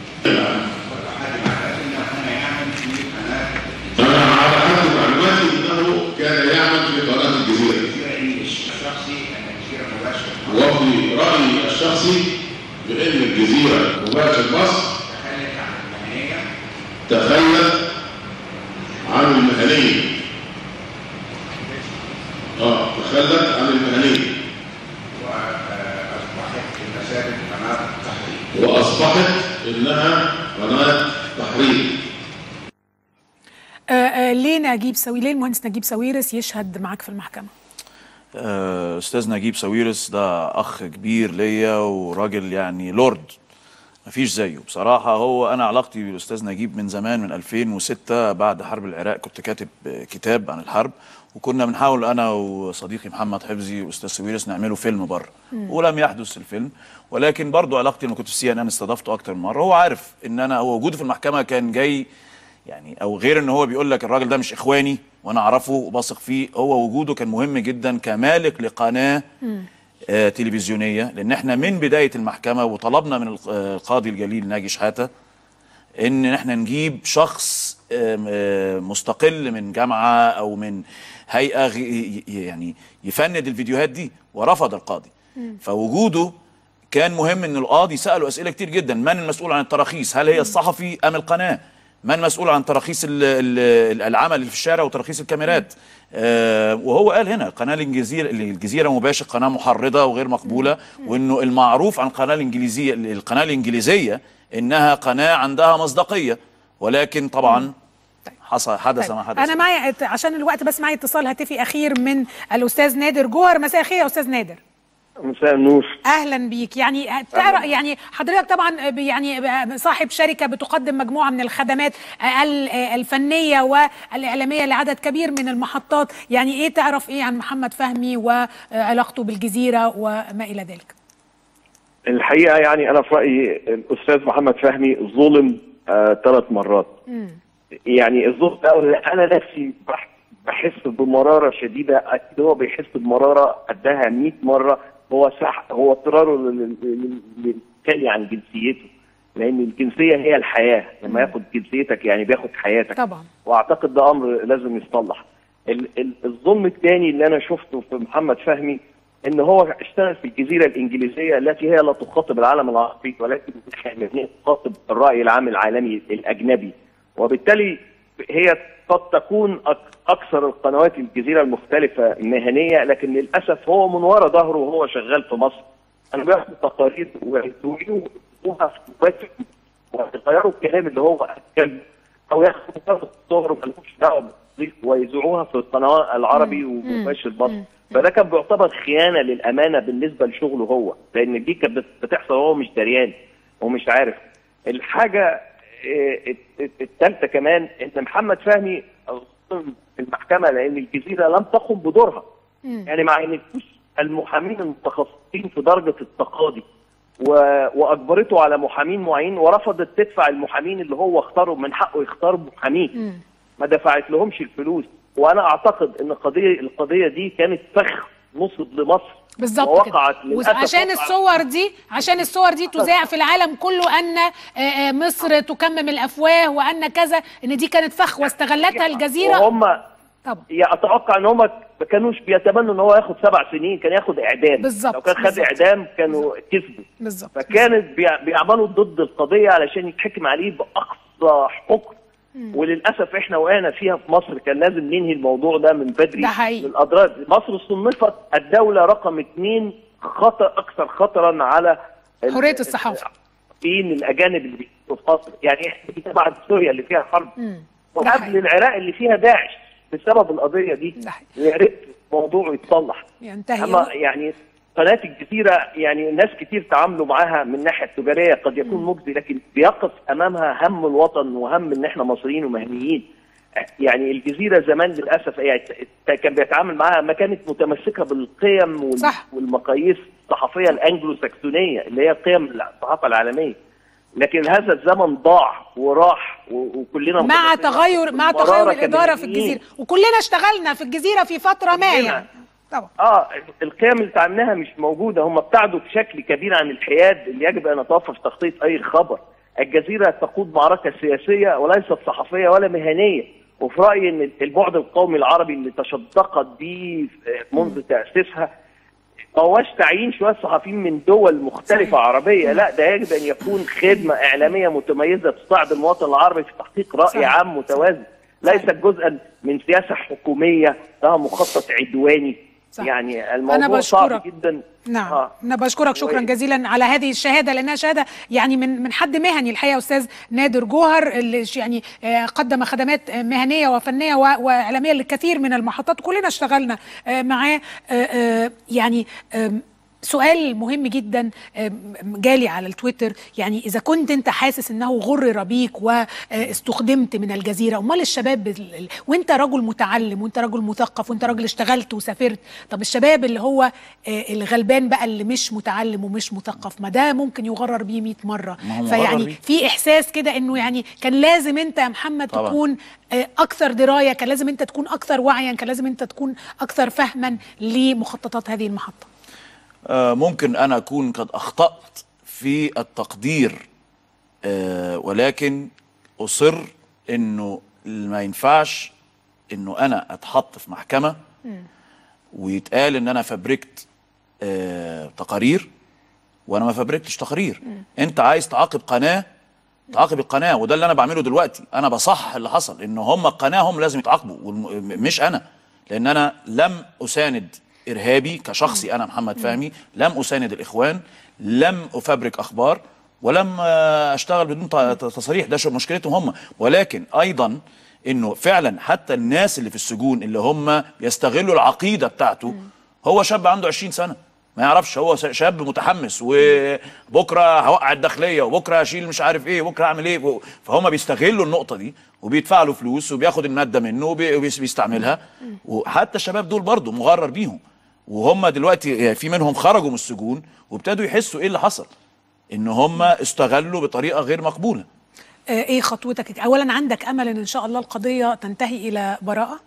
أنا على حد معلوماتي أنه كان يعمل في قناة الجزيرة الشخصي ان الجزيره مباشره وفي رأيي الشخصي بأن الجزيرة مباشر مصر تخلت عن المهنيه تخلت عن المهنية اه تخلت عن المهنية واصبحت المساجد قناه تحرير وأصبحت إنها قناة تحرير آه، آه، ليه نجيب سوي ليه المهندس نجيب ساويرس يشهد معاك في المحكمه آه، استاذ نجيب ساويرس ده اخ كبير ليا وراجل يعني لورد مفيش زيه بصراحة هو أنا علاقتي بالأستاذ نجيب من زمان من 2006 بعد حرب العراق كنت كاتب آه، كتاب عن الحرب وكنا بنحاول أنا وصديقي محمد حفظي وأستاذ ساويرس نعمله فيلم بره مم. ولم يحدث الفيلم ولكن برضو علاقتي لما كنت في سي ان ان استضفته أكتر من مرة هو عارف إن أنا هو وجوده في المحكمة كان جاي يعني او غير ان هو بيقول لك الراجل ده مش اخواني وانا اعرفه وبثق فيه هو وجوده كان مهم جدا كمالك لقناه آه تلفزيونيه لان احنا من بدايه المحكمه وطلبنا من الق- آه، القاضي الجليل ناجي شحاته ان احنا نجيب شخص آم، آه، مستقل من جامعه او من هيئه غ- ي- يعني يفند الفيديوهات دي ورفض القاضي فوجوده كان مهم ان القاضي ساله اسئله كتير جدا من المسؤول عن التراخيص هل هي الصحفي ام القناه من مسؤول عن تراخيص ال- ال- العمل اللي في الشارع وتراخيص الكاميرات آه وهو قال هنا قناه الجزيره الجزيره مباشر قناه محرضه وغير مقبوله وانه المعروف عن القناه الانجليزيه القناه الانجليزيه انها قناه عندها مصداقيه ولكن طبعا حصل حدث ما حدث انا معي عشان الوقت بس معي اتصال هاتفي اخير من الاستاذ نادر جوهر مساء الخير يا استاذ نادر مساء النور اهلا بيك يعني تعرف يعني حضرتك طبعا يعني صاحب شركه بتقدم مجموعه من الخدمات ال- الفنيه والاعلاميه لعدد كبير من المحطات يعني ايه تعرف ايه عن محمد فهمي وعلاقته بالجزيره وما الى ذلك الحقيقه يعني انا في رايي الاستاذ محمد فهمي ظلم آه ثلاث مرات يعني الظلم ده انا نفسي بح- بحس بمراره شديده اكيد هو بيحس بمراره قدها 100 مره هو سح هو اضطراره لل- لل- للتالي عن جنسيته لان الجنسيه هي الحياه لما ياخد جنسيتك يعني بياخد حياتك طبعا واعتقد ده امر لازم يصلح ال- ال- الظلم الثاني اللي انا شفته في محمد فهمي ان هو اشتغل في الجزيره الانجليزيه التي هي لا تخاطب العالم العربي ولكن هي تخاطب الراي العام العالمي الاجنبي وبالتالي هي قد تكون أك- اكثر القنوات الجزيره المختلفه مهنيه لكن للاسف هو من وراء ظهره وهو شغال في مصر انا باخد تقارير ويسوقوها في وقت ويغيروا الكلام اللي هو اتكلم او ياخدوا مجرد صور ملوش دعوه بالتصديق ويذيعوها في القناه العربي ومباشر مصر فده كان بيعتبر خيانه للامانه بالنسبه لشغله هو لان دي كانت بت- بتحصل وهو مش دريان ومش عارف الحاجه الثالثه كمان ان محمد فهمي ظلم في المحكمه لان الجزيره لم تقم بدورها يعني ما عينتوش المحامين المتخصصين في درجه التقاضي و... واجبرته على محامين معين ورفضت تدفع المحامين اللي هو اختاره من حقه يختار محامين ما دفعت لهمش الفلوس وانا اعتقد ان قضيه القضيه دي كانت فخ نصب لمصر بالظبط ووقعت كده للأسف عشان وقعت- الصور دي عشان الصور دي تذاع في العالم كله ان آه، آه، مصر تكمم الافواه وان كذا ان دي كانت فخ واستغلتها الجزيره وهم طبعا يعني اتوقع ان هم ما كانوش بيتمنوا ان هو ياخد سبع سنين كان ياخد اعدام بالظبط، لو كان خد بالظبط. اعدام كانوا كسبوا بالظبط فكانت بيع- بيعملوا ضد القضيه علشان يتحكم عليه باقصى حكم وللاسف احنا وقعنا فيها في مصر كان لازم ننهي الموضوع ده من بدري ده حقيقي. من الاضرار مصر صنفت الدوله رقم اثنين خطر اكثر خطرا على ال- حريه الصحافه الصحفيين الاجانب اللي بيجوا في مصر يعني احنا دي بعد سوريا اللي فيها حرب مم. وقبل العراق اللي فيها داعش بسبب القضيه دي يا ريت الموضوع يتصلح ينتهي اما يعني قناه الجزيره يعني ناس كتير تعاملوا معاها من الناحيه التجاريه قد يكون مجزي لكن بيقف امامها هم الوطن وهم ان احنا مصريين ومهنيين يعني الجزيره زمان للاسف يعني كان بيتعامل معاها ما كانت متمسكه بالقيم وال- صح. والمقاييس الصحفيه الانجلو ساكسونيه اللي هي قيم الصحافه العالميه لكن هذا الزمن ضاع وراح و- وكلنا مع متمسكين تغير مع بالمرارة تغير الاداره في كمهنيين. الجزيره وكلنا اشتغلنا في الجزيره في فتره ما يعني طبعا اه القيم اللي اتعلمناها مش موجوده هم ابتعدوا بشكل كبير عن الحياد اللي يجب ان يتوفر في تغطيه اي خبر الجزيره تقود معركه سياسيه وليست صحفيه ولا مهنيه وفي رايي ان البعد القومي العربي اللي تشدقت به منذ تاسيسها ما هوش تعيين شويه صحفيين من دول مختلفه عربيه لا ده يجب ان يكون خدمه اعلاميه متميزه تساعد المواطن العربي في تحقيق راي صحيح. عام متوازن ليست جزءا من سياسه حكوميه لها مخطط عدواني صح. يعني أنا الموضوع صعب بشكرك. جدا نعم آه. انا بشكرك شكرا و- جزيلا على هذه الشهاده لانها شهاده يعني من من حد مهني الحقيقه استاذ نادر جوهر اللي ش- يعني آه، قدم خدمات آه، مهنيه وفنيه و- واعلاميه للكثير من المحطات وكلنا اشتغلنا آه، معاه آه، آه، يعني آم، سؤال مهم جدا آم، جالي على التويتر يعني اذا كنت انت حاسس انه غرر بيك واستخدمت من الجزيره امال الشباب ال- ال- وانت رجل متعلم وانت رجل مثقف وانت راجل اشتغلت وسافرت طب الشباب اللي هو آه، الغلبان بقى اللي مش متعلم ومش مثقف ما ده ممكن يغرر بيه 100 مره ما هو مغرر فيعني بيه. في احساس كده انه يعني كان لازم انت يا محمد طبعا. تكون آه، اكثر درايه كان لازم انت تكون اكثر وعيا كان لازم انت تكون اكثر فهما لمخططات هذه المحطه آه، ممكن أنا أكون قد أخطأت في التقدير آه، ولكن أصر إنه ما ينفعش إنه أنا أتحط في محكمة ويتقال إن أنا فبركت آه، تقارير وأنا ما فبركتش تقارير أنت عايز تعاقب قناة تعاقب القناة وده اللي أنا بعمله دلوقتي أنا بصحح اللي حصل إن هم القناة هم لازم يتعاقبوا والم- مش أنا لأن أنا لم أساند إرهابي كشخصي أنا محمد فهمي لم أساند الإخوان لم أفبرك أخبار ولم آه، أشتغل بدون ت- تصريح ده شو مشكلتهم هم ولكن أيضا إنه فعلا حتى الناس اللي في السجون اللي هم يستغلوا العقيدة بتاعته هو شاب عنده 20 سنة ما يعرفش هو س- شاب متحمس وبكره هوقع الداخليه وبكره هشيل مش عارف ايه وبكره اعمل ايه و- فهم بيستغلوا النقطه دي وبيدفع له فلوس وبياخد الماده منه وبي- وبيستعملها وحتى الشباب دول برضو مغرر بيهم وهم دلوقتي يعني في منهم خرجوا من السجون وابتدوا يحسوا ايه اللي حصل ان هم استغلوا بطريقه غير مقبوله آه، ايه خطوتك اولا عندك امل ان ان شاء الله القضيه تنتهي الى براءه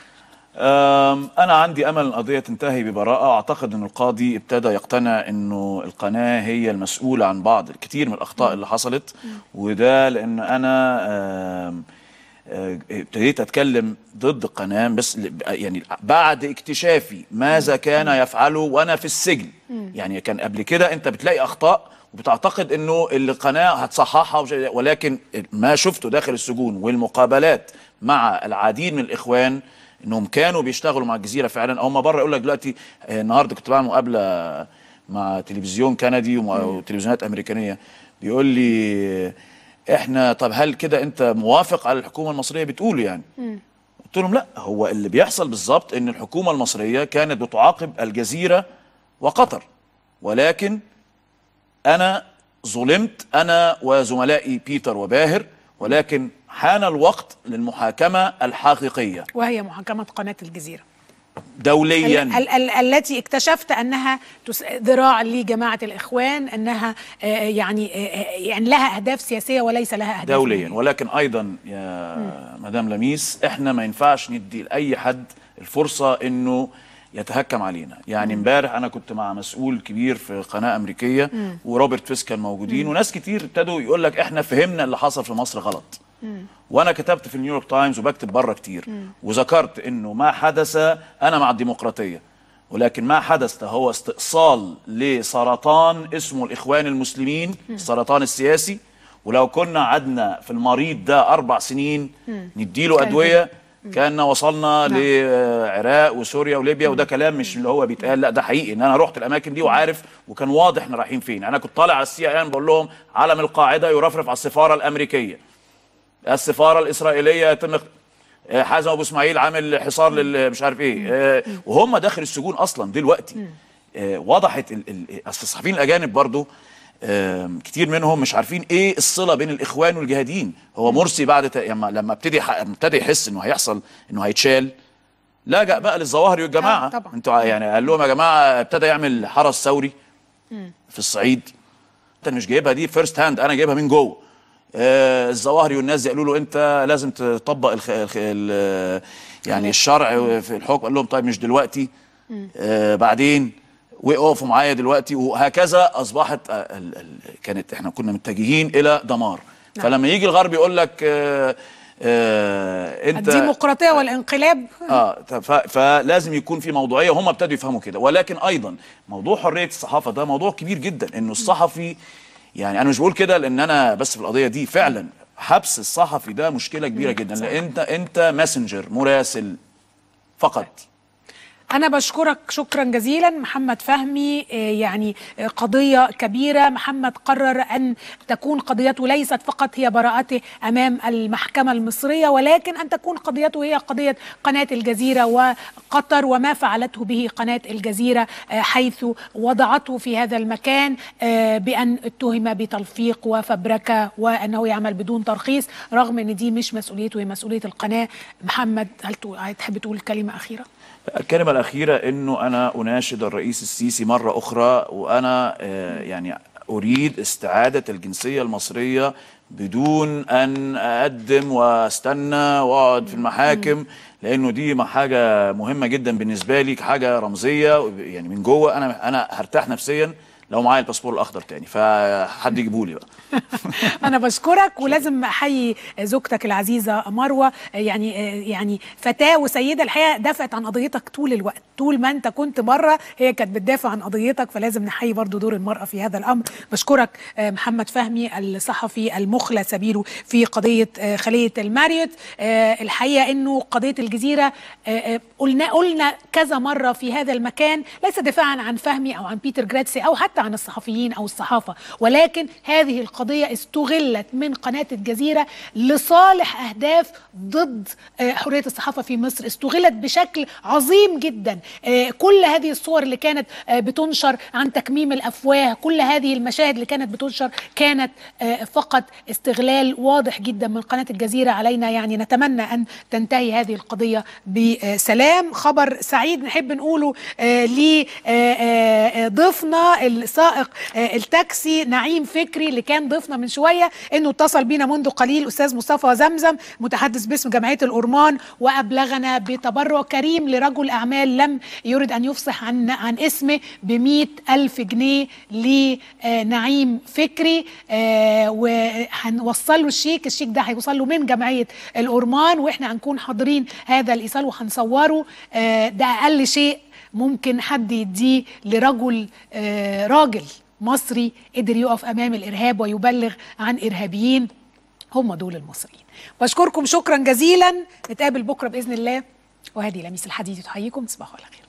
أم، أنا عندي أمل القضية تنتهي ببراءة أعتقد أن القاضي ابتدى يقتنع أنه القناة هي المسؤولة عن بعض الكثير من الأخطاء اللي حصلت وده لأن أنا أم، أه، ابتديت أتكلم ضد القناة بس ل- يعني بعد اكتشافي ماذا كان يفعله وأنا في السجن يعني كان قبل كده أنت بتلاقي أخطاء وبتعتقد انه القناه هتصححها ومش- ولكن ما شفته داخل السجون والمقابلات مع العديد من الاخوان انهم كانوا بيشتغلوا مع الجزيره فعلا هم بره يقول لك دلوقتي آه، النهارده كنت بعمل مقابله مع تلفزيون كندي ومع- وتلفزيونات امريكانيه بيقول لي احنا طب هل كده انت موافق على الحكومه المصريه بتقول يعني قلت لهم لا هو اللي بيحصل بالظبط ان الحكومه المصريه كانت بتعاقب الجزيره وقطر ولكن انا ظلمت انا وزملائي بيتر وباهر ولكن حان الوقت للمحاكمه الحقيقيه وهي محاكمه قناه الجزيره دوليا ال ال ال التي اكتشفت انها تس- ذراع لجماعه الاخوان انها آه، يعني آه، يعني لها اهداف سياسيه وليس لها اهداف دوليا ولكن ايضا يا مدام لميس احنا ما ينفعش ندي لاي حد الفرصه انه يتهكم علينا يعني امبارح انا كنت مع مسؤول كبير في قناه امريكيه مم. وروبرت فيس كان موجودين مم. وناس كتير ابتدوا يقول لك احنا فهمنا اللي حصل في مصر غلط وانا كتبت في النيويورك تايمز وبكتب بره كتير مم. وذكرت انه ما حدث انا مع الديمقراطيه ولكن ما حدث ده هو استئصال لسرطان اسمه الاخوان المسلمين مم. السرطان السياسي ولو كنا قعدنا في المريض ده اربع سنين نديله كان ادويه كان وصلنا نعم. للعراق وسوريا وليبيا وده كلام مش اللي هو بيتقال لا ده حقيقي ان انا رحت الاماكن دي وعارف وكان واضح احنا رايحين فين انا كنت طالع على السي ان بقول لهم علم القاعده يرفرف على السفاره الامريكيه السفاره الاسرائيليه يتم اخت- آه، حازم ابو اسماعيل عامل حصار لل مش عارف ايه آه، وهم داخل السجون اصلا دلوقتي آه، وضحت ال- ال- اصل الصحفيين الاجانب برضو آم، كتير منهم مش عارفين ايه الصله بين الاخوان والجهاديين هو مرسي بعد ت- لما لما ابتدي ح- ابتدى يحس انه هيحصل انه هيتشال لجأ بقى للظواهر والجماعه طبعا. انتوا ع- يعني قال لهم يا جماعه ابتدى يعمل حرس ثوري في الصعيد انت مش جايبها دي فيرست هاند انا جايبها من جوه آه الظواهري والناس دي قالوا له انت لازم تطبق الخ... الخ... ال... يعني الشرع في الحكم قال لهم طيب مش دلوقتي آه بعدين وقفوا معايا دلوقتي وهكذا اصبحت آه ال... ال... كانت احنا كنا متجهين الى دمار نعم. فلما يجي الغرب يقول لك آه آه انت الديمقراطيه والانقلاب اه ف- فلازم يكون في موضوعيه وهم ابتدوا يفهموا كده ولكن ايضا موضوع حريه الصحافه ده موضوع كبير جدا انه الصحفي يعني انا مش بقول كده لان انا بس في القضيه دي فعلا حبس الصحفي ده مشكله كبيره جدا لان انت انت ماسنجر مراسل فقط أنا بشكرك شكرا جزيلا محمد فهمي آه، يعني آه، قضية كبيرة محمد قرر أن تكون قضيته ليست فقط هي براءته أمام المحكمة المصرية ولكن أن تكون قضيته هي قضية قناة الجزيرة وقطر وما فعلته به قناة الجزيرة آه، حيث وضعته في هذا المكان آه، بأن اتهم بتلفيق وفبركة وأنه يعمل بدون ترخيص رغم أن دي مش مسؤوليته هي مسؤولية القناة محمد هل تو- هتحب تقول كلمة أخيرة؟ الكلمة الأخيرة أنه أنا أناشد الرئيس السيسي مرة أخرى وأنا آه، يعني أريد استعادة الجنسية المصرية بدون أن أقدم واستنى وأقعد في المحاكم لأنه دي ما حاجة مهمة جدا بالنسبة لي حاجة رمزية يعني من جوه أنا أنا هرتاح نفسيا لو معايا الباسبور الأخضر تاني فحد يجيبه لي بقى انا بشكرك ولازم احيي زوجتك العزيزه مروه يعني يعني فتاه وسيده الحقيقه دافعت عن قضيتك طول الوقت طول ما انت كنت بره هي كانت بتدافع عن قضيتك فلازم نحيي برضو دور المراه في هذا الامر بشكرك آه، محمد فهمي الصحفي المخلى سبيله في قضيه آه، خليه الماريوت آه، الحقيقه انه قضيه الجزيره آه، آه، قلنا قلنا كذا مره في هذا المكان ليس دفاعا عن فهمي او عن بيتر جراتسي او حتى حتى عن الصحفيين او الصحافه ولكن هذه القضيه استغلت من قناه الجزيره لصالح اهداف ضد آه، حريه الصحافه في مصر استغلت بشكل عظيم جدا آه، كل هذه الصور اللي كانت آه، بتنشر عن تكميم الافواه كل هذه المشاهد اللي كانت بتنشر كانت آه، فقط استغلال واضح جدا من قناه الجزيره علينا يعني نتمنى ان تنتهي هذه القضيه بسلام خبر سعيد نحب نقوله لضيفنا السائق آه، التاكسي نعيم فكري اللي كان ضيفنا من شويه انه اتصل بينا منذ قليل استاذ مصطفى زمزم متحدث باسم جمعيه الأورمان وابلغنا بتبرع كريم لرجل اعمال لم يرد ان يفصح عن عن اسمه ب ألف جنيه لنعيم فكري آه، وهنوصل له الشيك الشيك ده هيوصل له من جمعيه الأورمان واحنا هنكون حاضرين هذا الايصال وهنصوره آه، ده اقل شيء ممكن حد يديه لرجل آه، راجل مصري قدر يقف امام الارهاب ويبلغ عن ارهابيين هم دول المصريين بشكركم شكرا جزيلا نتقابل بكره باذن الله وهذه لميس الحديد تحييكم تصبحوا على خير